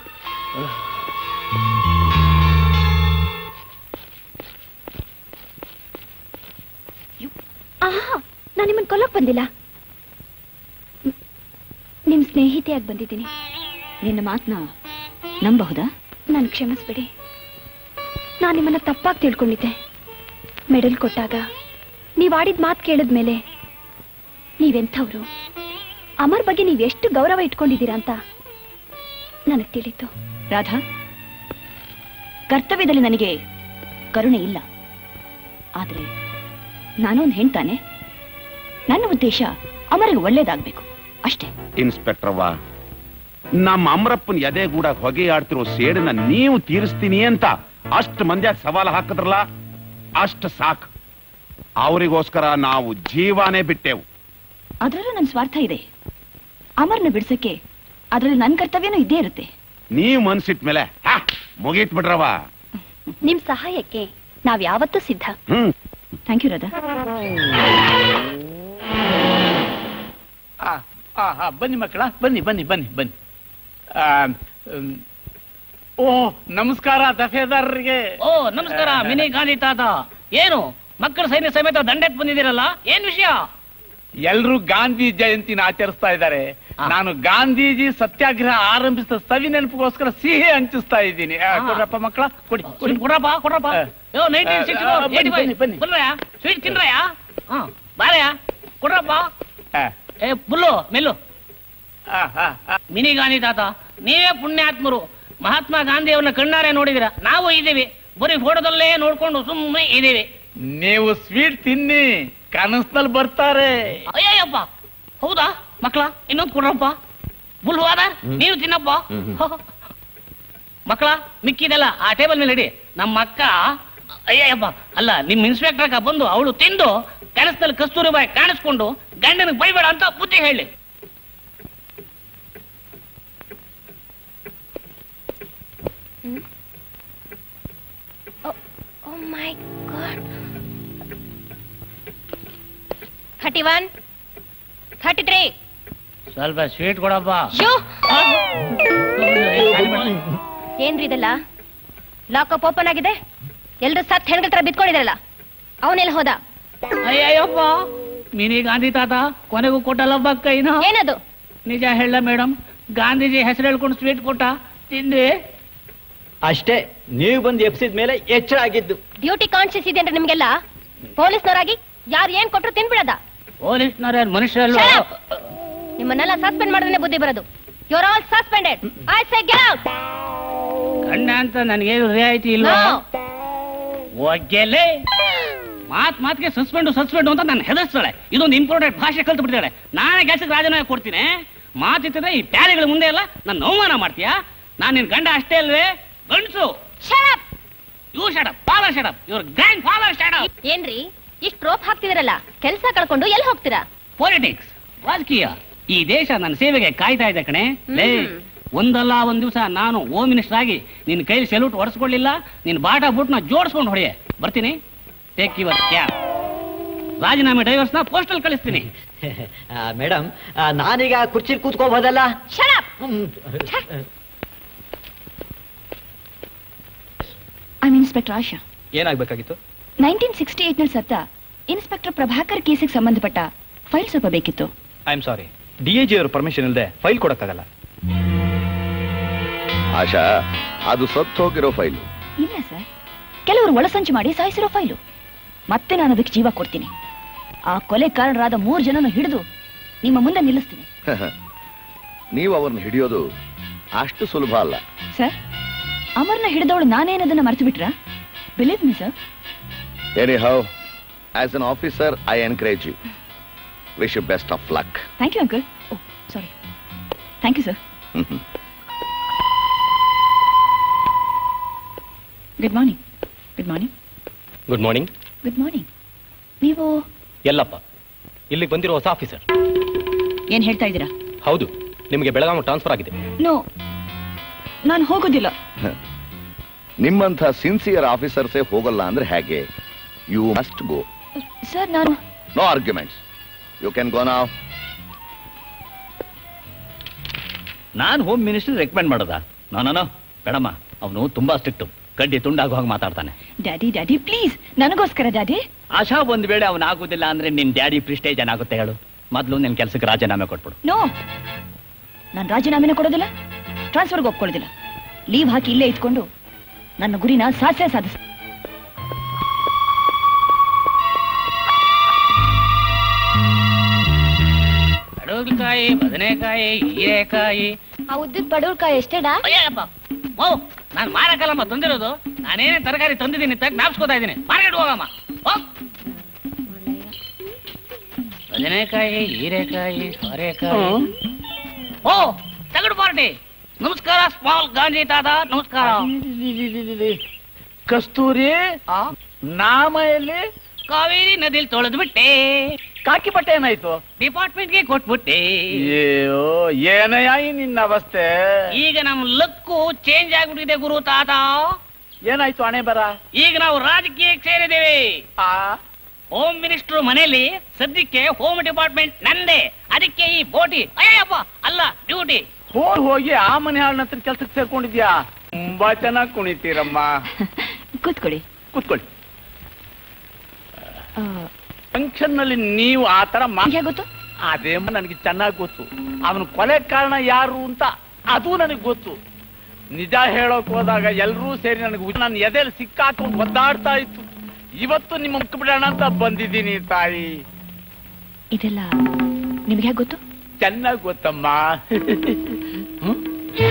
ಆಹಾ ನಾನು ನಿಮ್ಮನ್ನ ಕೊಲ್ಲಕ್ ಬಂದಿಲ್ಲ ಮ್, ನಿಮ್ ಸ್ನೇಹಿತೆಯಾಗಿ ಬಂದಿದ್ದೀನಿ ನಿನ್ನ ಮಾತನ್ನ ನಂಬಹುದಾ ನಾನು ಕ್ಷಮಿಸ್ಬಿಡಿ ನಾನು ನಿಮ್ಮನ್ನ ತಪ್ಪಾಗಿ ತಿಳ್ಕೊಂಡಿದ್ದೆ ಮೆಡಲ್ ಕೊಟ್ಟಾಗ ನೀವು ಆಡಿದ ಮಾತು ಕೇಳಿದ್ಮೇಲೆ ನೀವೆಂಥವ್ರು ಅಮರ್ ಬಗ್ಗೆ ನೀವೆಷ್ಟು ಗೌರವ ಇಟ್ಕೊಂಡಿದ್ದೀರಾ ಅಂತ ನನಗೆ ತಿಳಿತು ರಾಧಾ ಕರ್ತವ್ಯದಲ್ಲಿ ನನಗೆ ಕರುಣೆ ಇಲ್ಲ ಆದ್ರೆ ನಾನೊಂದು ಹೇಳ್ತಾನೆ ನನ್ನ ಉದ್ದೇಶ ಅಮರಿಗೆ ಒಳ್ಳೇದಾಗ್ಬೇಕು ಅಷ್ಟೇ ಇನ್ಸ್ಪೆಕ್ಟರ್ ಅವ್ವ ನಮ್ಮ ಅಮರಪ್ಪನ ಎದೆಗೂಡ ಹೊಗೆ ಆಡ್ತಿರೋ ಸೇಡನ್ನ ನೀವು ತೀರಿಸ್ತೀನಿ ಅಂತ ಅಷ್ಟು ಮಂದ್ಯಾಗ ಸವಾಲು ಹಾಕಿದ್ರಲ್ಲ ಅಷ್ಟು ಸಾಕು ಅವರಿಗೋಸ್ಕರ ನಾವು ಜೀವಾನೇ ಬಿಟ್ಟೆವು ಅದರಲ್ಲೂ ನನ್ನ ಸ್ವಾರ್ಥ ಇದೆ ಅಮರ್ನ ಬಿಡ್ಸಕ್ಕೆ ಅದರಲ್ಲಿ ನನ್ನ ಕರ್ತವ್ಯನೂ ಇದ್ದೇ ಇರುತ್ತೆ ನೀವು ಮನ್ಸಿಟ್ ಮೇಲೆ ಹಾ, ಮುಗೀತ್ ಬಿಡ್ರವ ನಿಮ್ ಸಹಾಯಕ್ಕೆ ನಾವ್ ಯಾವತ್ತೂ ಸಿದ್ಧ ಹ್ಮ್ ಥ್ಯಾಂಕ್ ಯು ರಾಧಾ ಆ, ಆ, ಆ, ಬನ್ನಿ ಮಕ್ಕಳ ಬನ್ನಿ ಬನ್ನಿ ಬನ್ನಿ ಬನ್ನಿ ಆ, ಮ್, ಓ ನಮಸ್ಕಾರ ದಫೇದಾರರಿಗೆ ಓ ನಮಸ್ಕಾರ ಮಿನಿ ಗಾಂಧಿ ತಾತ ಏನು ಮಕ್ಕಳ ಸೈನ್ಯ ಸಮೇತ ದಂಡೆತ್ ಬಂದಿದ್ದೀರಲ್ಲ ಏನ್ ವಿಷಯ ಎಲ್ರು ಗಾಂಧಿ ಜಯಂತಿನ ಆಚರಿಸ್ತಾ ಇದ್ದಾರೆ ನಾನು ಗಾಂಧೀಜಿ ಸತ್ಯಾಗ್ರಹ ಆರಂಭಿಸಿದ ಸವಿ ನೆನಪಿಗೋಸ್ಕರ ಸಿಹಿ ಹಂಚಿಸ್ತಾ ಇದ್ದೀನಿ ಆ, ಕೊಡ್ರಪ್ಪ ಮಕ್ಕಳ ಕೊಡಿ ಕೊಡಿ ಕೊಡ್ರಪ್ಪ ಕೊಡ್ರಪ್ಪ ಯೋ ನೈನ್ಟೀನ್ ಆ, ಆ, ಬನ್ನಿ, ಬನ್ನಿ, ಬನ್ನಿ. ಬಲ್ರಯ ಸ್ವೀಟ್ ತಿನ್ರಯ ಹಾ ಬಾರಯ ಕೊಡ್ರಪ್ಪ ಆ, ಏ ಬುಲ್ಲು ಮೆಲ್ಲು ಆ, ಆ, ಆ. ಮಿನಿ ಗಾಂಧಿ ತಾತ ನೀವೇ ಪುಣ್ಯಾತ್ಮರು ಮಹಾತ್ಮ ಗಾಂಧಿ ಅವ್ರನ್ನ ಕಣ್ಣಾರೆ ನೋಡಿದಿರ ನಾವು ಇದ್ದೀವಿ ಬರೀ ಫೋಟೋದಲ್ಲೇ ನೋಡ್ಕೊಂಡು ಸುಮ್ಮನೆ ಇದ್ದೀವಿ ನೀವು ಸ್ವೀಟ್ ತಿನ್ನಿ ಕನಸ್ನಲ್ಲಿ ಬರ್ತಾರೆ ಅಯ್ಯಯ್ಯಪ್ಪ ಹೌದಾ ಮಕ್ಕಳ ಇನ್ನೊಂದು ಕೊಡ್ರಪ್ಪ ಬುಲ್ವಾದ ನೀವು ತಿನ್ನಪ್ಪ ಮಕ್ಕಳ ಮಿಕ್ಕಿದೆಲ್ಲ ಆ ಟೇಬಲ್ ಮೇಲೆ ಇಡಿ ನಮ್ಮ ಅಕ್ಕ ಅಯ್ಯಯ್ಯಪ್ಪ ಅಲ್ಲ ನಿಮ್ ಇನ್ಸ್ಪೆಕ್ಟರ್ ಅಕ್ಕ ಬಂದು ಅವಳು ತಿಂದು ಕನಸದಲ್ಲಿ ಕಸ್ತೂರಿ ಬಾಯಿ ಕಾಣಿಸ್ಕೊಂಡು ಗಂಡನಿಗೆ ಬೈಬೇಡ ಅಂತ ಬುದ್ಧಿ ಹೇಳಿ oh my god thirty one thirty three ಸ್ವಲ್ಪ ಸ್ವೀಟ್ ಕೊಡಪ್ಪ ಏನ್ರಿ ಇದೆಲ್ಲ ಲಾಕಪ್ ಓಪನ್ ಆಗಿದೆ ಎಲ್ರು ಸತ್ ಹೆಣ್ಗಳ ತರ ಬಿತ್ಕೊಂಡಿದ್ರಲ್ಲ ಅವನೆಲ್ಲ ಹೋದ ಅಯ್ಯಯ್ಯಪ್ಪ ಮಿನಿ ಗಾಂಧಿ ತಾತ ಕೊನೆಗೂ ಕೊಟ್ಟಲ್ಲಪ್ಪ ಕೈನ ಏನದು ನಿಜ ಹೇಳ ಮೇಡಮ್ ಗಾಂಧೀಜಿ ಹೆಸರು ಹೇಳ್ಕೊಂಡು ಸ್ವೀಟ್ ಕೊಟ್ಟ ತಿಂದ್ವಿ ಅಷ್ಟೇ ನೀವು ಬಂದು ಎಪ್ಸಿದ ಮೇಲೆ ಎಚ್ಚರ ಆಗಿದ್ದು ಡ್ಯೂಟಿ ಕಾನ್ಶಿಯಸ್ ಇದೆ ಅಂದ್ರೆ ನಿಮ್ಗೆಲ್ಲ ಪೊಲೀಸ್ನವರಾಗಿ ಯಾರು ಏನ್ ಕೊಟ್ರು ತಿನ್ಬಿಡದ ಪೊಲೀಸ್ನವ್ರ ಮನುಷ್ಯರಲ್ವ ನಿಮ್ಮನ್ನೆಲ್ಲ ಸಸ್ಪೆಂಡ್ ಮಾಡಿದ್ರೆ ಬುದ್ಧಿ ಬರೋದು your all suspended I say get out ಗಂಡ ಅಂತ ನನಗೇನು ರಿಯಾಯಿತಿ ಇಲ್ವಾ ಒಗ್ಗೆಲೆ ಮಾತ್ ಮಾತಿಗೆ ಸಸ್ಪೆಂಡು ಸಸ್ಪೆಂಡು ಅಂತ ನಾನು ಹೆದರ್ಸ್ತಾಳೆ ಇದೊಂದು ಇಂಪಾರ್ಟೆಂಟ್ ಭಾಷೆ ಕಲ್ತು ಬಿಡ್ತಾಳೆ ನಾನೇ ಕೆಲಸಕ್ಕೆ ರಾಜೀನಾಮೆ ಕೊಡ್ತೀನಿ ಮಾತಿತ್ತಿದ್ರೆ ಈ ಪ್ಯಾರಿಗಳ ಮುಂದೆ ಎಲ್ಲ ನನ್ನ ಅವಮಾನ ಮಾಡ್ತೀಯಾ ನಾನು ನಿನ್ ಗಂಡ ಅಷ್ಟೇ ಅಲ್ವೇ ಗಂಡಸು shut up you shut up father shut up ಇವ್ರ ಗ್ರ್ಯಾಂಡ್ ಫಾದರ್ ಶಡಪ್ ಏನ್ರಿ ಇಷ್ಟ್ ರೋಪ್ ಹಾಕ್ತಿದಿರಲ್ಲ ಕೆಲ್ಸ ಕಳ್ಕೊಂಡು ಎಲ್ಲಿ ಹೋಗ್ತೀರಾ ಪಾಲಿಟಿಕ್ಸ್ ರಾಜಕೀಯ ಈ ದೇಶ ನನ್ನ ಸೇವೆಗೆ ಕಾಯ್ತಾ ಇದೆ ಕಣೆ ಲೇ ಒಂದಲ್ಲ ಒಂದ್ ದಿವಸ ನಾನು ಹೋಮ್ ಮಿನಿಸ್ಟರ್ ಆಗಿ ನಿನ್ ಕೈಲಿ ಸೆಲ್ಯೂಟ್ ಹೊಡೆಸ್ಕೊಳ್ಳಿಲ್ಲ ನಿನ್ ಬಾಟ ಬುಟ್ನ ಜೋಡಿಸ್ಕೊಂಡು ಹೊಡೆಯೆ ಬರ್ತೀನಿ ಟೇಕ್ ಯುವರ್ ಕ್ಯಾಬ್ ರಾಜೀನಾಮೆ ಡೈವರ್ಸ್ನ ಪೋಸ್ಟಲ್ ಕಳಿಸ್ತೀನಿ ಮೇಡಮ್ ನಾನೀಗ ಕುರ್ಚಿಲಿ ಕೂತ್ಕೋಬೋದಲ್ಲ ಐ ಇನ್ಸ್ಪೆಕ್ಟರ್ ಆಶಾ ಏನಾಗ್ಬೇಕಾಗಿತ್ತು ನೈನ್ಟೀನ್ ಸಿಕ್ಸ್ಟಿ ಏಟ್ನಲ್ಲಿ ಸತ್ತ ಇನ್ಸ್ಪೆಕ್ಟರ್ ಪ್ರಭಾಕರ್ ಕೇಸಿಗೆ ಸಂಬಂಧಪಟ್ಟ ಫೈಲ್ ಸ್ವಲ್ಪ ಬೇಕಿತ್ತು I am sorry D A G ಅವ್ರ ಪರ್ಮಿಷನ್ ಇಲ್ಲದೆ ಫೈಲ್ ಕೊಡಕ್ಕಾಗಲ್ಲ ಆಶಾ ಅದು ಸತ್ತು ಹೋಗಿರೋ ಫೈಲು ಇಲ್ಲ ಸರ್ ಕೆಲವರು ಒಳಸಂಚು ಮಾಡಿ ಸಾಯಿಸಿರೋ ಫೈಲು ಮತ್ತೆ ನಾನು ಅದಕ್ಕೆ ಜೀವ ಕೊಡ್ತೀನಿ ಆ ಕೊಲೆ ಕಾರಣರಾದ ಮೂರು ಜನನ ಹಿಡಿದು ನಿಮ್ಮ ಮುಂದೆ ನಿಲ್ಲಿಸ್ತೀನಿ ನೀವು ಅವ್ರನ್ನ ಹಿಡಿಯೋದು ಅಷ್ಟು ಸುಲಭ ಅಲ್ಲ ಸರ್ ಅಮರ್ನ ಹಿಡಿದವಳು ನಾನೇನದನ್ನ ಮರ್ತು ಬಿಟ್ರಾ believe me sir anyhow as an officer I encourage you wish you best of luck thank you uncle oh sorry thank you sir good morning good morning good morning good morning ನೀವು ಎಲ್ಲಪ್ಪ ಇಲ್ಲಿಗೆ ಬಂದಿರೋ ಹೊಸ ಆಫೀಸರ್ ಏನ್ ಹೇಳ್ತಾ ಇದ್ದೀರಾ ಹೌದು ನಿಮಗೆ ಬೆಳಗಾವಿ ಟ್ರಾನ್ಸ್ಫರ್ ಆಗಿದೆ ನೋ ನಾನು ಹೋಗೋದಿಲ್ಲ ನಿಮ್ಮಂಥ ಸಿನ್ಸಿಯರ್ ಆಫೀಸರ್ಸೇ ಹೋಗಲ್ಲ ಅಂದ್ರೆ ಹೇಗೆ ಯು ಮಸ್ಟ್ ಗೋ ಸರ್ ನಾನು no arguments you can go ನಾವ್ ನಾನು ಹೋಮ್ ಮಿನಿಸ್ಟರ್ ರೆಕಮೆಂಡ್ ಮಾಡೋದ ನಾನು ಬೇಡಮ್ಮ ಅವನು ತುಂಬಾ ಸ್ಟ್ರಿಕ್ಟ್ ಕಡ್ಡಿ ತುಂಡಾಗೋ ಹಾಗೆ ಮಾತಾಡ್ತಾನೆ ಡ್ಯಾಡಿ ಡ್ಯಾಡಿ ಪ್ಲೀಸ್ ನನಗೋಸ್ಕರ ಡ್ಯಾಡಿ ಆಶಾ ಒಂದ್ ವೇಳೆ ಅವನ ಆಗುದಿಲ್ಲ ಅಂದ್ರೆ ನಿನ್ ಡ್ಯಾಡಿ ಪ್ರಿಸ್ಟೇಜ್ ಏನಾಗುತ್ತೆ ಹೇಳು ಮೊದಲು ನಿನ್ ಕೆಲ್ಸಕ್ಕೆ ರಾಜೀನಾಮೆ ಕೊಟ್ಬಿಡು ನೋ ನಾನು ರಾಜೀನಾಮೆನ ಕೊಡೋದಿಲ್ಲ ಟ್ರಾನ್ಸ್ಫರ್ಗೆ ಒಪ್ಕೊಳ್ಳೋದಿಲ್ಲ ಲೀವ್ ಹಾಕಿ ಇಲ್ಲೇ ಇಟ್ಕೊಂಡು ನನ್ನ ಗುರಿನ ಸಾಧ್ಯ ಸಾಧಿಸ ಬಡವಲಕಾಯಿ ಬದನೆಕಾಯಿ ಹೀರೆಕಾಯಿ ಆ ಉದ್ದದ ಬಡವ್ರಕಾಯಿ ಎಷ್ಟೇಡಾ ಅಯ್ಯಪ್ಪ ಓ ನಾನು ಮಾರಕ್ಕಲ್ಲಮ್ಮ ತಂದಿರೋದು ನಾನೇನೇ ತರಕಾರಿ ತಂದಿದ್ದೀನಿ ಅಂತ ಜ್ಞಾಪಿಸ್ಕೋತಾ ಇದ್ದೀನಿ ಮಾರ್ಕೆಟ್ ಹೋಗಮ್ಮ ಹೋಗ್. ಬದನೆಕಾಯಿ ಹೀರೆಕಾಯಿ ಸೋರೆಕಾಯಿ ಓ ತಗಡು ಪಾರ್ಟಿ ನಮಸ್ಕಾರ ಸ್ಮಾಲ್ ಗಾಂಧಿ ತಾತ ನಮಸ್ಕಾರ ಕಸ್ತೂರಿ ನಾಮ ಎಲ್ಲಿ ಕಾವೇರಿ ನದಿಲಿ ತೊಳೆದು ಬಿಟ್ಟೆ ಕಾಕಿ ಬಟ್ಟೆ ಏನಾಯ್ತು ಡಿಪಾರ್ಟ್ಮೆಂಟ್ಗೆ ಕೊಟ್ಬಿಟ್ಟೆ ಅಯ್ಯೋ ಏನಯ್ಯ ಈ ನಿನ್ನ ಅವಸ್ಥೆ ಈಗ ನಮ್ ಲಕ್ಕು ಚೇಂಜ್ ಆಗ್ಬಿಟ್ಟಿದೆ ಗುರು ತಾತ ಏನಾಯ್ತು ಹಣೆ ಬರ ಈಗ ನಾವು ರಾಜಕೀಯಕ್ಕೆ ಸೇರಿದ್ದೇವೆ ಹೋಮ್ ಮಿನಿಸ್ಟರ್ ಮನೆಯಲ್ಲಿ ಸದ್ಯಕ್ಕೆ ಹೋಮ್ ಡಿಪಾರ್ಟ್ಮೆಂಟ್ ನಂದೇ ಅದಕ್ಕೆ ಈ ಬೋಟಿ ಅಯ್ಯಪ್ಪ ಅಲ್ಲ ಡ್ಯೂಟಿ ಹೋಗಿ ಹೋಗಿ ಆ ಮನೆ ಹಾಳಿನ ಹತ್ರ ಕೆಲ್ಸಕ್ಕೆ ಸೇರ್ಕೊಂಡಿದ್ಯಾ ತುಂಬಾ ಚೆನ್ನಾಗಿ ಕುಣಿತೀರಮ್ಮ ಕೂತ್ಕೊಳ್ಳಿ ಕೂತ್ಕೊಳ್ಳಿ ಫಂಕ್ಷನ್ ನಲ್ಲಿ ನೀವು ಆ ತರ ಗೊತ್ತು ಅದೇ ನನಗೆ ಚೆನ್ನಾಗಿ ಗೊತ್ತು ಅವನು ಕೊಲೆ ಕಾರಣ ಯಾರು ಅಂತ ಅದು ನನಗೆ ಗೊತ್ತು ನಿಜ ಹೇಳೋಕ್ ಹೋದಾಗ ಎಲ್ಲರೂ ಸೇರಿ ನನಗೆ ನನ್ನ ಎದೆಯಲ್ಲಿ ಸಿಕ್ಕಾಕೊಂಡು ಒದ್ದಾಡ್ತಾ ಇತ್ತು ಇವತ್ತು ನಿಮ್ಮ ಮುಖ ಬಿಡೋಣ ಅಂತ ಬಂದಿದ್ದೀನಿ ತಾಯಿ ಇದೆಲ್ಲ ನಿಮ್ಗೆ ಹೇಗೆ ಗೊತ್ತು ಚೆನ್ನಾಗಿ ಗೊತ್ತಮ್ಮ ಹ್ಮ್?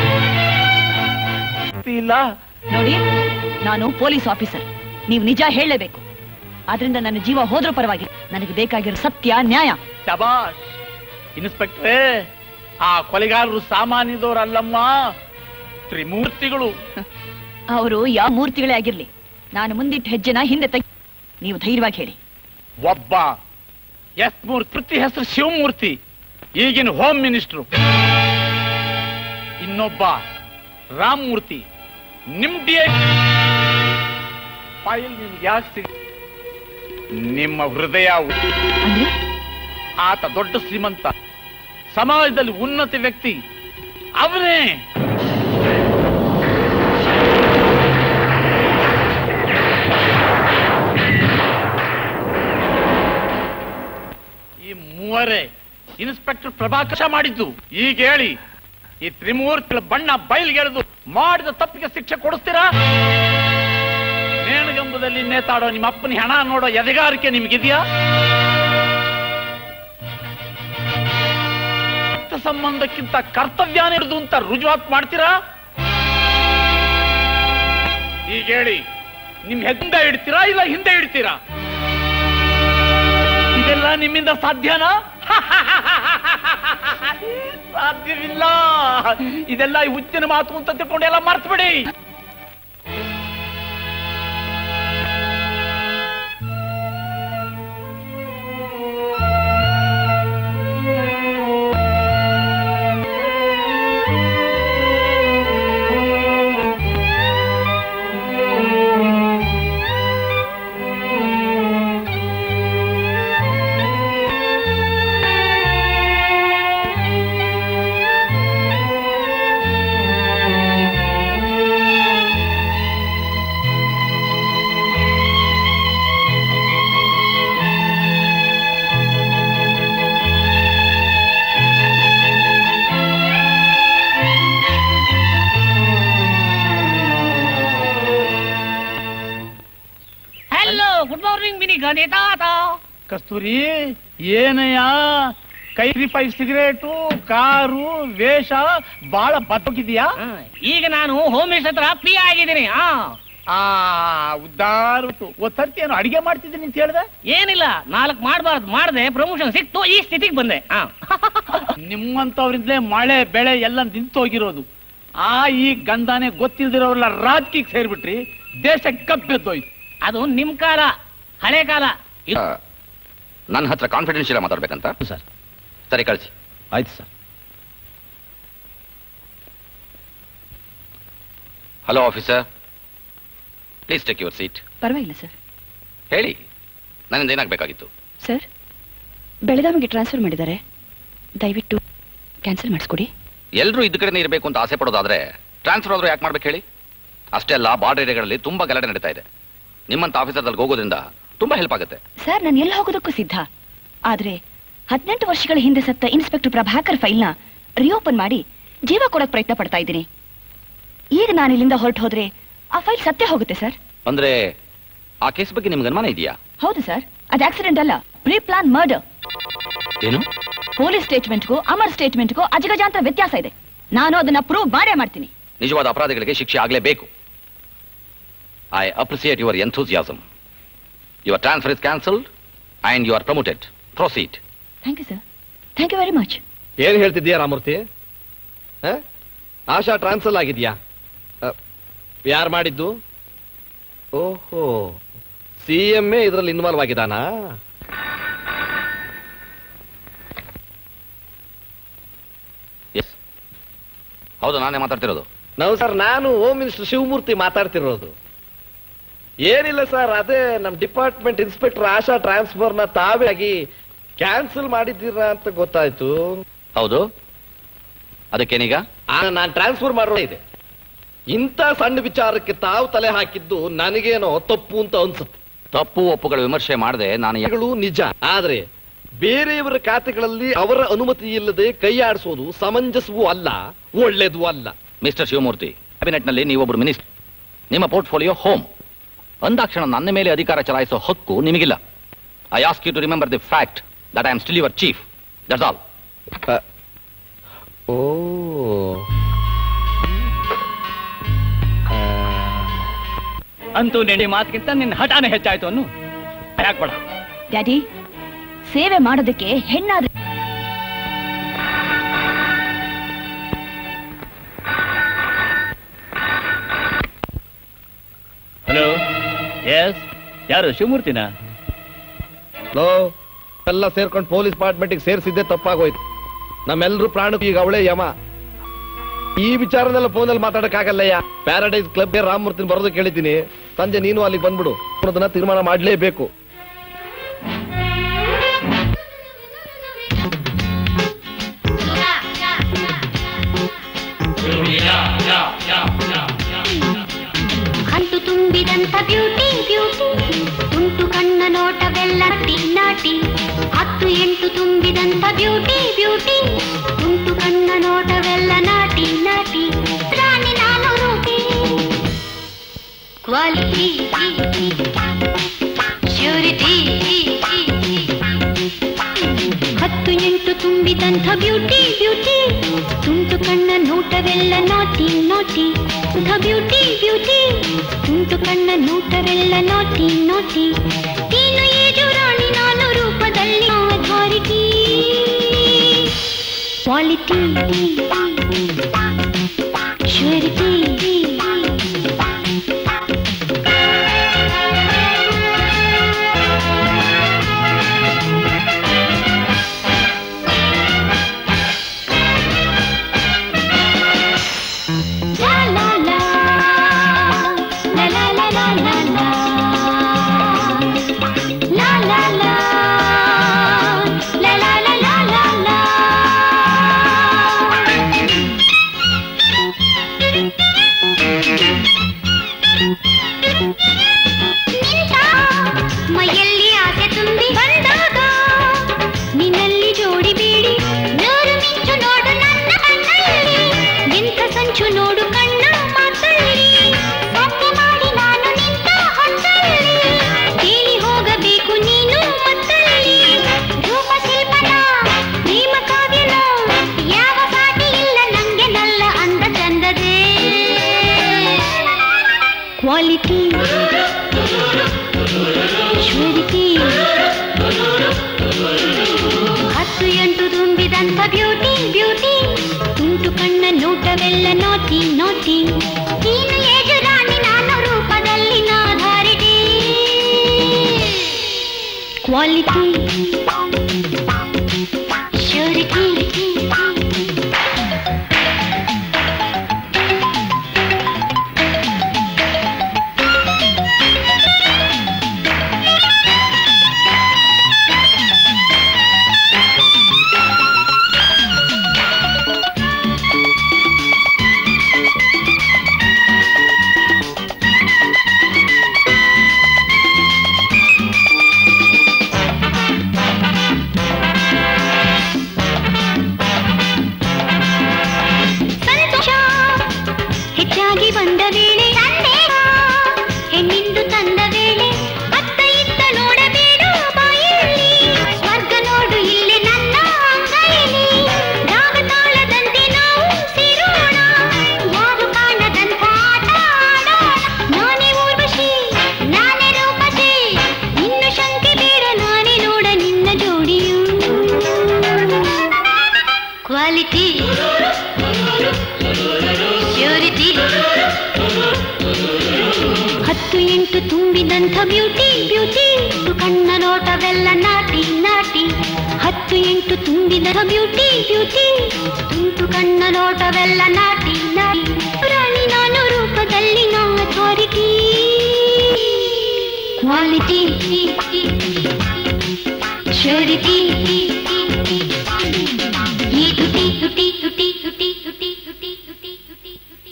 ಇಲ್ಲ ನೋಡಿ ನಾನು ಪೊಲೀಸ್ ಆಫೀಸರ್ ನೀವು ನಿಜ ಹೇಳಲೇಬೇಕು ಆದ್ರಿಂದ ನನ್ನ ಜೀವ ಹೋದ್ರೂ ಪರವಾಗಿ ನನಗೆ ಬೇಕಾಗಿರೋ ಸತ್ಯ ನ್ಯಾಯ ಶಬಾಷ್ ಇನ್ಸ್ಪೆಕ್ಟ್ರೇ ಆ ಕೊಲೆಗಾರರು ಸಾಮಾನ್ಯದವರಲ್ಲಮ್ಮ ತ್ರಿಮೂರ್ತಿಗಳು ಅವರು ಯಾವ ಮೂರ್ತಿಗಳೇ ಆಗಿರ್ಲಿ ನಾನು ಮುಂದಿಟ್ಟ ಹೆಜ್ಜೆನ ಹಿಂದೆ ತೆಗಿ ನೀವು ಧೈರ್ಯವಾಗಿ ಹೇಳಿ ಒಬ್ಬ ಎಸ್ ಮೂರ್ತಿ ಕೃತಿ ಹೆಸರು ಶಿವಮೂರ್ತಿ ಈಗಿನ ಹೋಮ್ ಮಿನಿಸ್ಟ್ರು ಇನ್ನೊಬ್ಬ ರಾಮಮೂರ್ತಿ ನಿಮ್ದಿ ಫೈಲ್ ನಿಮ್ಗೆ ಯಾಕೆ ಸಿಗ್ ನಿಮ್ಮ ಹೃದಯ ಉ- ಆತ ದೊಡ್ಡ ಶ್ರೀಮಂತ ಸಮಾಜದಲ್ಲಿ ಉನ್ನತ ವ್ಯಕ್ತಿ ಅವನೇ ಈ ಮೂವರೇ ಇನ್ಸ್ಪೆಕ್ಟರ್ ಪ್ರಭಾಕರ ಮಾಡಿದ್ದು ಈಗ ಹೇಳಿ ಈ ತ್ರಿಮೂರ್ತಿಗಳ ಬಣ್ಣ ಬಯಲ್ಗೆಳೆದು ಮಾಡಿದ ತಪ್ಪಿಗೆ ಶಿಕ್ಷೆ ಕೊಡಿಸ್ತೀರಾ ನೇಣಗಂಬದಲ್ಲಿ ನೇತಾಡೋ ನಿಮ್ಮ ಅಪ್ಪನ ಹಣ ನೋಡೋ ಎದೆಗಾರಿಕೆ ನಿಮ್ಗಿದೆಯಾ ರಕ್ತ ಸಂಬಂಧಕ್ಕಿಂತ ಕರ್ತವ್ಯನೇ ಇರುದು ಅಂತ ರುಜುವಾತ್ ಮಾಡ್ತೀರಾ ಈಗ ಹೇಳಿ ನಿಮ್ ಹೆದ್ದ ಇಡ್ತೀರಾ ಇಲ್ಲ ಹಿಂದೆ ಇಡ್ತೀರಾ ಇದೆಲ್ಲ ನಿಮ್ಮಿಂದ ಸಾಧ್ಯನಾ ಸಾಧ್ಯವಿಲ್ಲ ಇದೆಲ್ಲ ಈ ಹುಚ್ಚಿನ ಮಾತು ಅಂತ ತಿಳ್ಕೊಂಡು ಎಲ್ಲ ಮರ್ತು ಬಿಡಿ ಗಣಿ ತಾತ ಕಸ್ತೂರಿ ಏನಯ್ಯ ಕೈ ಫೈವ್ ಸಿಗರೇಟು ಕಾರು ವೇಷ ಬಹಳ ಬದ್ದೋಗಿದ್ಯಾ ಈಗ ನಾನು ಹೋಮ್ ಮಿನಿಸ್ಟರ್ ಹತ್ರ ಫ್ರೀ ಆಗಿದ್ದೀನಿ ಹಾ ಆ ಉದ್ದಾರ ತರ್ತಿಯೇನು ಅಡಿಗೆ ಮಾಡ್ತಿದ್ದೀನಿ ಅಂತ ಹೇಳ್ದೆ ಏನಿಲ್ಲ ನಾಲ್ಕು ಮಾಡಬಾರ್ದು ಮಾಡದೆ ಪ್ರಮೋಷನ್ ಸಿಕ್ತು ಈ ಸ್ಥಿತಿಗೆ ಬಂದೆ ಹಾ ನಿಮ್ಮಂತವ್ರಿಂದಲೇ ಮಳೆ ಬೆಳೆ ಎಲ್ಲ ನಿಂತೋಗಿರೋದು ಆ ಈ ಗಂಧಾನೆ ಗೊತ್ತಿಲ್ದಿರೋರೆಲ್ಲ ರಾಜಕೀಯಕ್ಕೆ ಸೇರ್ಬಿಟ್ರಿ ದೇಶ ಕಬ್ಬೆದ್ದೋಯ್ತು ಅದು ನಿಮ್ ಕಾಲ ಹಳೆ ಕಾಲ ಆ, ನನ್ನ ಹತ್ರ ಕಾನ್ಫಿಡೆನ್ಷಿಯಲ್ ಮಾತಾಡ್ಬೇಕಂತ ಸರ್ ಸರಿ ಕಳಿಸಿ ಆಯ್ತು sir hello officer please take your seat ಪರವಾಗಿಲ್ಲ ಸರ್ ಹೇಳಿ ನನ್ನಿಂದ ಏನಾಗಬೇಕಾಗಿತ್ತು ಸರ್ ಬೆಳಗಾವಿಗೆ ಟ್ರಾನ್ಸ್ಫರ್ ಮಾಡಿದ್ದಾರೆ ದಯವಿಟ್ಟು ಕ್ಯಾನ್ಸಲ್ ಮಾಡಿಸ್ಕೊಡಿ ಎಲ್ಲರೂ ಇದ್ದ ಕಡೆನೇ ಇರಬೇಕು ಅಂತ ಆಸೆ ಪಡೋದಾದ್ರೆ ಟ್ರಾನ್ಸ್ಫರ್ ಆದ್ರೂ ಯಾಕೆ ಮಾಡ್ಬೇಕು ಹೇಳಿ ಅಷ್ಟೇ ಅಲ್ಲ ಬಾರ್ಡರ್ ಏರಿಯಾಗಳಲ್ಲಿ ತುಂಬಾ ಗಲಾಟೆ ನಡೀತಾ ಇದೆ ನಿಮ್ಮಂತ ಆಫೀಸರ್ದಲ್ಲಿ ಹೋಗೋದ್ರಿಂದ ತುಂಬಾ ಹೆಲ್ಪ್ ಆಗುತ್ತೆ ಸರ್ ನಾನು ಎಲ್ಲ ಹೋಗೋದಕ್ಕೂ ಸಿದ್ಧ ಆದ್ರೆ ಹದಿನೆಂಟು ವರ್ಷಗಳ ಹಿಂದೆ ಸತ್ತ ಇನ್ಸ್ಪೆಕ್ಟರ್ ಪ್ರಭಾಕರ್ ಫೈಲ್ನ ರಿಓಪನ್ ಮಾಡಿ ಜೀವ ಕೊಡಕ್ ಪ್ರಯತ್ನ ಪಡ್ತಾ ಇದ್ದೀನಿ ಈಗ ನಾನು ಇಲ್ಲಿಂದ ಹೊರಟು ಹೋದ್ರೆ ಆ ಫೈಲ್ ಸತ್ಯ ಹೋಗುತ್ತೆ ಸರ್ ಅಂದ್ರೆ ಆ ಕೇಸ್ ಬಗ್ಗೆ ನಿಮ್ಗೆ ಅನುಮಾನ ಇದೆಯಾ ಹೌದು ಸರ್ ಅದು ಆಕ್ಸಿಡೆಂಟ್ ಅಲ್ಲ ಪ್ರೀ ಪ್ಲಾನ್ ಮರ್ಡರ್ ಏನು ಪೊಲೀಸ್ ಸ್ಟೇಟ್ಮೆಂಟ್ಗೂ ಅಮರ್ ಸ್ಟೇಟ್ಮೆಂಟ್ಗೂ ಅಜಗಜಾಂತರ ವ್ಯತ್ಯಾಸ ಇದೆ ನಾನು ಅದನ್ನ ಪ್ರೂವ್ ಮಾಡೇ ಮಾಡ್ತೀನಿ ನಿಜವಾದ ಅಪರಾಧಿಗಳಿಗೆ ಶಿಕ್ಷೆ ಆಗಲೇಬೇಕು I appreciate your enthusiasm your transfer is cancelled and you are promoted proceed thank you sir thank you very much ಏನ್ ಹೇಳ್ತಿದ್ಯಾ ರಾಮೂರ್ತಿ ಹ? ಆಶಾ ಟ್ರಾನ್ಸ್ಫರ್ ಆಗಿದ್ಯಾ ಯಾರು ಮಾಡಿದ್ದು ಓಹೋ ಸಿ ಎಂ ಎ ಇದರಲ್ಲಿ ಇನ್ವಾಲ್ವ್ ಆಗಿದಾನಾ ಎಸ್ ಹೌದು ನಾನೇ ಮಾತಾಡ್ತಿರೋದು ನಾವು ಸರ್ ನಾನು ಹೋಮ್ ಮಿನಿಸ್ಟರ್ ಶಿವಮೂರ್ತಿ ಮಾತಾಡ್ತಿರೋದು ಏನಿಲ್ಲ ಸರ್ ಅದೇ ನಮ್ ಡಿಪಾರ್ಟ್ಮೆಂಟ್ ಇನ್ಸ್ಪೆಕ್ಟರ್ ಆಶಾ ಟ್ರಾನ್ಸ್ಫರ್ ನ ತಾವೇ ಆಗಿ ಕ್ಯಾನ್ಸಲ್ ಮಾಡಿದ್ದೀರಾ ಅಂತ ಗೊತ್ತಾಯ್ತು ಹೌದು ಅದಕ್ಕೇನೀಗ ನಾನು ಟ್ರಾನ್ಸ್ಫರ್ ಮಾಡೋ ಇದೆ ಇಂಥ ಸಣ್ಣ ವಿಚಾರಕ್ಕೆ ತಾವು ತಲೆ ಹಾಕಿದ್ದು ನನಗೇನೋ ತಪ್ಪು ಅಂತ ಅನ್ಸುತ್ತೆ ತಪ್ಪು ಒಪ್ಪುಗಳ ವಿಮರ್ಶೆ ಮಾಡದೆ ನಾನು ಯಾ- ಗಳು ನಿಜ ಆದ್ರೆ ಬೇರೆಯವರ ಖಾತೆಗಳಲ್ಲಿ ಅವರ ಅನುಮತಿ ಇಲ್ಲದೆ ಕೈ ಆಡಿಸೋದು ಸಮಂಜಸವೂ ಅಲ್ಲ ಒಳ್ಳೇದು ಅಲ್ಲ ಮಿಸ್ಟರ್ ಶಿವಮೂರ್ತಿ ಕ್ಯಾಬಿನೆಟ್ನಲ್ಲಿ ನೀವೊಬ್ಬರು ಮಿನಿಸ್ಟರ್ ನಿಮ್ಮ ಪೋರ್ಟ್ಫೋಲಿಯೋ ಹೋಮ್ ಅಂದಾಕ್ಷಣ ನನ್ನ ಮೇಲೆ ಅಧಿಕಾರ ಚಲಾಯಿಸೋ ಹಕ್ಕು ನಿಮಗಿಲ್ಲ I ask you to remember the fact that I am still your chief that's all oh ಅಂತೂ ನೆಡಿ ಮಾತಿಗಿಂತ ನಿನ್ನ ಹಠಾನೆ ಹೆಚ್ಚಾಯ್ತು ಅನ್ನು ಯಾಕೆ ಡ್ಯಾಡಿ ಸೇವೆ ಮಾಡೋದಕ್ಕೆ ಹೆಣ್ಣಾದ್ರೆ ಹಲೋ ಎಸ್ ಯಾರು ಶಿವಮೂರ್ತಿನಾ ಲೋ ಎಲ್ಲ ಸೇರ್ಕೊಂಡು ಪೊಲೀಸ್ ಡಿಪಾರ್ಟ್ಮೆಂಟ್ಗೆ ಸೇರಿಸಿದ್ದೆ ತಪ್ಪಾಗೋಯ್ತು ನಮ್ಮೆಲ್ಲರೂ ಪ್ರಾಣಕ್ಕೂ ಈಗ ಅವಳೇ ಯಮ ಈ ವಿಚಾರನೆಲ್ಲ ಫೋನಲ್ಲಿ ಮಾತಾಡಕ್ಕಾಗಲ್ಲಯ್ಯ ಪ್ಯಾರಡೈಸ್ ಕ್ಲಬ್ಗೆ ರಾಮಮೂರ್ತಿನ ಬರೋದು ಕೇಳಿದ್ದೀನಿ ಸಂಜೆ ನೀನು ಅಲ್ಲಿಗೆ ಬಂದ್ಬಿಡು ಅದನ್ನ ತೀರ್ಮಾನ ಮಾಡಲೇಬೇಕು ಅಂಟು ತುಂಬಿದಂತ ಬ್ಯೂಟಿ ಬ್ಯೂಟಿ ತುಂಟು ಕಣ್ಣ ನೋಟವೆಲ್ಲ ನಾಟಿ ನಾಟಿ ಹತ್ತು ಎಂಟು ತುಂಬಿದಂತ ಬ್ಯೂಟಿ ಬ್ಯೂಟಿ ತುಂಟು ಕಣ್ಣ ನೋಟವೆಲ್ಲ ನಾಟಿ ನಾಟಿ ರಾಣಿ ನಾನು ರೂಪಿ ಕ್ವಾಲಿಟಿ ಶ್ಯೂರಿಟಿ ಹತ್ತು ಎಂಟು ತುಂಬಿದಂಥ ಬ್ಯೂಟಿ ಬ್ಯೂಟಿ ತುಂಟು ಕಣ್ಣ ನೋಟವೆಲ್ಲ ನಾಟಿ ನಾಟಿ ಧ ಬ್ಯೂಟಿ ಬ್ಯೂಟಿ ತುಂಟು ಕಣ್ಣ ನೋಟವೆಲ್ಲ ನಾಟಿ ನಾಟಿ ನೀನು ಏಜು ರಾಣಿ ನಾನು ರೂಪದಲ್ಲಿ authority quality surety La la la La la la la la la La la la La la la la la la beauty beauty ತುಂಟು ಕಣ್ಣ ನೋಟವೆಲ್ಲ ನಾಟಿ ನಾಟಿ ನೀನು ಏಜು ರಾಣಿ ನಾನು ರೂಪದಲ್ಲಿ ನಾಧಾರಿಟಿ ಕ್ವಾಲಿಟಿ ಶ್ಯೂರಿಟಿ ಸಂತೋಷ ಹೆಚ್ಚಾಗಿ ಬಂದ ವೇಳೆ ಸಂದೇಹ ಹೆಣ್ಣಿಂದು ತಂದ ವೇಳೆ ಅತ್ತ ಇತ್ತ ನೋಡಬೇಡ ಬಾಯಲ್ಲಿ ಸ್ವರ್ಗ ನೋಡು ಇಲ್ಲಿ ನನ್ನ ಅಂಗೈಲಿ ರಾಗ ತಾಳದಂತೆ ನಾವು ಸೇರೋಣ ಯಾರು ಕಾಣದಂತ ಆಟ ಆಡೋಣ ನಾನೇ ಊರ್ವಶಿ ನಾನೇ ರೂಪಸಿ ಇನ್ನು ಶಂಕೆ ಬೇಡ ನಾನೇ ನೋಡ ನಿನ್ನ ಜೋಡಿಯು ಕ್ವಾಲಿಟಿ ಪ್ಯೂರಿಟಿ ಹತ್ತು ಎಂಟು ತುಂಬಿದಂಥ ಬ್ಯೂಟಿ ಬ್ಯೂಟಿ ಕಣ್ಣ ನೋಟವೆಲ್ಲ ನಾಟಿ ನಾಟಿ ಹತ್ತು ಎಂಟು ತುಂಬಿದ ಬ್ಯೂಟಿ ಬ್ಯೂಟಿ ತುಂಟು ಕಣ್ಣ ನೋಟವೆಲ್ಲ ನಾಟಿ ನಾಟಿ ರಾಣಿ ನಾನು ರೂಪದಲ್ಲಿ ನಾ ಅಥಾರಿಟಿ ಕ್ವಾಲಿಟಿ ಶ್ಯೂರಿಟಿ ಈ ತುಟಿ ತುಟಿ ತುಟಿ ತುಟಿ ತುಟಿ ತುಟಿ ತುಟಿ ತುಟಿ ತುಟಿ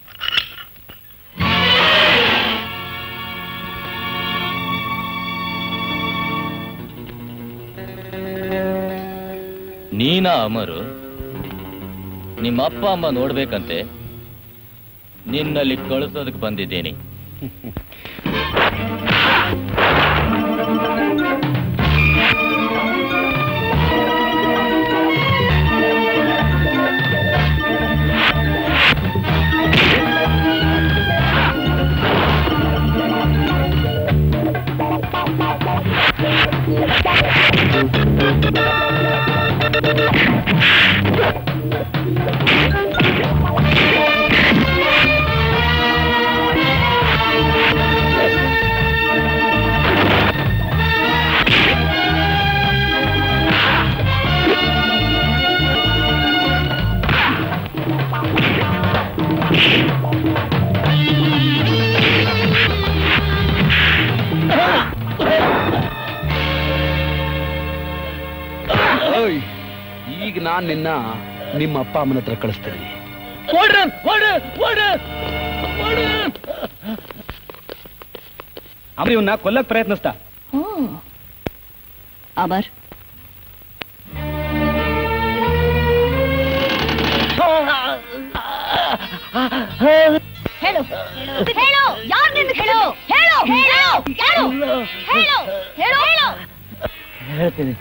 ನೀನಾ ಅಮರು ನಿಮ್ಮ ಅಪ್ಪ ಅಮ್ಮ ನೋಡ್ಬೇಕಂತೆ ನಿನ್ನಲ್ಲಿ ಕಳಿಸೋದಕ್ಕೆ ಬಂದಿದ್ದೀನಿ ಓಯ್, ಈಗ ನಾನ್ ನಿನ್ನ ನಿಮ್ಮ ಅಪ್ಪ ಅಮ್ಮನ ಹತ್ರ ಕಳಿಸ್ತೀನಿ ಓಡ್ರಿ ಓಡ್ರಿ ಓಡ್ರಿ ಓಡ್ರಿ ಅಮರ್ ಇವನ್ನ ಕೊಲ್ಲಕ್ ಪ್ರಯತ್ನಿಸ್ತಾ ಓ ಅಮರ್ ಹೇಳು ಹೇಳು ಯಾರು ನಿಂದು ಹೇಳು ಹೇಳು ಹೇಳು ಯಾರು ಹೇಳು ಹೇಳು ಹೇಳು ಹೇಳ್ತೀನಿ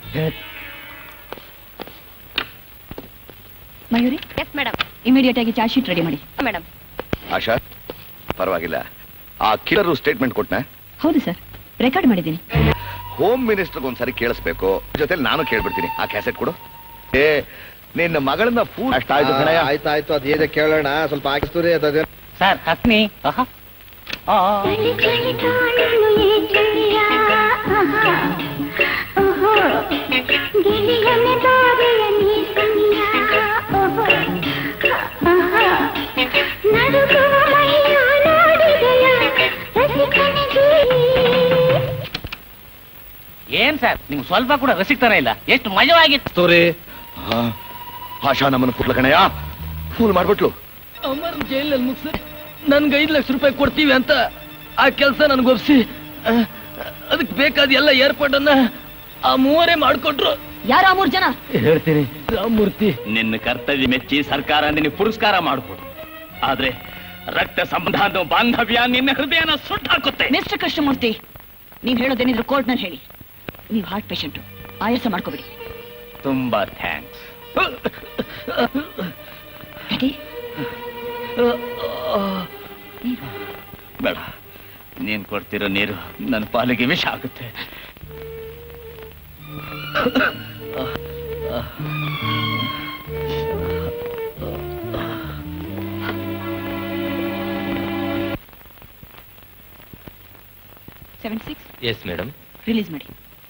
ಮಯೂರಿ ಎಸ್ ಮೇಡಮ್ ಇಮಿಡಿಯೇಟ್ ಆಗಿ ಚಾರ್ಜ್ ಶೀಟ್ ರೆಡಿ ಮಾಡಿ ಮೇಡಮ್ ಆಶಾ ಪರವಾಗಿಲ್ಲ ಆ ಕಿಲರು ಸ್ಟೇಟ್ಮೆಂಟ್ ಕೊಟ್ನ ಹೌದು ಸರ್ ರೆಕಾರ್ಡ್ ಮಾಡಿದ್ದೀನಿ ಹೋಮ್ ಮಿನಿಸ್ಟರ್ ಒಂದ್ಸರಿ ಕೇಳಿಸ್ಬೇಕು ಜೊತೆಲಿ ನಾನು ಕೇಳ್ಬಿಡ್ತೀನಿ ಆ ಕ್ಯಾಸೆಟ್ ಕೊಡು ಏ ನಿನ್ನ ಮಗಳನ್ನ ಫೂ ಅಷ್ಟಾಯ್ತು ಕಣಯ್ಯ ಆಯ್ತಾಯ್ತು ಅದೇನೇ ಕೇಳೋಣ ಸ್ವಲ್ಪ ಹಾಕಿಸ್ತೂರಿ ಅದೇ ಸರ್ ಹಸ್ನಿ ಏನ್ ಸರ್ ನಿಮ್ಗೆ ಸ್ವಲ್ಪ ಕೂಡ ರಸಿಕ್ತಾನೆ ಇಲ್ಲ ಎಷ್ಟು ಮಜವಾಗಿತ್ತು ತೋರಿ ಆಶಾ ನಮ್ಮನ್ನ ಪುಟ್ಲ ಕಣಯ್ಯ ಫೂಲ್ ಮಾಡ್ಬಿಟ್ಲು ಅಮರ್ ಜೈಲಲ್ಲಿ ಮುಗಿಸಿ ನನ್ಗೆ ಐದು ಲಕ್ಷ ರೂಪಾಯಿ ಕೊಡ್ತೀವಿ ಅಂತ ಆ ಕೆಲಸ ನನ್ಗೊಪ್ಸಿ ಅದಕ್ಕೆ ಬೇಕಾದ ಎಲ್ಲ ಏರ್ಪಾಟನ್ನ ಆ ಮೂವರೇ ಮಾಡ್ಕೊಟ್ರು ಯಾರ ಮೂರ್ ಜನ ಹೇಳ್ತೀನಿ ರಾಮಮೂರ್ತಿ ನಿನ್ನ ಕರ್ತವ್ಯ ಮೆಚ್ಚಿ ಸರ್ಕಾರ ನಿನಗೆ ಪುರಸ್ಕಾರ ಮಾಡ್ಬೋದು ಆದ್ರೆ ರಕ್ತ ಸಂಬಂಧ ಅನ್ನೋ ಬಾಂಧವ್ಯ ನಿನ್ನ ಹೃದಯನ ಸುಟ್ಟು ಹಾಕುತ್ತೆ ಮಿಸ್ಟರ್ ಕೃಷ್ಣಮೂರ್ತಿ ನೀವ್ ಹೇಳೋದೇನಿದ್ರು ಕೋರ್ಟ್ನಲ್ಲಿ ಹೇಳಿ ನೀವು ಹಾರ್ಟ್ ಪೇಷಂಟು ಆಯಾಸ ಮಾಡ್ಕೋಬೇಡಿ ತುಂಬಾ ಥ್ಯಾಂಕ್ಸ್ ರೆಡಿ ಬೇಡ ನೀನ್ ಕೊಡ್ತಿರೋ ನೀರು ನನ್ನ ಪಾಲಿಗೆ ವಿಷ ಆಗುತ್ತೆ seven six yes madam release ಮಾಡಿ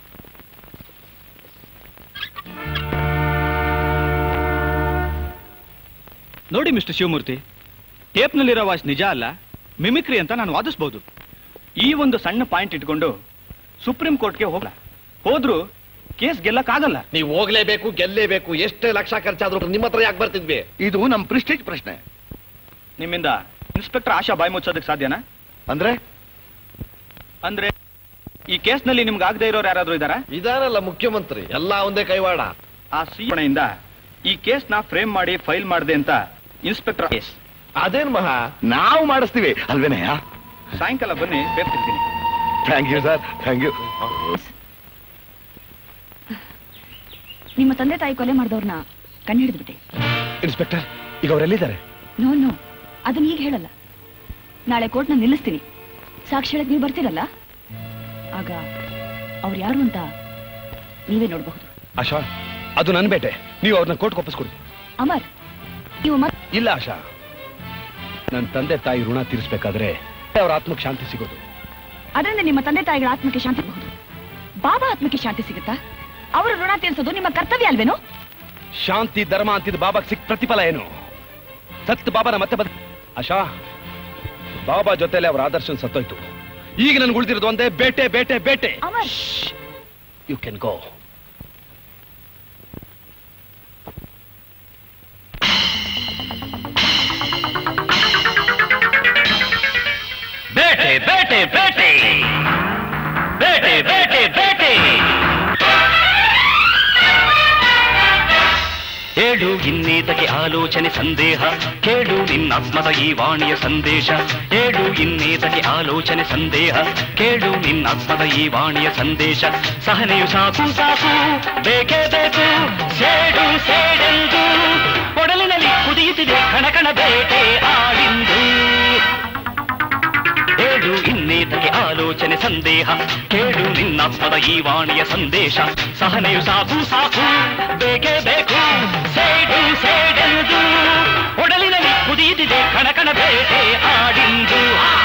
ನೋಡಿ ಮಿಸ್ಟರ್ ಶಿವಮೂರ್ತಿ ಟೇಪ್ನಲ್ಲಿರೋ ವಾಯ್ಸ್ ನಿಜ ಅಲ್ಲ ಮಿಮಿಕ್ರಿ ಅಂತ ನಾನು ವಾದಿಸ್ಬೋದು ಈ ಒಂದು ಸಣ್ಣ ಪಾಯಿಂಟ್ ಇಟ್ಕೊಂಡು ಸುಪ್ರೀಂ ಕೋರ್ಟ್ಗೆ ಹೋಗಲ್ಲ ಹೋದ್ರು ಕೇಸ್ ಗೆಲ್ಲಕ್ಕಾಗಲ್ಲ ನೀವು ಹೋಗ್ಲೇಬೇಕು ಗೆಲ್ಲೇಬೇಕು ಎಷ್ಟೇ ಲಕ್ಷ ಖರ್ಚಾದ್ರೂ ನಿಮ್ಮ ಹತ್ರ ಯಾಕೆ ಬರ್ತಿದ್ವಿ ಇದು ನಮ್ ಪ್ರಿಸ್ಟೇಜ್ ಪ್ರಶ್ನೆ ನಿಮ್ಮಿಂದ ಇನ್ಸ್ಪೆಕ್ಟರ್ ಆಶಾ ಬಾಯ್ ಮುಚ್ಚೋದಕ್ಕೆ ಸಾಧ್ಯನಾ ಅಂದ್ರೆ ಅಂದ್ರೆ ಈ ಕೇಸ್ನಲ್ಲಿ ನಿಮ್ಗೆ ಆಗದೆ ಇರೋರು ಯಾರಾದ್ರೂ ಇದಾರಾ ಇದಾರಲ್ಲ ಮುಖ್ಯಮಂತ್ರಿ ಎಲ್ಲ ಒಂದೇ ಕೈವಾಡ ಆ ಸಿಂದ ಈ ಕೇಸ್ನ ಫ್ರೇಮ್ ಮಾಡಿ ಫೈಲ್ ಮಾಡಿದೆ ಅಂತ ಇನ್ಸ್ಪೆಕ್ಟರ್ ಕೇಸ್ ಅದೇನ್ ಮಹಾ ನಾವು ಮಾಡಿಸ್ತೀವಿ ಅಲ್ವೇನಯ್ಯ ಸಾಯಂಕಾಲ ಬನ್ನಿ ಬೇರ್ತಿರ್ತೀನಿ thank you sir thank you ನಿಮ್ಮ ತಂದೆ ತಾಯಿ ಕೊಲೆ ಮಾಡಿದವ್ರನ್ನ ಕಂಡುಹಿಡಿದ್ಬಿಟ್ಟೆ ಇನ್ಸ್ಪೆಕ್ಟರ್ ಈಗ ಅವರೆಲ್ಲಿದ್ದಾರೆ ನೋ ನೋ ಅದನ್ನ ಈಗ ಹೇಳಲ್ಲ ನಾಳೆ ಕೋರ್ಟ್ನ ನಿಲ್ಲಿಸ್ತೀನಿ ಸಾಕ್ಷಿ ಹೇಳಕ್ ನೀವು ಬರ್ತೀರಲ್ಲ ಆಗ ಅವ್ರು ಯಾರು ಅಂತ ನೀವೇ ನೋಡಬಹುದು ಆಶಾ ಅದು ನನ್ನ ಬೇಟೆ ನೀವು ಅವ್ರನ್ನ ಕೋರ್ಟ್ಗೆ ಒಪ್ಪಿಸ್ಕೊಡಿ ಅಮರ್ ನೀವು ಮತ್ ಇಲ್ಲ ಆಶಾ ನನ್ನ ತಂದೆ ತಾಯಿ ಋಣ ತೀರಿಸ್ಬೇಕಾದ್ರೆ ಅವ್ರ ಆತ್ಮಕ್ಕೆ ಶಾಂತಿ ಸಿಗೋದು ಅದರಿಂದ ನಿಮ್ಮ ತಂದೆ ತಾಯಿಗಳ ಆತ್ಮಕ್ಕೆ ಶಾಂತಿ ಸಿಗಬಹುದು ಬಾಬಾ ಆತ್ಮಕ್ಕೆ ಶಾಂತಿ ಸಿಗುತ್ತಾ ಅವರ ಋಣ ತೀರಿಸೋದು ನಿಮ್ಮ ಕರ್ತವ್ಯ ಅಲ್ವೇನೋ ಶಾಂತಿ ಧರ್ಮ ಅಂತಿದ್ದ ಬಾಬಾಗ್ ಸಿಕ್ ಪ್ರತಿಫಲ ಏನು ಸತ್ ಬಾಬಾನ ಮತ್ತೆ ಬದ್ ಆಶಾ ಬಾಬಾ ಜೊತೆಲೆ ಅವರ ಆದರ್ಶನ್ ಸತ್ತೋಯ್ತು ಈಗ ನನ್ಗೆ ಉಳಿದಿರೋದು ಒಂದೇ ಬೇಟೆ ಬೇಟೆ ಬೇಟೆ ಅಮರ್ ಯು ಕ್ಯಾನ್ ಗೋ ಬೇಟೆ ಬೇಟೆ ಬೇಟೆ ಬೇಟೆ ಬೇಟೆ ಬೇಟೆ ಹೇಳು ಇನ್ನೀತಕ್ಕೆ ಆಲೋಚನೆ ಸಂದೇಹ ಕೇಳು ನಿನ್ನಾತ್ಮದ ಈ ವಾಣಿಯ ಸಂದೇಶ ಹೇಳು ಇನ್ನೀತಕ್ಕೆ ಆಲೋಚನೆ ಸಂದೇಹ ಕೇಳು ನಿನ್ನಾತ್ಮದ ಈ ವಾಣಿಯ ಸಂದೇಶ ಸಹನೆಯು ಸಾಕು ಸಾಕು ಬೇಕೇ ಬೇಕು ಸೇಡು ಸೇಡೆಂದು ಒಡಲಿನಲ್ಲಿ ಕುದಿಯುತ್ತಿದೆ ಕಣಕಣ ಬೇಟೆ ಆಡಿಂದು ಹೇಳು ಇನ್ನೇತಕ್ಕೆ ಆಲೋಚನೆ ಸಂದೇಹ ಕೇಳು ನಿನ್ನಾತ್ಮದ ಈ ವಾಣಿಯ ಸಂದೇಶ ಸಹನೆಯು ಸಾಕು ಸಾಕು ಬೇಕೇ ಬೇಕು ಸೇಡು ಸೇಡೆಂದು ಒಡಲಿನಲ್ಲಿ ಕುದಿಯುತ್ತಿದೆ ಕಣಕಣ ಬೇಟೆ ಆಡಿಂದು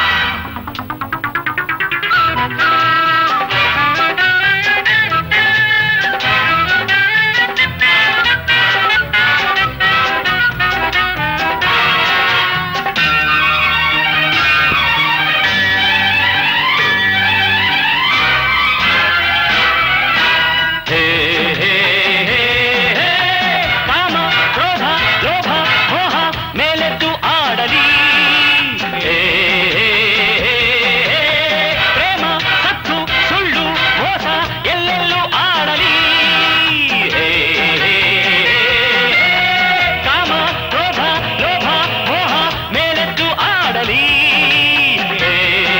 ಹೇ ಹೇ ಹೇ ಹೇ ಕಾಮ ಕ್ರೋಧ ಲೋಭ ಮೋಹ ಮೇಲೆದ್ದು ಆಡಲಿ ಹೇ ಹೇ ಹೇ ಹೇ ಪ್ರೇಮ ಸತ್ತು ಸುಳ್ಳು ಮೋಸ ಎಲ್ಲೆಲ್ಲೂ ಆಡಲಿ ಹೇ ಹೇ ಹೇ ಕಾಮ ಕ್ರೋಧ ಲೋಭ ಮೋಹ ಮೇಲೆದ್ದು ಆಡಲಿ ಹೇ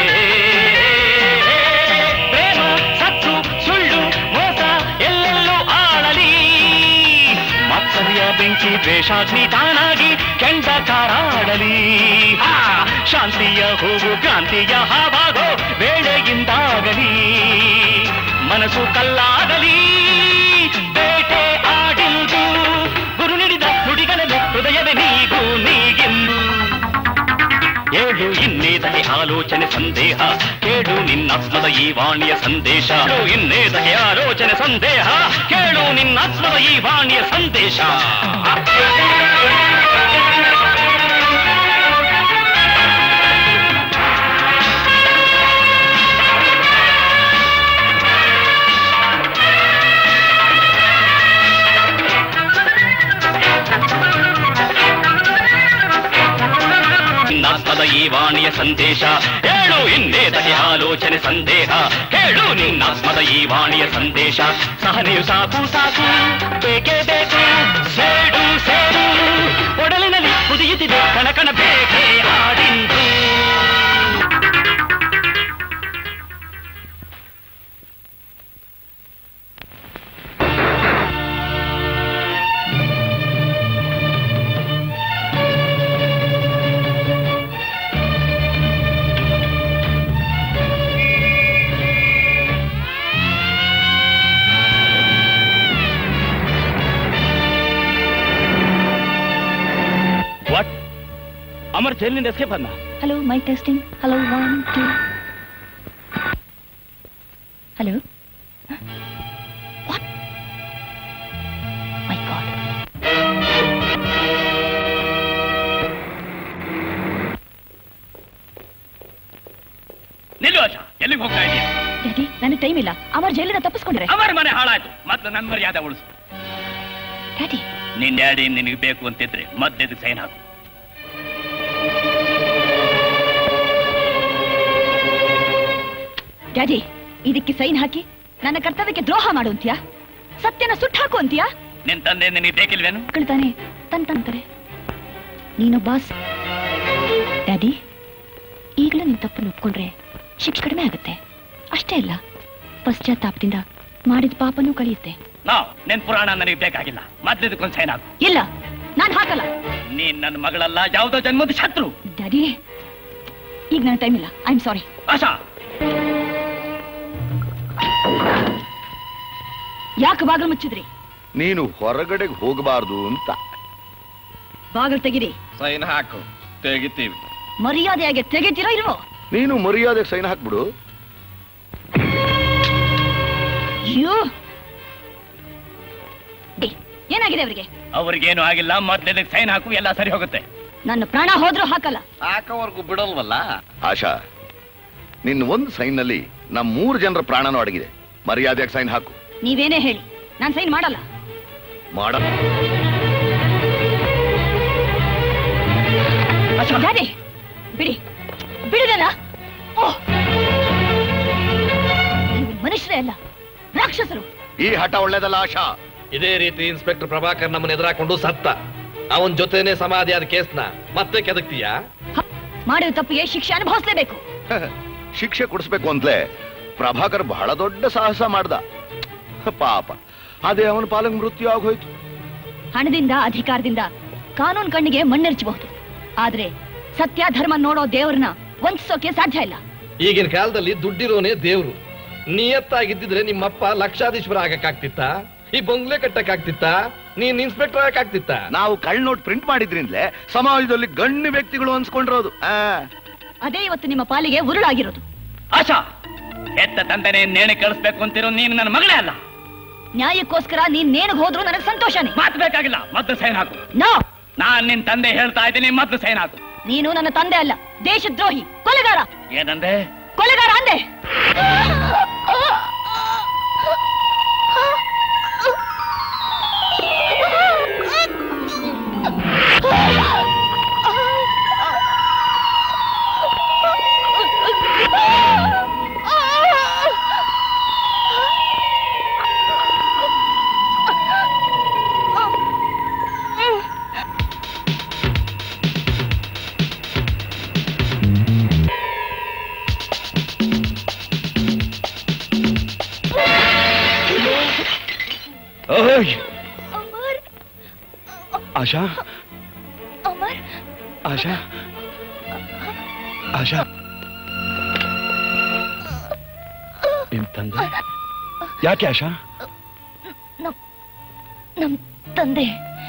ಪ್ರೇಮ ಸತ್ತು ಸುಳ್ಳು ಮೋಸ ಎಲ್ಲೆಲ್ಲೂ ಆಡಲಿ ಮಾತ್ಸರ್ಯ ಬೆಂಕಿ ದ್ವೇಷಾಗ್ನಿ ತಾನಾಗಿ ಕೆಂಡ ಕಾರಾಡಲಿ ಹಾ, ಶಾಂತಿಯ ಹೂವು ಕ್ರಾಂತಿಯ ಹಾವಾಗೋ ವೇಳೆಯಿಂದಾಗಲಿ ಮನಸ್ಸು ಕಲ್ಲಾಗಲಿ ಬೇಟೆ ಆಡಿಂದು ಗುರು ನೀಡಿದ ನುಡಿಗಳಲ್ಲಿ ಹೃದಯವೇ ನೀಗೂ ನೀಗೆಂದು ಏಳು ಇನ್ನೇದಕ್ಕೆ ಆಲೋಚನೆ ಸಂದೇಹ ಕೇಳು ನಿನ್ನಾತ್ಮದ ಈ ವಾಣಿಯ ಸಂದೇಶ ಕೇಳು ಇನ್ನೇದಕ್ಕೆ ಆಲೋಚನೆ ಸಂದೇಹ ಕೇಳು ನಿನ್ನಾತ್ಮದ ಈ ವಾಣಿಯ ಸಂದೇಶ ನಿನ್ನಾತ್ಮದ ಈ ವಾಣಿಯ ಸಂದೇಶ ಹೇಳು ಇನ್ನೇದಕ್ಕೆ ಆಲೋಚನೆ ಸಂದೇಹ ಹೇಳು ನಿನ್ನಾತ್ಮದ ಈ ವಾಣಿಯ ಸಂದೇಶ ಸಹನೆಯು ಸಾಕು ಸಾಕು ಬೇಕೇ ಬೇಕು ಸೇಡು ಸೇಡು ಒಡಲಿನಲ್ಲಿ ಕುದಿಯುತ್ತಿದೆ ಕಣಕಣ ಬೇಕೆ ಆಡಿಂದು ಅಮರ್ ಜೈಲಿನಿಂದ ಎಸ್ಕೇಪ್ ಅನ್ನ hello my testing hello one two hello my god ನಿಲ್ಲು ಆಶಾ ಎಲ್ಲಿಗೆ ಹೋಗ್ತಾ ಇದೀಯ ಡ್ಯಾಡಿ ನನಗೆ ಟೈಮ್ ಇಲ್ಲ ಅಮರ್ ಜೈಲಿಂದ ತಪ್ಪಿಸ್ಕೊಂಡ್ರೆ ಅಮರ್ ಮನೆ ಹಾಳಾಯ್ತು ಮೊದ್ಲು ನನ್ನ ಮರ್ಯಾದೆ ಉಳಿಸು ಡ್ಯಾಡಿ ನಿನ್ ಡ್ಯಾಡಿ ನಿನಗೆ ಬೇಕು ಅಂತಿದ್ರೆ ಮೊದ್ಲು ಸೈನ್ ಹಾಕು ಡ್ಯಾಡಿ ಇದಕ್ಕೆ ಸೈನ್ ಹಾಕಿ ನನ್ನ ಕರ್ತವ್ಯಕ್ಕೆ ದ್ರೋಹ ಮಾಡು ಅಂತ್ಯಾ ಸತ್ಯನ ಸುಟ್ಟು ಹಾಕು ಅಂತ್ಯಾ ನಿನ್ ತಂದೆ ನಿನಗೆ ಬೇಕಿಲ್ವೇನು ಮಕ್ಕಳ್ತಾನೆ ತನ್ ತಂತಾರೆ ನೀನೊಬ್ಬ ಸ್- ಡ್ಯಾಡಿ ಈಗಲೂ ನಿನ್ ತಪ್ಪನ್ನು ಒಪ್ಕೊಂಡ್ರೆ ಶಿಕ್ಷೆ ಕಡಿಮೆ ಆಗುತ್ತೆ ಅಷ್ಟೇ ಅಲ್ಲ ಪಶ್ಚಾತ್ತಾಪದಿಂದ ಮಾಡಿದ ಪಾಪನೂ ಕಳಿಯುತ್ತೆ ನಾವು ನಿನ್ ಪುರಾಣ ನನಗೆ ಬೇಕಾಗಿಲ್ಲ ಮೊದ್ಲಿದಕ್ಕೊಂದು ಸೈನ್ ಹಾಕು ಇಲ್ಲ ನಾನ್ ಹಾಕಲ್ಲ ನೀನ್ ನನ್ನ ಮಗಳಲ್ಲ ಯಾವುದೋ ಜನ್ಮದ ಶತ್ರು ಡ್ಯಾಡಿ ಈಗ ನನ್ನ ಟೈಮ್ ಇಲ್ಲ ಐ ಆಮ್ ಸಾರಿ ಆಶಾ ಯಾಕೆ ಬಾಗಿಲು ಮುಚ್ಚಿದ್ರಿ ನೀನು ಹೊರಗಡೆಗೆ ಹೋಗಬಾರ್ದು ಅಂತ ಬಾಗಿಲು ತೆಗಿರಿ ಸೈನ್ ಹಾಕು ತೆಗಿತೀವಿ ಮರ್ಯಾದೆಯಾಗಿ ತೆಗಿತೀರೋ ಇಲ್ವೋ ನೀನು ಮರ್ಯಾದೆಗೆ ಸೈನ್ ಹಾಕ್ಬಿಡು ಅಯ್ಯೋ ಏ, ಏನಾಗಿದೆ ಅವರಿಗೆ ಅವ್ರಿಗೇನು ಆಗಿಲ್ಲ ಮೊದ್ಲಿದಕ್ಕೆ ಸೈನ್ ಹಾಕು ಎಲ್ಲ ಸರಿ ಹೋಗುತ್ತೆ ನನ್ನ ಪ್ರಾಣ ಹೋದ್ರೂ ಹಾಕಲ್ಲ ಹಾಕೋವರೆಗೂ ಬಿಡಲ್ವಲ್ಲ ಆಶಾ ನಿನ್ನ ಒಂದು ಸೈನ್ ನಲ್ಲಿ ನಮ್ ಮೂರು ಜನರ ಪ್ರಾಣನೂ ಅಡಗಿದೆ ಮರ್ಯಾದೆಗೆ ಸೈನ್ ಹಾಕು ನೀವೇನೇ ಹೇಳಿ ನಾನ್ ಸೈನ್ ಮಾಡಲ್ಲ ಮಾಡ ಡ್ಯಾಡಿ ಬಿಡಿ ಬಿಡುದಲ್ಲ ಓ ನೀವು ಮನುಷ್ಯರೇ ಅಲ್ಲ ರಾಕ್ಷಸರು ಈ ಹಠ ಒಳ್ಳೇದಲ್ಲ ಆಶಾ ಇದೇ ರೀತಿ ಇನ್ಸ್ಪೆಕ್ಟರ್ ಪ್ರಭಾಕರ್ ನಮ್ಮನ್ನ ಎದುರಾಕೊಂಡು ಸತ್ತ ಅವನ್ ಜೊತೆನೆ ಸಮಾಧಿ ಆದ ಕೇಸ್ನ ಮತ್ತೆ ಕೆದಕ್ತೀಯಾ ಮಾಡಿದ ತಪ್ಪಿಗೆ ಶಿಕ್ಷೆ ಅನುಭವಿಸಲೇಬೇಕು ಶಿಕ್ಷೆ ಕೊಡಿಸ್ಬೇಕು ಅಂತಲೇ ಪ್ರಭಾಕರ್ ಬಹಳ ದೊಡ್ಡ ಸಾಹಸ ಮಾಡ್ದ ಪಾಪ ಅದೇ ಅವನ ಪಾಲಕ್ ಮೃತ್ಯು ಆಗೋಯ್ತು ಹಣದಿಂದ ಅಧಿಕಾರದಿಂದ ಕಾನೂನು ಕಣ್ಣಿಗೆ ಮಣ್ಣೆರಚಬಹುದು ಆದ್ರೆ ಸತ್ಯ ಧರ್ಮ ನೋಡೋ ದೇವ್ರನ್ನ ವಂಚಿಸೋಕೆ ಸಾಧ್ಯ ಇಲ್ಲ ಈಗಿನ ಕಾಲದಲ್ಲಿ ದುಡ್ಡಿರೋನೇ ದೇವ್ರು ನಿಯತ್ತಾಗಿದ್ದಿದ್ರೆ ನಿಮ್ಮಪ್ಪ ಲಕ್ಷಾಧೀಶ್ವರ ಆಗಕ್ಕಾಗ್ತಿತ್ತ ಈ ಬಂಗ್ಲೆ ಕಟ್ಟಕ್ಕಾಗ್ತಿತ್ತ ನೀನ್ ಇನ್ಸ್ಪೆಕ್ಟರ್ ಆಗಕ್ಕಾಗ್ತಿತ್ತ ನಾವು ಕಳ್ ನೋಟ್ ಪ್ರಿಂಟ್ ಮಾಡಿದ್ರಿಂದಲೇ ಸಮಾಜದಲ್ಲಿ ಗಣ್ಯ ವ್ಯಕ್ತಿಗಳು ಅನ್ಸ್ಕೊಂಡಿರೋದು ಆ ಅದೇ ಇವತ್ತು ನಿಮ್ಮ ಪಾಲಿಗೆ ಉರುಳಾಗಿರೋದು ಆಶಾ ಎತ್ತ ತಂದೆನೆ ನೇಣೆ ಕಳಿಸ್ಬೇಕು ಅಂತಿರೋ ನೀನು ನನ್ನ ಮಗಳೇ ಅಲ್ಲ ನ್ಯಾಯಕ್ಕೋಸ್ಕರ ನೀನ್ ನೇಣಿಗೆ ಹೋದ್ರು ನನಗೆ ಸಂತೋಷನೇ ಮಾತು ಬೇಕಾಗಿಲ್ಲ ಮೊದ್ಲು ಸೈನ್ ಹಾಕು ನೋ ನಾನ್ ನಿನ್ ತಂದೆ ಹೇಳ್ತಾ ಇದ್ದೀನಿ ಮೊದ್ಲು ಸೈನ್ ಹಾಕು ನೀನು ನನ್ನ ತಂದೆ ಅಲ್ಲ ದೇಶದ್ರೋಹಿ ಕೊಲೆಗಾರ ಏನಂದೆ ಕೊಲೆಗಾರ ಅಂದೆ ಓಯ್ ಆಶಾ ಅಮರ್ ಆಶಾ ಆಶಾ ನಿಮ್ ತಂದೆ ಯಾಕೆ ಆಶಾ ನಮ್ ನಮ್ ತಂದೆ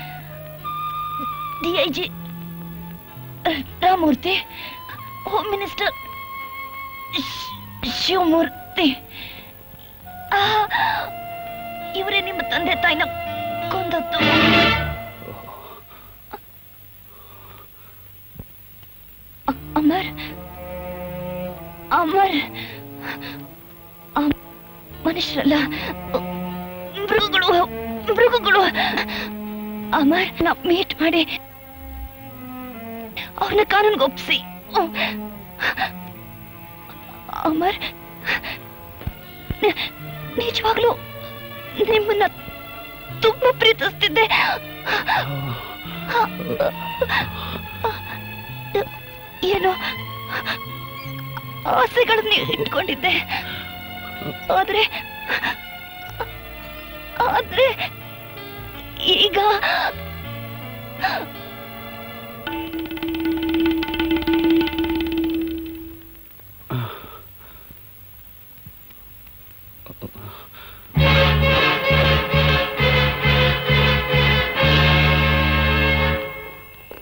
D I G Ramurthy home minister ಶ್- ಶಿವಮೂರ್ತಿ ಆ, ಇವರೇ ನಿಮ್ಮ ತಂದೆ ತಾಯಿನ ಕೊಂದದ್ದು ಅ- ಅಮರ್ ಅಮರ್ ಅಮ್- ಮನುಷ್ಯರಲ್ಲ ಮೃಗಗಳು ಮೃಗಗಳು ಅಮರ್ ನಾ ಮೀಟ್ ಮಾಡಿ ಅವನ ಕಾನೂನ್ಗೆ ಒಪ್ಸಿ ಅಮರ್ ನಿ- ನಿಜವಾಗ್ಲೂ ನಿಮ್ಮನ್ನ ತುಂಬಾ ಪ್ರೀತಿಸ್ತಿದ್ದೆ ಏನೋ ಆಸೆಗಳನ್ನ ಇಟ್ಕೊಂಡಿದ್ದೆ ಆದ್ರೆ ಆದ್ರೆ ಈಗ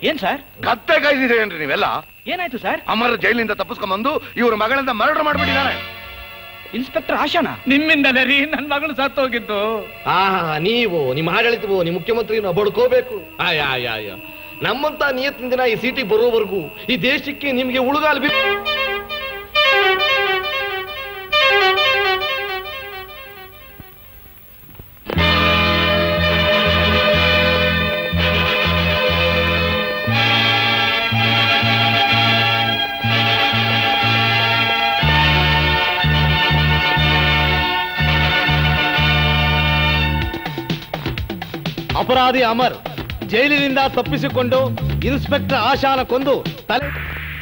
ಏನ್ ಸರ್ ಕತ್ತೆ ಕಾಯ್ದಿದೆ ಏನ್ರಿ ನೀವೆಲ್ಲ ಏನಾಯ್ತು ಸರ್ ಅಮರ ಜೈಲಿನಿಂದ ತಪ್ಪಿಸ್ಕೊಂಡ್ಬಂದು ಇವ್ರ ಮಗಳಿಂದ ಮರ್ಡರ್ ಮಾಡ್ಬಿಟ್ಟಿದ್ದಾರೆ ಇನ್ಸ್ಪೆಕ್ಟರ್ ಆಶಾನಾ ನಿಮ್ಮಿಂದಲೇ ರೀ ನನ್ನ ಮಗಳು ಸತ್ತೋಗಿದ್ದು ಆ ನೀವು ನಿಮ್ಮ ಆಡಳಿತವು ನಿಮ್ಮ ಮುಖ್ಯಮಂತ್ರಿನ ಬಡ್ಕೋಬೇಕು ಆಯ ಆಯ ಆಯ ನಮ್ಮಂತ ನಿಯತ್ತಿನ ದಿನ ಈ ಸಿಟಿ ಬರೋವರೆಗೂ ಈ ದೇಶಕ್ಕೆ ನಿಮ್ಗೆ ಉಳುಗಾಲು ಬಿ ಅಪರಾಧಿ ಅಮರ್ ಜೈಲಿನಿಂದ ತಪ್ಪಿಸಿಕೊಂಡು ಇನ್ಸ್ಪೆಕ್ಟರ್ ಆಶಾನ ಕೊಂದು ತಲೆ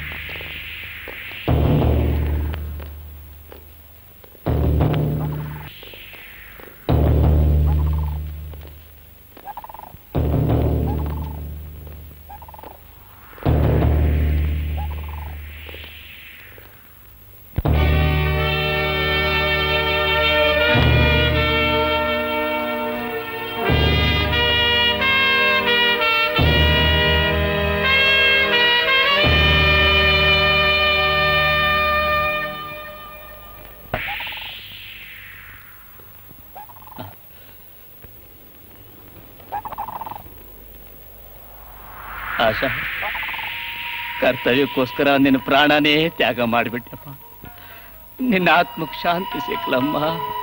ಆಶಾ ಕರ್ತವ್ಯಕ್ಕೋಸ್ಕರ ನಿನ್ನ ಪ್ರಾಣನೇ ತ್ಯಾಗ ಮಾಡಿಬಿಟ್ಟಪ್ಪ ನಿನ್ನ ಆತ್ಮಕ್ಕೆ ಶಾಂತಿ ಸಿಕ್ಲಮ್ಮ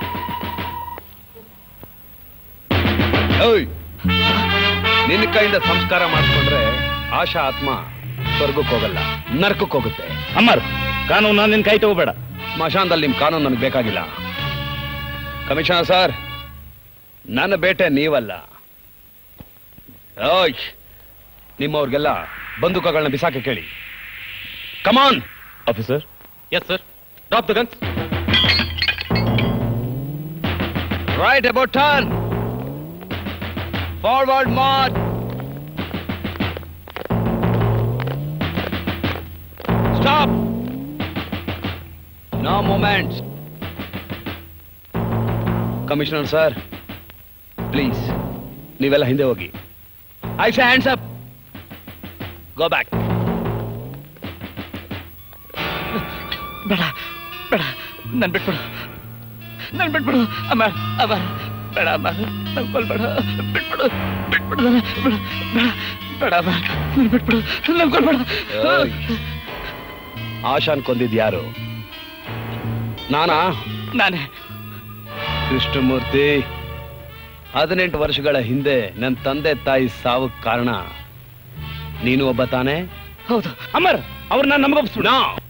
ಓಯ್ ನಿನ್ನ ಕೈಯಿಂದ ಸಂಸ್ಕಾರ ಮಾಡಿಕೊಂಡ್ರೆ ಆಶಾ ಆತ್ಮ ಸ್ವರ್ಗಕ್ಕೆ ಹೋಗಲ್ಲ ನರಕಕ್ಕೆ ಹೋಗುತ್ತೆ ಅಮರ್ ಕಾನೂನು ನಿನ್ ಕೈ ತಗೋಬೇಡ ಸ್ಮಶಾನದಲ್ಲಿ ನಿಮ್ ಕಾನೂನು ನನಗೆ ಬೇಕಾಗಿಲ್ಲ ಕಮಿಷನರ್ ಸರ್ ನನ್ನ ಬೇಟೆ ನೀವಲ್ಲ ಓಯ್ ನಿಮ್ಮವ್ರಿಗೆಲ್ಲ ಬಂದೂಕಗಳನ್ನ ಬಿಸಾಕ ಕೇಳಿ come on officer yes sir drop the guns right about turn forward march stop no moments commissioner sir please ನೀವೆಲ್ಲ ಹಿಂದೆ ಹೋಗಿ I say hands up go back ಬೇಡ ಬೇಡ ನನ್ ಬಿಟ್ಬಿಡು ನನ್ ಬಿಟ್ಬಿಡು ಅಮರ್ ಅಮರ್ ಬೇಡ ಅಮರ್ ನನ್ ಕೊಲ್ಬೇಡ ಬಿಟ್ಬಿಡು ಬಿಟ್ಬಿಡು ನನ್ನ, ಬೇಡ ಬೇಡ ಬೇಡ ಅಮರ್ ನನ್ ಬಿಟ್ಬಿಡು ನನ್ ಕೊಲ್ಬೇಡ ಓಯ್. ಆಶಾನ್ ಕೊಂದಿದ್ ಯಾರು ನಾನಾ ನಾನೇ ಕೃಷ್ಣಮೂರ್ತಿ ಹದಿನೆಂಟು ವರ್ಷಗಳ ಹಿಂದೆ ನನ್ನ ತಂದೆ ತಾಯಿ ಸಾವಕ್ ಕಾರಣ ನೀನು ಒಬ್ಬ ತಾನೇ ಹೌದು ಅಮರ್ ಅವ್ರನ್ನ ನಮಗೊಪ್ಸ್ಬಿಡ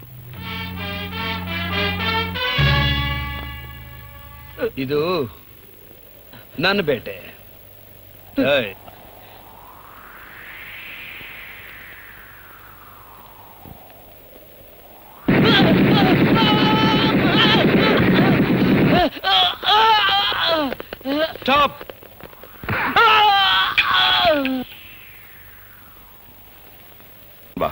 ಇದು ನನ್ನ ಬೇಟೆ ಏಯ್. ಸ್ಟಾಪ್ ಬಾ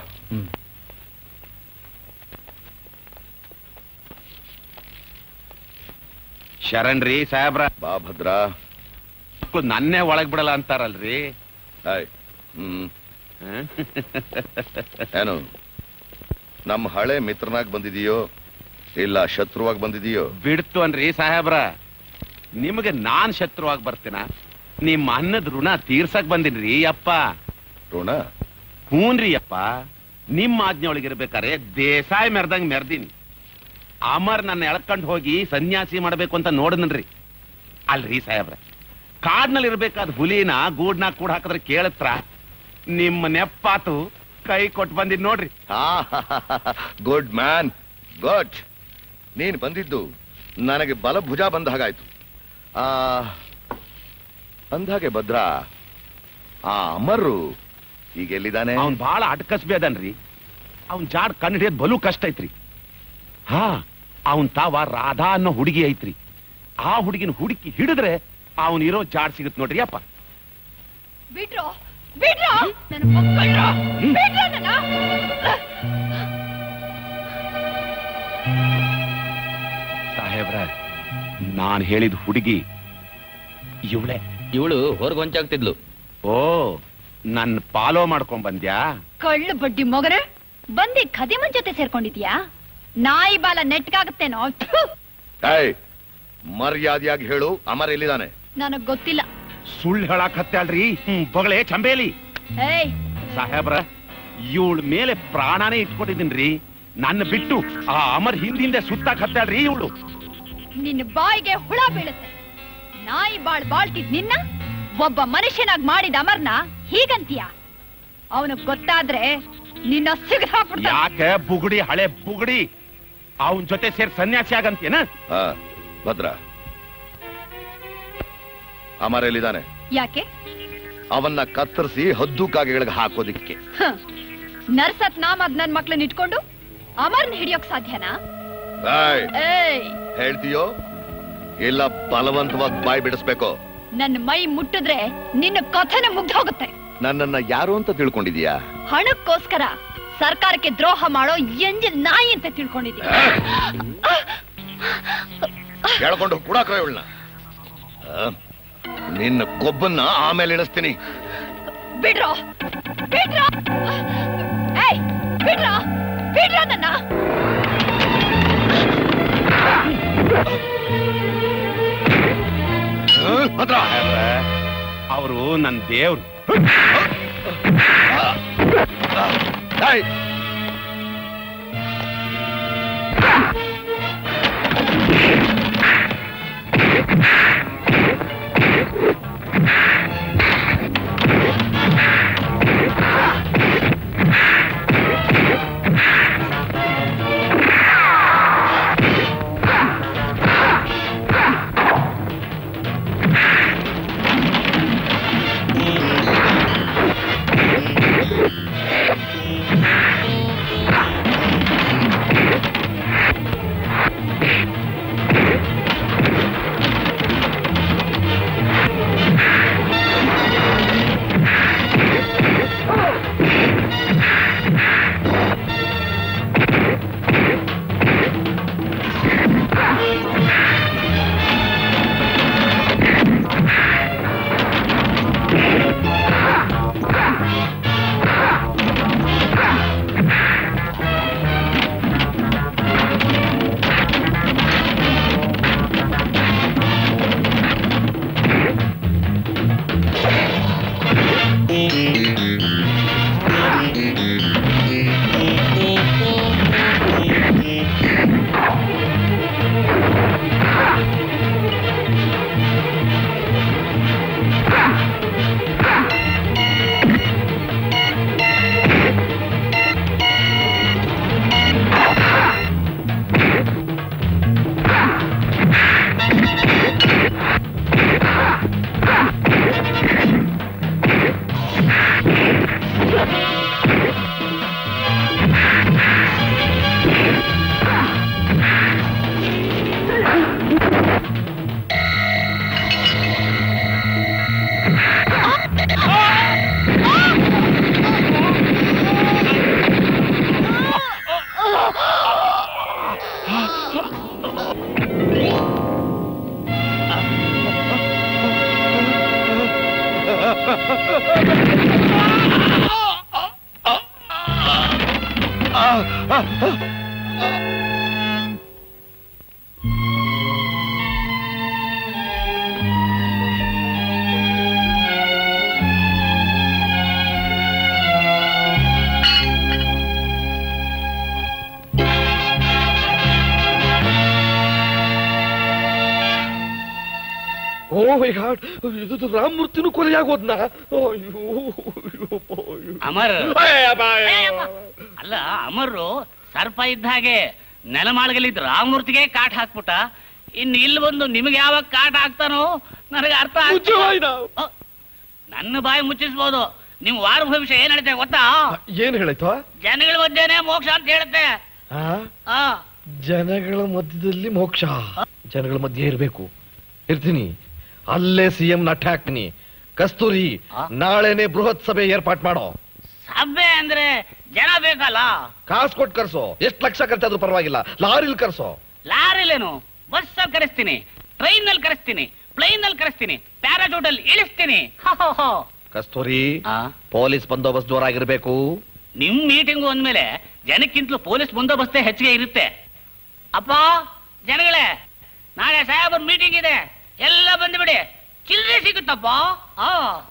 ಶರಣ್ರಿ ಸಾಹೇಬ್ರ ಬಾ ಭದ್ರ ನನ್ನೇ ಒಳಗ್ ಬಿಡಲ್ಲ ಅಂತಾರಲ್ರಿ ಹಾಯ್ ಹ್ಮ್ ಏನು ನಮ್ಮ ಹಳೆ ಮಿತ್ರನಾಗ್ ಬಂದಿದೀಯೋ ಇಲ್ಲ ಶತ್ರುವಾಗಿ ಬಂದಿದೀಯೋ ಬಿಡ್ತು ಅನ್ರಿ ಸಾಹೇಬ್ರ ನಿಮಗೆ ನಾನ್ ಶತ್ರುವಾಗಿ ಬರ್ತೀನ ನಿಮ್ಮ ಅನ್ನದ ಋಣ ತೀರ್ಸಕ್ ಬಂದಿನ್ರಿ ಅಪ್ಪ ಋಣ ಹೂನ್ರಿ ಅಪ್ಪ ನಿಮ್ಮ ಆಜ್ಞೆ ಒಳಗಿರ್ಬೇಕಾರೆ ದೇಸಾಯಿ ಮೆರ್ದಂಗ್ ಮೆರ್ದೀನಿ ಅಮರ್ ನನ್ನ ಎಳ್ಕೊಂಡ್ ಹೋಗಿ ಸನ್ಯಾಸಿ ಮಾಡ್ಬೇಕು ಅಂತ ನೋಡಿದ್ರಿ ಅಲ್ರಿ ಸಾಹೇಬ್ರ ಕಾಡ್ನಲ್ಲಿ ಇರ್ಬೇಕಾದ ಹುಲಿನ ಗೂಡ್ನ ಕೂಡ ಹಾಕಿದ್ರೆ ಕೇಳತ್ರ ನಿಮ್ಮ ನೆಪ್ಪಾತು ಕೈ ಕೊಟ್ಟು ಬಂದಿದ್ ನೋಡ್ರಿ ಗುಡ್ ಮ್ಯಾನ್ ಗುಡ್ ನೀನ್ ಬಂದಿದ್ದು ನನಗೆ ಬಲಭುಜ ಬಂದ ಹಾಗಾಯ್ತು ಆ ಅಂದಾಗೆ ಭದ್ರ ಆ ಅಮರು ಈಗ ಎಲ್ಲಿದ್ದಾನೆ ಅವ್ನ್ ಬಹಳ ಅಟ್ಕಸ್ಬಿ ಅದನ್ರಿ ಅವ್ನ್ ಜಾಡ್ ಕಣ್ಣು ಹಿಡಿಯೋದ್ ಬಲು ಕಷ್ಟ ಐತ್ರಿ ಹಾ ಅವನ್ ತಾವ ರಾಧಾ ಅನ್ನೋ ಹುಡುಗಿ ಐತ್ರಿ ಆ ಹುಡುಗಿನ ಹುಡುಕಿ ಹಿಡಿದ್ರೆ ಅವನ್ ಇರೋ ಜಾಡ್ ಸಿಗುತ್ತೆ ನೋಡ್ರಿ ಅಪ್ಪ ಬಿಟ್ರು ಬಿಟ್ರು ನನ್ನ ಮಕ್ಕಳ್ರು ಬಿಟ್ರು ನನ್ನ ಸಾಹೇಬ್ರ ನಾನ್ ಹೇಳಿದ ಹುಡುಗಿ ಇವಳೆ ಇವಳು ಹೊರಗೆ ಹೊಂಚಾಗ್ತಿದ್ಲು ಓ ನನ್ ಫಾಲೋ ಮಾಡ್ಕೊಂಡ್ ಬಂದ್ಯಾ ಕಳ್ಳು ಬಡ್ಡಿ ಮೊಗರೆ ಬಂದಿ ಖದಿಮನ್ ಜೊತೆ ಸೇರ್ಕೊಂಡಿದ್ಯಾ ನಾಯಿ ಬಾಲ ನೆಟ್ಗಾಗುತ್ತೇನೋ ಥು, ಏಯ್ ಮರ್ಯಾದೆಯಾಗಿ ಹೇಳು ಅಮರ್ ಎಲ್ಲಿದ್ದಾನೆ ನನಗ್ ಗೊತ್ತಿಲ್ಲ ಸುಳ್ಳು ಹೇಳಾಕತ್ತಾಳ್ರಿ ಹ್ಮ್ ಬೊಗಳೆ ಚಂಬೇಲಿ ಏಯ್ ಸಾಹೇಬ್ರ ಇವಳ ಮೇಲೆ ಪ್ರಾಣನೇ ಇಟ್ಕೊಂಡಿದ್ದೀನ್ರಿ ನನ್ನ ಬಿಟ್ಟು ಆ ಅಮರ್ ಹಿಂದಿಂದ ಸುತ್ತಾಕ್ ಹತ್ತಾಳ್ರಿ ಇವಳು ನಿನ್ನ ಬಾಯಿಗೆ ಹುಳ ಬೀಳುತ್ತೆ ನಾಯಿ ಬಾಳ್ ಬಾಳ್ತಿದ್ ನಿನ್ನ ಒಬ್ಬ ಮನುಷ್ಯನಾಗ್ ಮಾಡಿದ ಅಮರ್ನ ಹೀಗಂತೀಯ ಅವನು ಗೊತ್ತಾದ್ರೆ ನಿನ್ನ ಸಿಗದ್ ಹಾಕ್ಬಿಡ್ತಾನೆ ಯಾಕೆ ಬುಗುಡಿ ಹಳೆ ಬುಗುಡಿ ಅವನ್ ಜೊತೆ ಸೇರ್ ಸನ್ಯಾಸಿ ಆಗಂತೇನ ಹಾ ಭದ್ರ ಅಮರ್ ಎಲ್ಲಿದ್ದಾನೆ ಯಾಕೆ ಅವನ್ನ ಕತ್ತರಿಸಿ ಹದ್ದು ಕಾಗೆಗಳಿಗೆ ಹಾಕೋದಿಕ್ಕೆ ಹ. ನರ್ಸತ್ ನಾಮದ್ ನನ್ ಮಕ್ಳನ್ನ ಇಟ್ಕೊಂಡು ಅಮರ್ನ ಹಿಡಿಯೋಕ್ ಸಾಧ್ಯನಾ ಏಯ್ ಏಯ್ ಹೇಳ್ತೀಯೋ ಇಲ್ಲ ಬಲವಂತವಾಗಿ ಬಾಯಿ ಬಿಡಿಸ್ಬೇಕು ನನ್ನ ಮೈ ಮುಟ್ಟಿದ್ರೆ ನಿನ್ನ ಕಥನೆ ಮುಗ್ದು ಹೋಗುತ್ತೆ ನನ್ನನ್ನ ಯಾರು ಅಂತ ತಿಳ್ಕೊಂಡಿದೀಯಾ ಹಣಕ್ಕೋಸ್ಕರ ಸರ್ಕಾರಕ್ಕೆ ದ್ರೋಹ ಮಾಡೋ ಎಂಜಿಲ್ ನಾಯಿ ಅಂತ ತಿಳ್ಕೊಂಡಿದ್ದೀನಿ ಕೇಳ್ಕೊಂಡು ಕೂಡ ಇವಳನ್ನ ನಿನ್ನ ಕೊಬ್ಬನ್ನ ಆಮೇಲೆ ಇಳಿಸ್ತೀನಿ ಬಿಡ್ರೋ ಬಿಡ್ರೋ ಏಯ್ ಬಿಡ್ರೋ ಬಿಡ್ರೋ ನನ್ನ ಅವರು ನನ್ ದೇವ್ರು ಏಯ್! ಓ ಮೈ ಗಾಡ್ ಇದು ರಾಮಮೂರ್ತಿನೂ ಕೊಲೆಯಾಗೋದ್ನ ಅಮರ್ ಅಯ್ಯಪ್ಪ, ಅಲ್ಲ ಅಮರ್ರು ಸರ್ಪ ಇದ್ದ ಹಾಗೆ ನೆಲಮಾಳ್ಗಲ್ಲಿದ್ದ ರಾಮಮೂರ್ತಿಗೆ ಕಾಟ್ ಹಾಕ್ಬಿಟ್ಟ ಇನ್ನು ಇಲ್ಲಿ ಬಂದು ನಿಮಗೆ ಯಾವಾಗ ಕಾಟ್ ಹಾಕ್ತಾನೋ ನನಗೆ ಅರ್ಥ ಆಗ್ತಿಲ್ಲ. ಅ, ನನ್ನ ಬಾಯಿ ಮುಚ್ಚಿಸ್ಬೋದು ನಿಮ್ ವಾರ ಭವಿಷ್ಯ ಏನ್ ಹೇಳ್ತೆ ಗೊತ್ತಾ ಏನ್ ಹೇಳಾಯ್ತು ಜನಗಳ ಮಧ್ಯೆನೆ ಮೋಕ್ಷ ಅಂತ ಹೇಳುತ್ತೆ ಆ ಆ ಜನಗಳ ಮಧ್ಯದಲ್ಲಿ ಮೋಕ್ಷ ಜನಗಳ ಮಧ್ಯೆ ಇರ್ಬೇಕು ಇರ್ತೀನಿ ಅಲ್ಲೇ ಸಿಎಂ ನಟ್ಟ ಹಾಕ್ತೀನಿ ಕಸ್ತೂರಿ ನಾಳೆನೆ ಬೃಹತ್ ಸಭೆ ಏರ್ಪಾಟ್ ಮಾಡೋ ಸಭೆ ಅಂದ್ರೆ ಜನ ಬೇಕಲ್ಲ ಕಾಸು ಕೊಟ್ಟು ಕರ್ಸೋ ಎಷ್ಟ್ ಲಕ್ಷ ಖರ್ಚಾದ್ರೂ ಪರವಾಗಿಲ್ಲ ಲಾರಿಲ್ ಕರ್ಸೋ ಲಾರಿಲೇನು ಬಸ್ ಕರೆಸ್ತೀನಿ ಟ್ರೈನ್ ನಲ್ಲಿ ಕರೆಸ್ತೀನಿ ಪ್ಲೇನ್ ನಲ್ಲಿ ಕರೆಸ್ತೀನಿ ಪ್ಯಾರಾಚೂಟ್ ಅಲ್ಲಿ ಇಳಿಸ್ತೀನಿ ಹೋ, ಹೋ, ಹೋ. ಕಸ್ತೂರಿ ಪೊಲೀಸ್ ಬಂದೋಬಸ್ತ್ ಜೋರಾಗಿರ್ಬೇಕು ನಿಮ್ ಮೀಟಿಂಗು ಅಂದ್ಮೇಲೆ ಜನಕ್ಕಿಂತಲೂ ಪೊಲೀಸ್ ಬಂದೋಬಸ್ತೆ ಹೆಚ್ಚಿಗೆ ಇರುತ್ತೆ ಅಪ್ಪ ಜನಗಳೇ ನಾಳೆ ಸಾಹೇಬರ್ ಮೀಟಿಂಗ್ ಇದೆ ಎಲ್ಲ ಬಂದ್ಬಿಡಿ ಚಿಲ್ಲರೆ ಸಿಗುತ್ತಪ್ಪ ಆ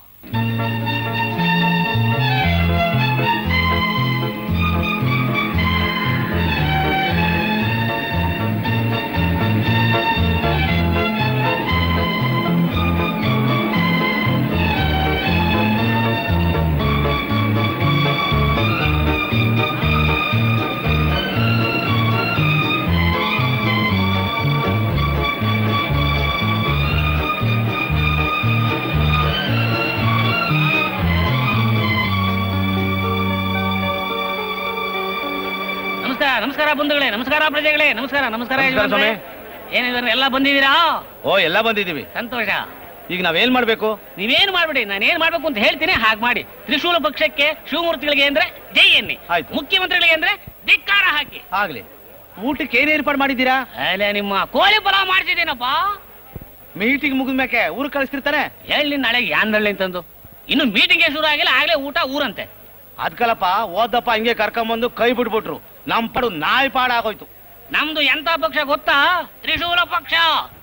ನಮಸ್ಕಾರ ನಮಸ್ಕಾರ ಬಂಧುಗಳೇ ನಮಸ್ಕಾರ ಪ್ರಜೆಗಳೇ ನಮಸ್ಕಾರ ನಮಸ್ಕಾರ ನಮಸ್ಕಾರ ಯಜಮಾನ್ರೇ. ಏನಿದ್ದಾರೆ ಎಲ್ಲ ಬಂದಿದ್ದೀರಾ ಓ ಎಲ್ಲ ಬಂದಿದ್ದೀವಿ ಸಂತೋಷ ಈಗ ನಾವೇನ್ ಮಾಡ್ಬೇಕು ನೀವೇನ್ ಮಾಡ್ಬಿಡಿ ನಾನು ಏನ್ ಮಾಡ್ಬೇಕು ಅಂತ ಹೇಳ್ತೀನಿ ಹಾಗೆ ಮಾಡಿ ತ್ರಿಶೂಲ ಪಕ್ಷಕ್ಕೆ ಶಿವಮೂರ್ತಿಗಳಿಗೆ ಅಂದ್ರೆ ಜೈ ಎನ್ನಿ ಮುಖ್ಯಮಂತ್ರಿಗಳಿಗೆ ಅಂದ್ರೆ ಧಿಕ್ಕಾರ ಹಾಕಿ ಆಗ್ಲಿ ಊಟಕ್ಕೆ ಏನ್ ಏರ್ಪಾಡು ಮಾಡಿದ್ದೀರಾ ಅಲ್ಲೇ ನಿಮ್ಮ ಕೋಳಿ ಪಲಾವ್ ಮಾಡ್ತಿದ್ದೀನಪ್ಪ ಮೀಟಿಂಗ್ ಮುಗಿದ್ಮೇಕೆ ಊರು ಕಳಿಸ್ತಿರ್ತಾನೆ ಹೇಳಿ ನಾಳೆ ಯಾನ್ದಳ್ಳಿ ಅಂತಂದು ಇನ್ನು ಮೀಟಿಂಗ್ ಶುರು ಆಗಿಲ್ಲ ಆಗ್ಲೇ ಊಟ ಊರಂತೆ ಅದ್ಕಲ್ಲಪ್ಪ ಓದಪ್ಪ ಹಂಗೆ ಕರ್ಕೊಂಬಂದು ಕೈ ಬಿಟ್ಬಿಟ್ರು ನಮ್ ಪಡು ನಾಯಿ ಪಾಡ ಆಗೋಯ್ತು ನಮ್ದು ಎಂತ ಪಕ್ಷ ಗೊತ್ತಾ ತ್ರಿಶೂಲ ಪಕ್ಷ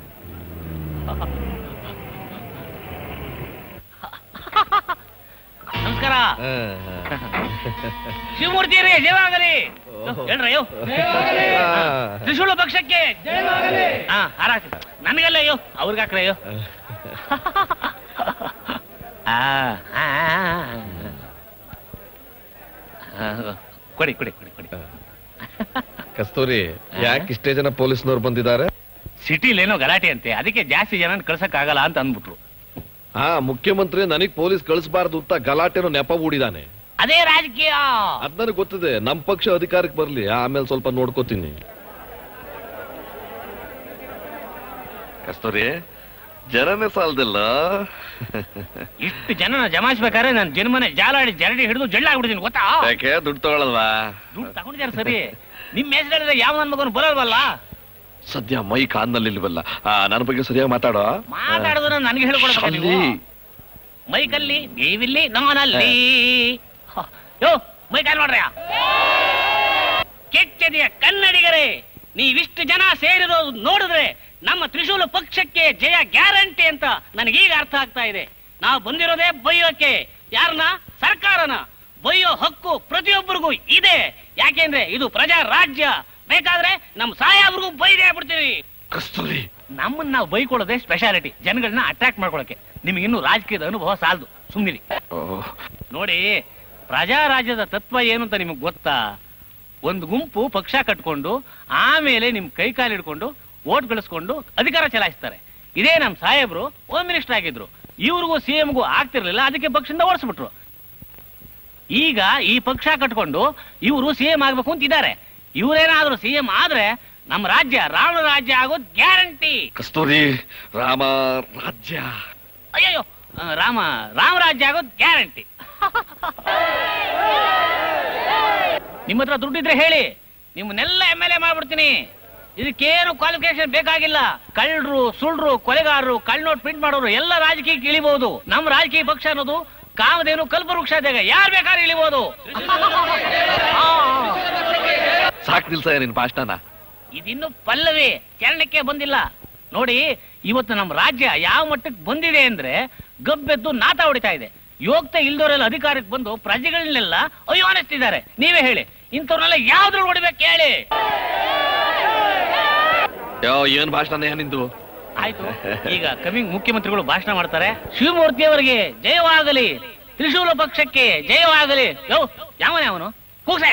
ನಮಸ್ಕಾರ ಶಿವಮೂರ್ತಿ ರೀ ಜಯವಾಗಲಿ ಹೇಳ್ರಯ್ಯೋ ತ್ರಿಶೂಲ ಪಕ್ಷಕ್ಕೆ ಹಾ ಹಾರಾಸಿ ನನಗೆಲ್ಲ ಅಯ್ಯೋ ಅವ್ರಿಗೆ ಹಾಕ್ರಯ್ಯೋ ಆ, ಆ, ಆ, ಆ. ಕೊಡಿ ಕೊಡಿ ಕೊಡಿ ಕೊಡಿ ಕಸ್ತೂರಿ ಯಾಕೆ ಇಷ್ಟೇ ಜನ ಪೊಲೀಸ್ನವ್ರು ಬಂದಿದ್ದಾರೆ ಸಿಟಿಲಿ ಏನೋ ಗಲಾಟೆ ಅಂತೆ ಅದಕ್ಕೆ ಜಾಸ್ತಿ ಜನ ಕಳ್ಸಕ್ ಆಗಲ್ಲ ಅಂತ ಅಂದ್ಬಿಟ್ರು ಹಾ ಮುಖ್ಯಮಂತ್ರಿ ನನಗ್ ಪೊಲೀಸ್ ಕಳಿಸಬಾರ್ದು ಅಂತ ಗಲಾಟೆನೋ ನೆಪ ಹೂಡಿದಾನೆ ಅದೇ ರಾಜಕೀಯ ಅದ್ ನನಗೆ ಗೊತ್ತಿದೆ ನಮ್ ಪಕ್ಷ ಅಧಿಕಾರಕ್ಕೆ ಬರ್ಲಿ ಆಮೇಲೆ ಸ್ವಲ್ಪ ನೋಡ್ಕೋತೀನಿ ಕಸ್ತೂರಿ ಜನನೇ ಸಾಲದಿಲ್ಲ ಇಷ್ಟು ಜನನ ಜಮಾಯಿಸ್ಬೇಕಾದ್ರೆ ನಾನು ಜನ್ಮನೆ ಜಾಲಾಡಿ ಜರಡಿ ಹಿಡಿದು ಜಳ್ಳಾಗ್ಬಿಡ್ತೀನಿ ಗೊತ್ತಾ ಯಾಕೆ ದುಡ್ಡು ತಗೊಳಲ್ವಾ ದುಡ್ಡು ತಗೊಂಡಿದ್ದಾರೆ ಸರಿ ನಿಮ್ ಹೆಸರು ಹೇಳಿದ್ರೆ ಯಾವ ನನ್ನ ಮಗನು ಬರಲ್ವಲ್ಲ ಸದ್ಯ ಮೈ ಕಾನ್ನಲ್ಲಿ ಇಲ್ವಲ್ಲ ಆ, ನನ್ನ ಬಗ್ಗೆ ಸರಿಯಾಗಿ ಮಾತಾಡೋ ಮಾತಾಡೋದನ್ನ ನನಗೆ ಹೇಳ್ಕೊಡ್ಬೇಕು ನೀವು ಮೈಕಲ್ಲಿ ನೀವಿಲ್ಲಿ ನಾನಲ್ಲಿ ಹ, ಯೋ ಮೈಕ್ ಆನ್ ಮಾಡ್ರಯ್ಯ ಕೆಚ್ಚದೆಯ ಕನ್ನಡಿಗರೇ ನೀವಿಷ್ಟು ಜನ ಸೇರಿರೋದು ನೋಡಿದ್ರೆ ನಮ್ಮ ತ್ರಿಶೂಲ ಪಕ್ಷಕ್ಕೆ ಜಯ ಗ್ಯಾರಂಟಿ ಅಂತ ನನಗೀಗ ಅರ್ಥ ಆಗ್ತಾ ಇದೆ ನಾವು ಬಂದಿರೋದೇ ಬೈಯೋಕೆ ಯಾರನ್ನ ಸರ್ಕಾರನ ಬೈಯೋ ಹಕ್ಕು ಪ್ರತಿಯೊಬ್ಬರಿಗೂ ಇದೆ ಯಾಕೆಂದ್ರೆ ಇದು ಪ್ರಜಾ ರಾಜ್ಯ ಬೇಕಾದ್ರೆ ನಮ್ ಸಾಯಾಬ್ರಿಗೂ ಬೈದೇ ಬಿಡ್ತೀವಿ ಕಸ್ತೂರಿ ನಮ್ಮನ್ನ ನಾವು ಬೈಕೊಳ್ಳೋದೇ ಸ್ಪೆಷಾಲಿಟಿ ಜನಗಳನ್ನ ಅಟ್ರಾಕ್ಟ್ ಮಾಡ್ಕೊಳಕ್ಕೆ ನಿಮ್ಗೆ ಇನ್ನು ರಾಜಕೀಯದ ಅನುಭವ ಸಾಲದು ಸುಮ್ಮನಿರಿ ನೋಡಿ ಪ್ರಜಾರಾಜ್ಯದ ತತ್ವ ಏನು ಅಂತ ನಿಮಗೆ ಗೊತ್ತಾ ಒಂದು ಗುಂಪು ಪಕ್ಷ ಕಟ್ಕೊಂಡು ಆಮೇಲೆ ನಿಮ್ ಕೈ ಕಾಲು ಹಿಡ್ಕೊಂಡು ಓಟ್ ಗಳಿಸ್ಕೊಂಡು ಅಧಿಕಾರ ಚಲಾಯಿಸ್ತಾರೆ ಇದೇ ನಮ್ ಸಾಹೇಬ್ರು ಹೋಮ್ ಮಿನಿಸ್ಟರ್ ಆಗಿದ್ರು ಇವ್ರಿಗೂ ಸಿ ಎಂಗೂ ಆಗ್ತಿರ್ಲಿಲ್ಲ ಅದಕ್ಕೆ ಪಕ್ಷದಿಂದ ಓಡಿಸ್ಬಿಟ್ರು ಈಗ ಈ ಪಕ್ಷ ಕಟ್ಕೊಂಡು ಇವರು ಸಿ ಎಂ ಆಗ್ಬೇಕು ಅಂತ ಇದ್ದಾರೆ ಇವರೇನಾದ್ರೂ ಸಿ ಎಂ ಆದ್ರೆ ನಮ್ಮ ರಾಜ್ಯ ರಾವಣ ರಾಜ್ಯ ಆಗೋದು ಗ್ಯಾರಂಟಿ ಕಸ್ತೂರಿ ರಾಮ ರಾಜ್ಯ ಅಯ್ಯಯ್ಯೋ ಆ, ರಾಮ ರಾಮರಾಜ್ಯ ಆಗೋದು ಗ್ಯಾರಂಟಿ ನಿಮ್ಮ ಹತ್ರ ದುಡ್ಡಿದ್ರೆ ಹೇಳಿ ನಿಮ್ಮನ್ನೆಲ್ಲ ಎಮ್ ಎಲ್ ಎ ಮಾಡ್ಬಿಡ್ತೀನಿ ಇದಕ್ಕೇನು ಕ್ವಾಲಿಫಿಕೇಶನ್ ಬೇಕಾಗಿಲ್ಲ ಕಳ್ಳರು ಸುಳ್ರು ಕೊಲೆಗಾರರು ಕಳ್ಳ ನೋಟ್ ಪ್ರಿಂಟ್ ಮಾಡೋರು ಎಲ್ಲ ರಾಜಕೀಯಕ್ಕೆ ಇಳಿಬಹುದು ನಮ್ಮ ರಾಜಕೀಯ ಪಕ್ಷ ಅನ್ನೋದು ಕಾಮಧೇನು ಕಲ್ಪವೃಕ್ಷ ಇದ್ದಾಗ ಯಾರು ಬೇಕಾದ್ರೂ ಇಳಿಬಹುದು ಸಾಕ್ ನಿಲ್ಸ ನಿನ್ ಭಾಷಣನ ಇದಿನ್ನು ಪಲ್ಲವಿ ಚರಣಕ್ಕೆ ಬಂದಿಲ್ಲ ನೋಡಿ ಇವತ್ತು ನಮ್ಮ ರಾಜ್ಯ ಯಾವ ಮಟ್ಟಕ್ಕೆ ಬಂದಿದೆ ಅಂದ್ರೆ ಗಬ್ಬೆದ್ದು ನಾತ ಹೊಡಿತಾ ಇದೆ ಯೋಗ್ಯತೆ ಇಲ್ದವರೆಲ್ಲ ಅಧಿಕಾರಕ್ಕೆ ಬಂದು ಪ್ರಜೆಗಳನ್ನೆಲ್ಲ ಅಯ್ಯೋ ಅನಿಸ್ತಿದ್ದಾರೆ ನೀವೇ ಹೇಳಿ ಇಂಥವ್ರನ್ನೆಲ್ಲ ಯಾವ್ದ್ರಲ್ಲಿ ಹೊಡಿಬೇಕು ಹೇಳಿ ಯಾವ ಏನ್ ಭಾಷಣ ನಿಂದು ಆಯ್ತು ಈಗ ಕಮಿಂಗ್ ಮುಖ್ಯಮಂತ್ರಿಗಳು ಭಾಷಣ ಮಾಡ್ತಾರೆ ಶಿವಮೂರ್ತಿ ಅವರಿಗೆ ಜಯವಾಗಲಿ ತ್ರಿಶೂಲ ಪಕ್ಷಕ್ಕೆ ಜಯವಾಗಲಿ ಯೋ ಯಾವನೇ ಅವನು ಕೂಗ್ಸಯ್ಯ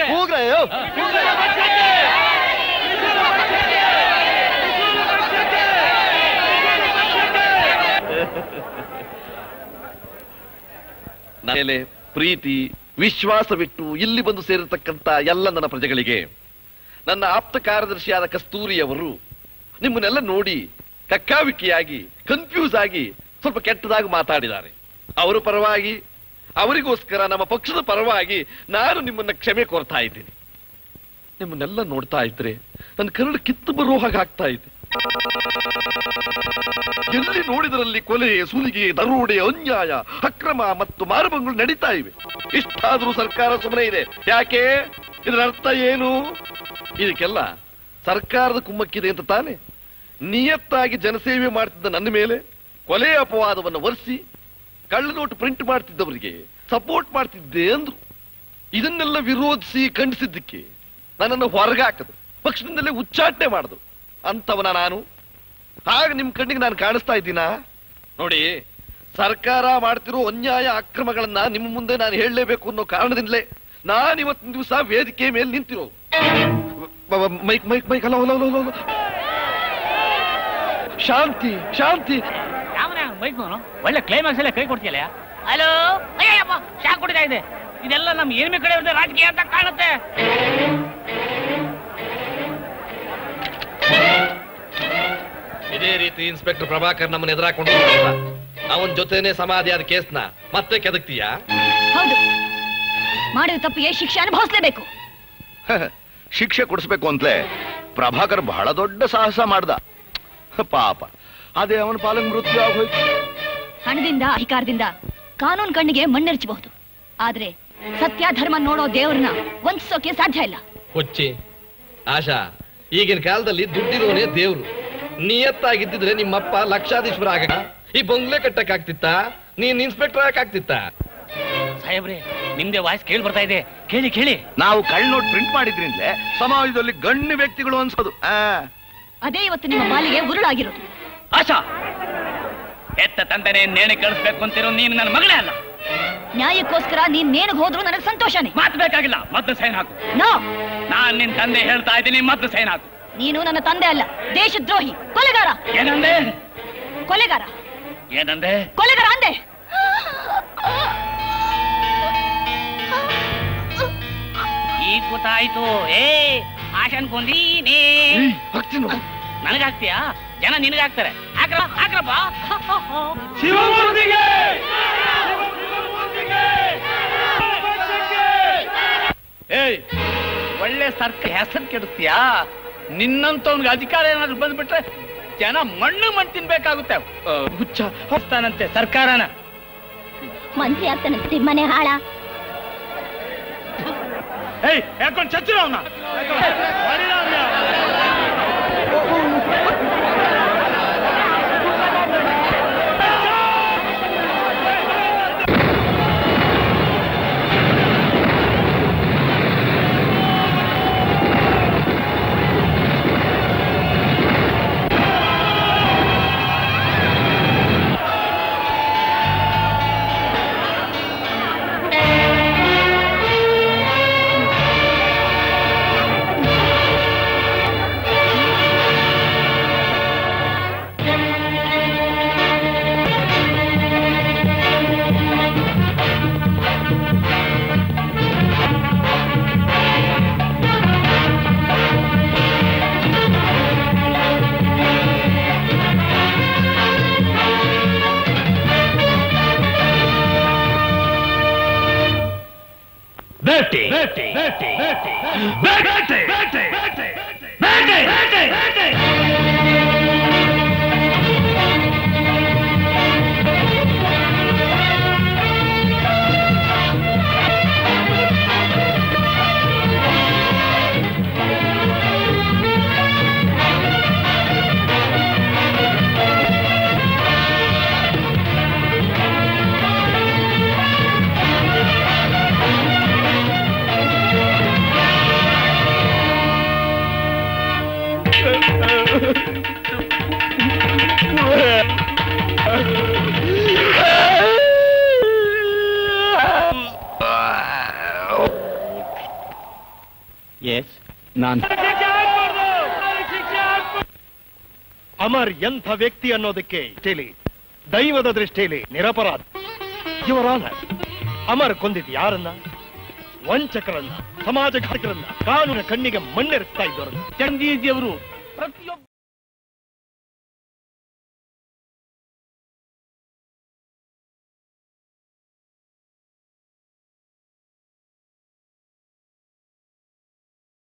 ಮೇಲೆ ಪ್ರೀತಿ ವಿಶ್ವಾಸವಿಟ್ಟು ಇಲ್ಲಿ ಬಂದು ಸೇರಿರ್ತಕ್ಕಂತ ಎಲ್ಲ ನನ್ನ ಪ್ರಜೆಗಳಿಗೆ ನನ್ನ ಆಪ್ತ ಕಾರ್ಯದರ್ಶಿಯಾದ ಕಸ್ತೂರಿಯವರು ನಿಮ್ಮನ್ನೆಲ್ಲ ನೋಡಿ ಕಕ್ಕಾವಿಕ್ಕಿಯಾಗಿ ಕನ್ಫ್ಯೂಸ್ ಆಗಿ ಸ್ವಲ್ಪ ಕೆಟ್ಟದಾಗಿ ಮಾತಾಡಿದ್ದಾರೆ ಅವರ ಪರವಾಗಿ ಅವರಿಗೋಸ್ಕರ ನಮ್ಮ ಪಕ್ಷದ ಪರವಾಗಿ ನಾನು ನಿಮ್ಮನ್ನ ಕ್ಷಮೆ ಕೋರ್ತಾ ಇದ್ದೀನಿ ನಿಮ್ಮನ್ನೆಲ್ಲ ನೋಡ್ತಾ ಇದ್ರೆ ನನ್ನ ಕರಳು ಕಿತ್ತು ಬರೋ ಹಾಗೆ ಆಗ್ತಾ ಇದೆ ಎಲ್ಲಿ ನೋಡಿದರಲ್ಲಿ ಕೊಲೆ ಸುಲಿಗೆ ದರೋಡೆ ಅನ್ಯಾಯ ಅಕ್ರಮ ಮತ್ತು ಮಾರುಮಂಗಳು ನಡೀತಾ ಇವೆ ಇಷ್ಟಾದ್ರೂ ಸರ್ಕಾರ ಸುಮ್ಮನೆ ಇದೆ ಯಾಕೆ ಇದರ ಅರ್ಥ ಏನು ಇದಕ್ಕೆಲ್ಲ ಸರ್ಕಾರದ ಕುಮ್ಮಕ್ಕಿದೆ ಅಂತ ತಾನೆ ನಿಯತ್ತಾಗಿ ಜನಸೇವೆ ಮಾಡ್ತಿದ್ದ ನನ್ನ ಮೇಲೆ ಕೊಲೆ ಅಪವಾದವನ್ನು ಒರೆಸಿ ಕಳ್ಳ ನೋಟು ಪ್ರಿಂಟ್ ಮಾಡ್ತಿದ್ದವರಿಗೆ ಸಪೋರ್ಟ್ ಮಾಡ್ತಿದ್ದೆ ಅಂದ್ರು ಇದನ್ನೆಲ್ಲ ವಿರೋಧಿಸಿ ಖಂಡಿಸಿದ್ದಕ್ಕೆ ನನ್ನನ್ನು ಹೊರಗಾಕದು ಪಕ್ಷದಿಂದಲೇ ಉಚ್ಚಾಟನೆ ಮಾಡಿದ್ರು ಅಂತವನ ನಾನು ಆಗ ನಿಮ್ ಕಣ್ಣಿಗೆ ನಾನು ಕಾಣಿಸ್ತಾ ಇದ್ದೀನಾ ನೋಡಿ ಸರ್ಕಾರ ಮಾಡ್ತಿರೋ ಅನ್ಯಾಯ ಅಕ್ರಮಗಳನ್ನ ನಿಮ್ಮ ಮುಂದೆ ನಾನು ಹೇಳಲೇಬೇಕು ಅನ್ನೋ ಕಾರಣದಿಂದಲೇ ನಾನು ಇವತ್ತಿನ ದಿವಸ ವೇದಿಕೆ ಮೇಲೆ ನಿಂತಿರೋ ಮೈಕ್ ಮೈಕ್ ಮೈಕ್ ಅಲ್ಲ ಅಲ್ಲ, ಅಲ್ಲ, ಅಲ್ಲ, ಅಲ್ಲ. ಶಾಂತಿ ಶಾಂತಿ ಯಾವನ ಬೈಕ್ ಒಳ್ಳೆ ಕ್ಲೈಮ್ಯಾಕ್ಸ್ ಎಲ್ಲ ಕೈ ಕೊಡ್ತೀಯಲ್ಲ ಹಲೋ ಅಯ್ಯಪ್ಪ ಶಾಕ್ ಕುಡಿತಾ ಇದೆ ಇದೆಲ್ಲ ನಮ್ಮ ಏನ್ಮೆ ಕಡೆ ಇರೋದು ರಾಜಕೀಯ ಅಂತ ಕಾಣುತ್ತೆ ಇದೇ ರೀತಿ ಇನ್ಸ್ಪೆಕ್ಟರ್ ಪ್ರಭಾಕರ್ ನಮ್ಮನ್ನ ಎದುರಾಕೊಂಡು ಅವನ ಜೊತೆನೆ ಸಮಾಧಿ ಆದ ಕೇಸ್ನ ಮತ್ತೆ ಕೆದಕ್ತೀಯಾ ಹೌದು ಮಾಡಿದ ತಪ್ಪಿಗೆ ಶಿಕ್ಷೆ ಅನುಭವಿಸ್ಲೇಬೇಕು ಶಿಕ್ಷೆ ಕೊಡಿಸ್ಬೇಕು ಅಂತಲೇ ಪ್ರಭಾಕರ್ ಬಹಳ ದೊಡ್ಡ ಸಾಹಸ ಮಾಡ್ದ ಪಾಪ ಅದೇ ಅವನ ಪಾಲಕ್ ಮೃತ್ಯು ಆಗೋಯ್ತು ಹಣದಿಂದ ಅಧಿಕಾರದಿಂದ ಕಾನೂನು ಕಣ್ಣಿಗೆ ಮಣ್ಣೆರಚಬಹುದು ಆದ್ರೆ ಸತ್ಯ ಧರ್ಮ ನೋಡೋ ದೇವ್ರನ್ನ ವಂಚಿಸೋಕೆ ಸಾಧ್ಯ ಇಲ್ಲ ಹುಚ್ಚಿ ಆಶಾ ಈಗಿನ ಕಾಲದಲ್ಲಿ ದುಡ್ಡಿರೋನೇ ದೇವ್ರು ನಿಯತ್ತಾಗಿದ್ದಿದ್ರೆ ನಿಮ್ಮಪ್ಪ ಲಕ್ಷಾಧೀಶ್ವರ ಆಗ ಈ ಬಂಗ್ಲೆ ಕಟ್ಟಕ್ಕಾಗ್ತಿತ್ತ ನೀನ್ ಇನ್ಸ್ಪೆಕ್ಟರ್ ಆಗಕ್ಕಾಗ್ತಿತ್ತ ಸಾಹೇಬ್ರೆ ನಿಮ್ದೇ ವಾಯ್ಸ್ ಕೇಳಿ ಬರ್ತಾ ಇದೆ ಕೇಳಿ ಕೇಳಿ ನಾವು ಕಳ್ ನೋಟ್ ಪ್ರಿಂಟ್ ಮಾಡಿದ್ರಿಂದಲೇ ಸಮಾಜದಲ್ಲಿ ಗಣ್ಯ ವ್ಯಕ್ತಿಗಳು ಅನ್ಸೋದು ಆ ಅದೇ ಇವತ್ತು ನಿಮ್ಮ ಪಾಲಿಗೆ ಉರುಳಾಗಿರೋದು ಆಶಾ ಎತ್ತ ತಂದೆನೆ ನೇಣೆ ಕಳಿಸ್ಬೇಕು ಅಂತಿರೋ ನೀನು ನನ್ನ ಮಗಳೇ ಅಲ್ಲ ನ್ಯಾಯಕ್ಕೋಸ್ಕರ ನೀನ್ ನೇಣಿಗೆ ಹೋದ್ರು ನನಗೆ ಸಂತೋಷನೇ ಮಾತು ಬೇಕಾಗಿಲ್ಲ ಮತ್ತೆ ಸೈನ್ ಹಾಕು ನೋ ನಾನ್ ನಿನ್ ತಂದೆ ಹೇಳ್ತಾ ಇದ್ದೀನಿ ಮತ್ತೆ ಸೈನ್ ಹಾಕು ನೀನು ನನ್ನ ತಂದೆ ಅಲ್ಲ ದೇಶದ್ರೋಹಿ ಕೊಲೆಗಾರ ಏನಂದೆ ಕೊಲೆಗಾರ ಏನಂದೆ ಕೊಲೆಗಾರ ಅಂದೆ ಈಗ ಗೊತ್ತಾಯ್ತು ಏ ಆಶನ್ ಕೊಂದೀನೇ ನನಗಾಗ್ತೀಯಾ ಜನ ನಿನಗಾಗ್ತಾರೆ ಹಾಕ್ರ ಹಾಕ್ರಪ್ಪ ಶಿವಮೂರ್ತಿಗೆ ಏಯ್ ಒಳ್ಳೆ ಸರ್ಕ ಹೆಸರು ಕೆಡಿಸ್ತೀಯಾ ನಿನ್ನಂತವನ್ಗೆ ಅಧಿಕಾರ ಏನಾದ್ರು ಬಂದ್ಬಿಟ್ರೆ ಜನ ಮಣ್ಣು ಮಣ್ಣು ತಿನ್ಬೇಕಾಗುತ್ತೆ ಆ, ಹುಚ್ಚ ಹೊಸ್ತಾನಂತೆ ಸರ್ಕಾರನ ಮಂತ್ರಿ ಆಗ್ತಾನಂತೆ ಮನೆ ಹಾಳ ಏಯ್ ಯಾಕೊಂಡ್ ಚಚ್ಚಿರ ಅವನ ಬೇಟೆ ಬೇಟೆ ಬೇಟೆ ಬೇಟೆ ಬೇಟೆ ಬೇಟೆ ಬೇಟೆ ಎಸ್ ನಾನು ಅಮರ್ ಎಂಥ ವ್ಯಕ್ತಿ ಅನ್ನೋದಕ್ಕೆ ದೃಷ್ಟಿಯಲ್ಲಿ ದೈವದ ದೃಷ್ಟಿಯಲ್ಲಿ ನಿರಪರಾಧ ಇವರ ಅಮರ್ ಕೊಂದಿದ್ ಯಾರನ್ನ ವಂಚಕರನ್ನ ಸಮಾಜಘಾತಕರನ್ನ ಕಾನೂನ ಕಣ್ಣಿಗೆ ಮಣ್ಣೆರೆಸ್ತಾ ಇದ್ದವರನ್ನ ಚಂದೀಜಿಯವರು ಪ್ರತಿಯೊಬ್ಬ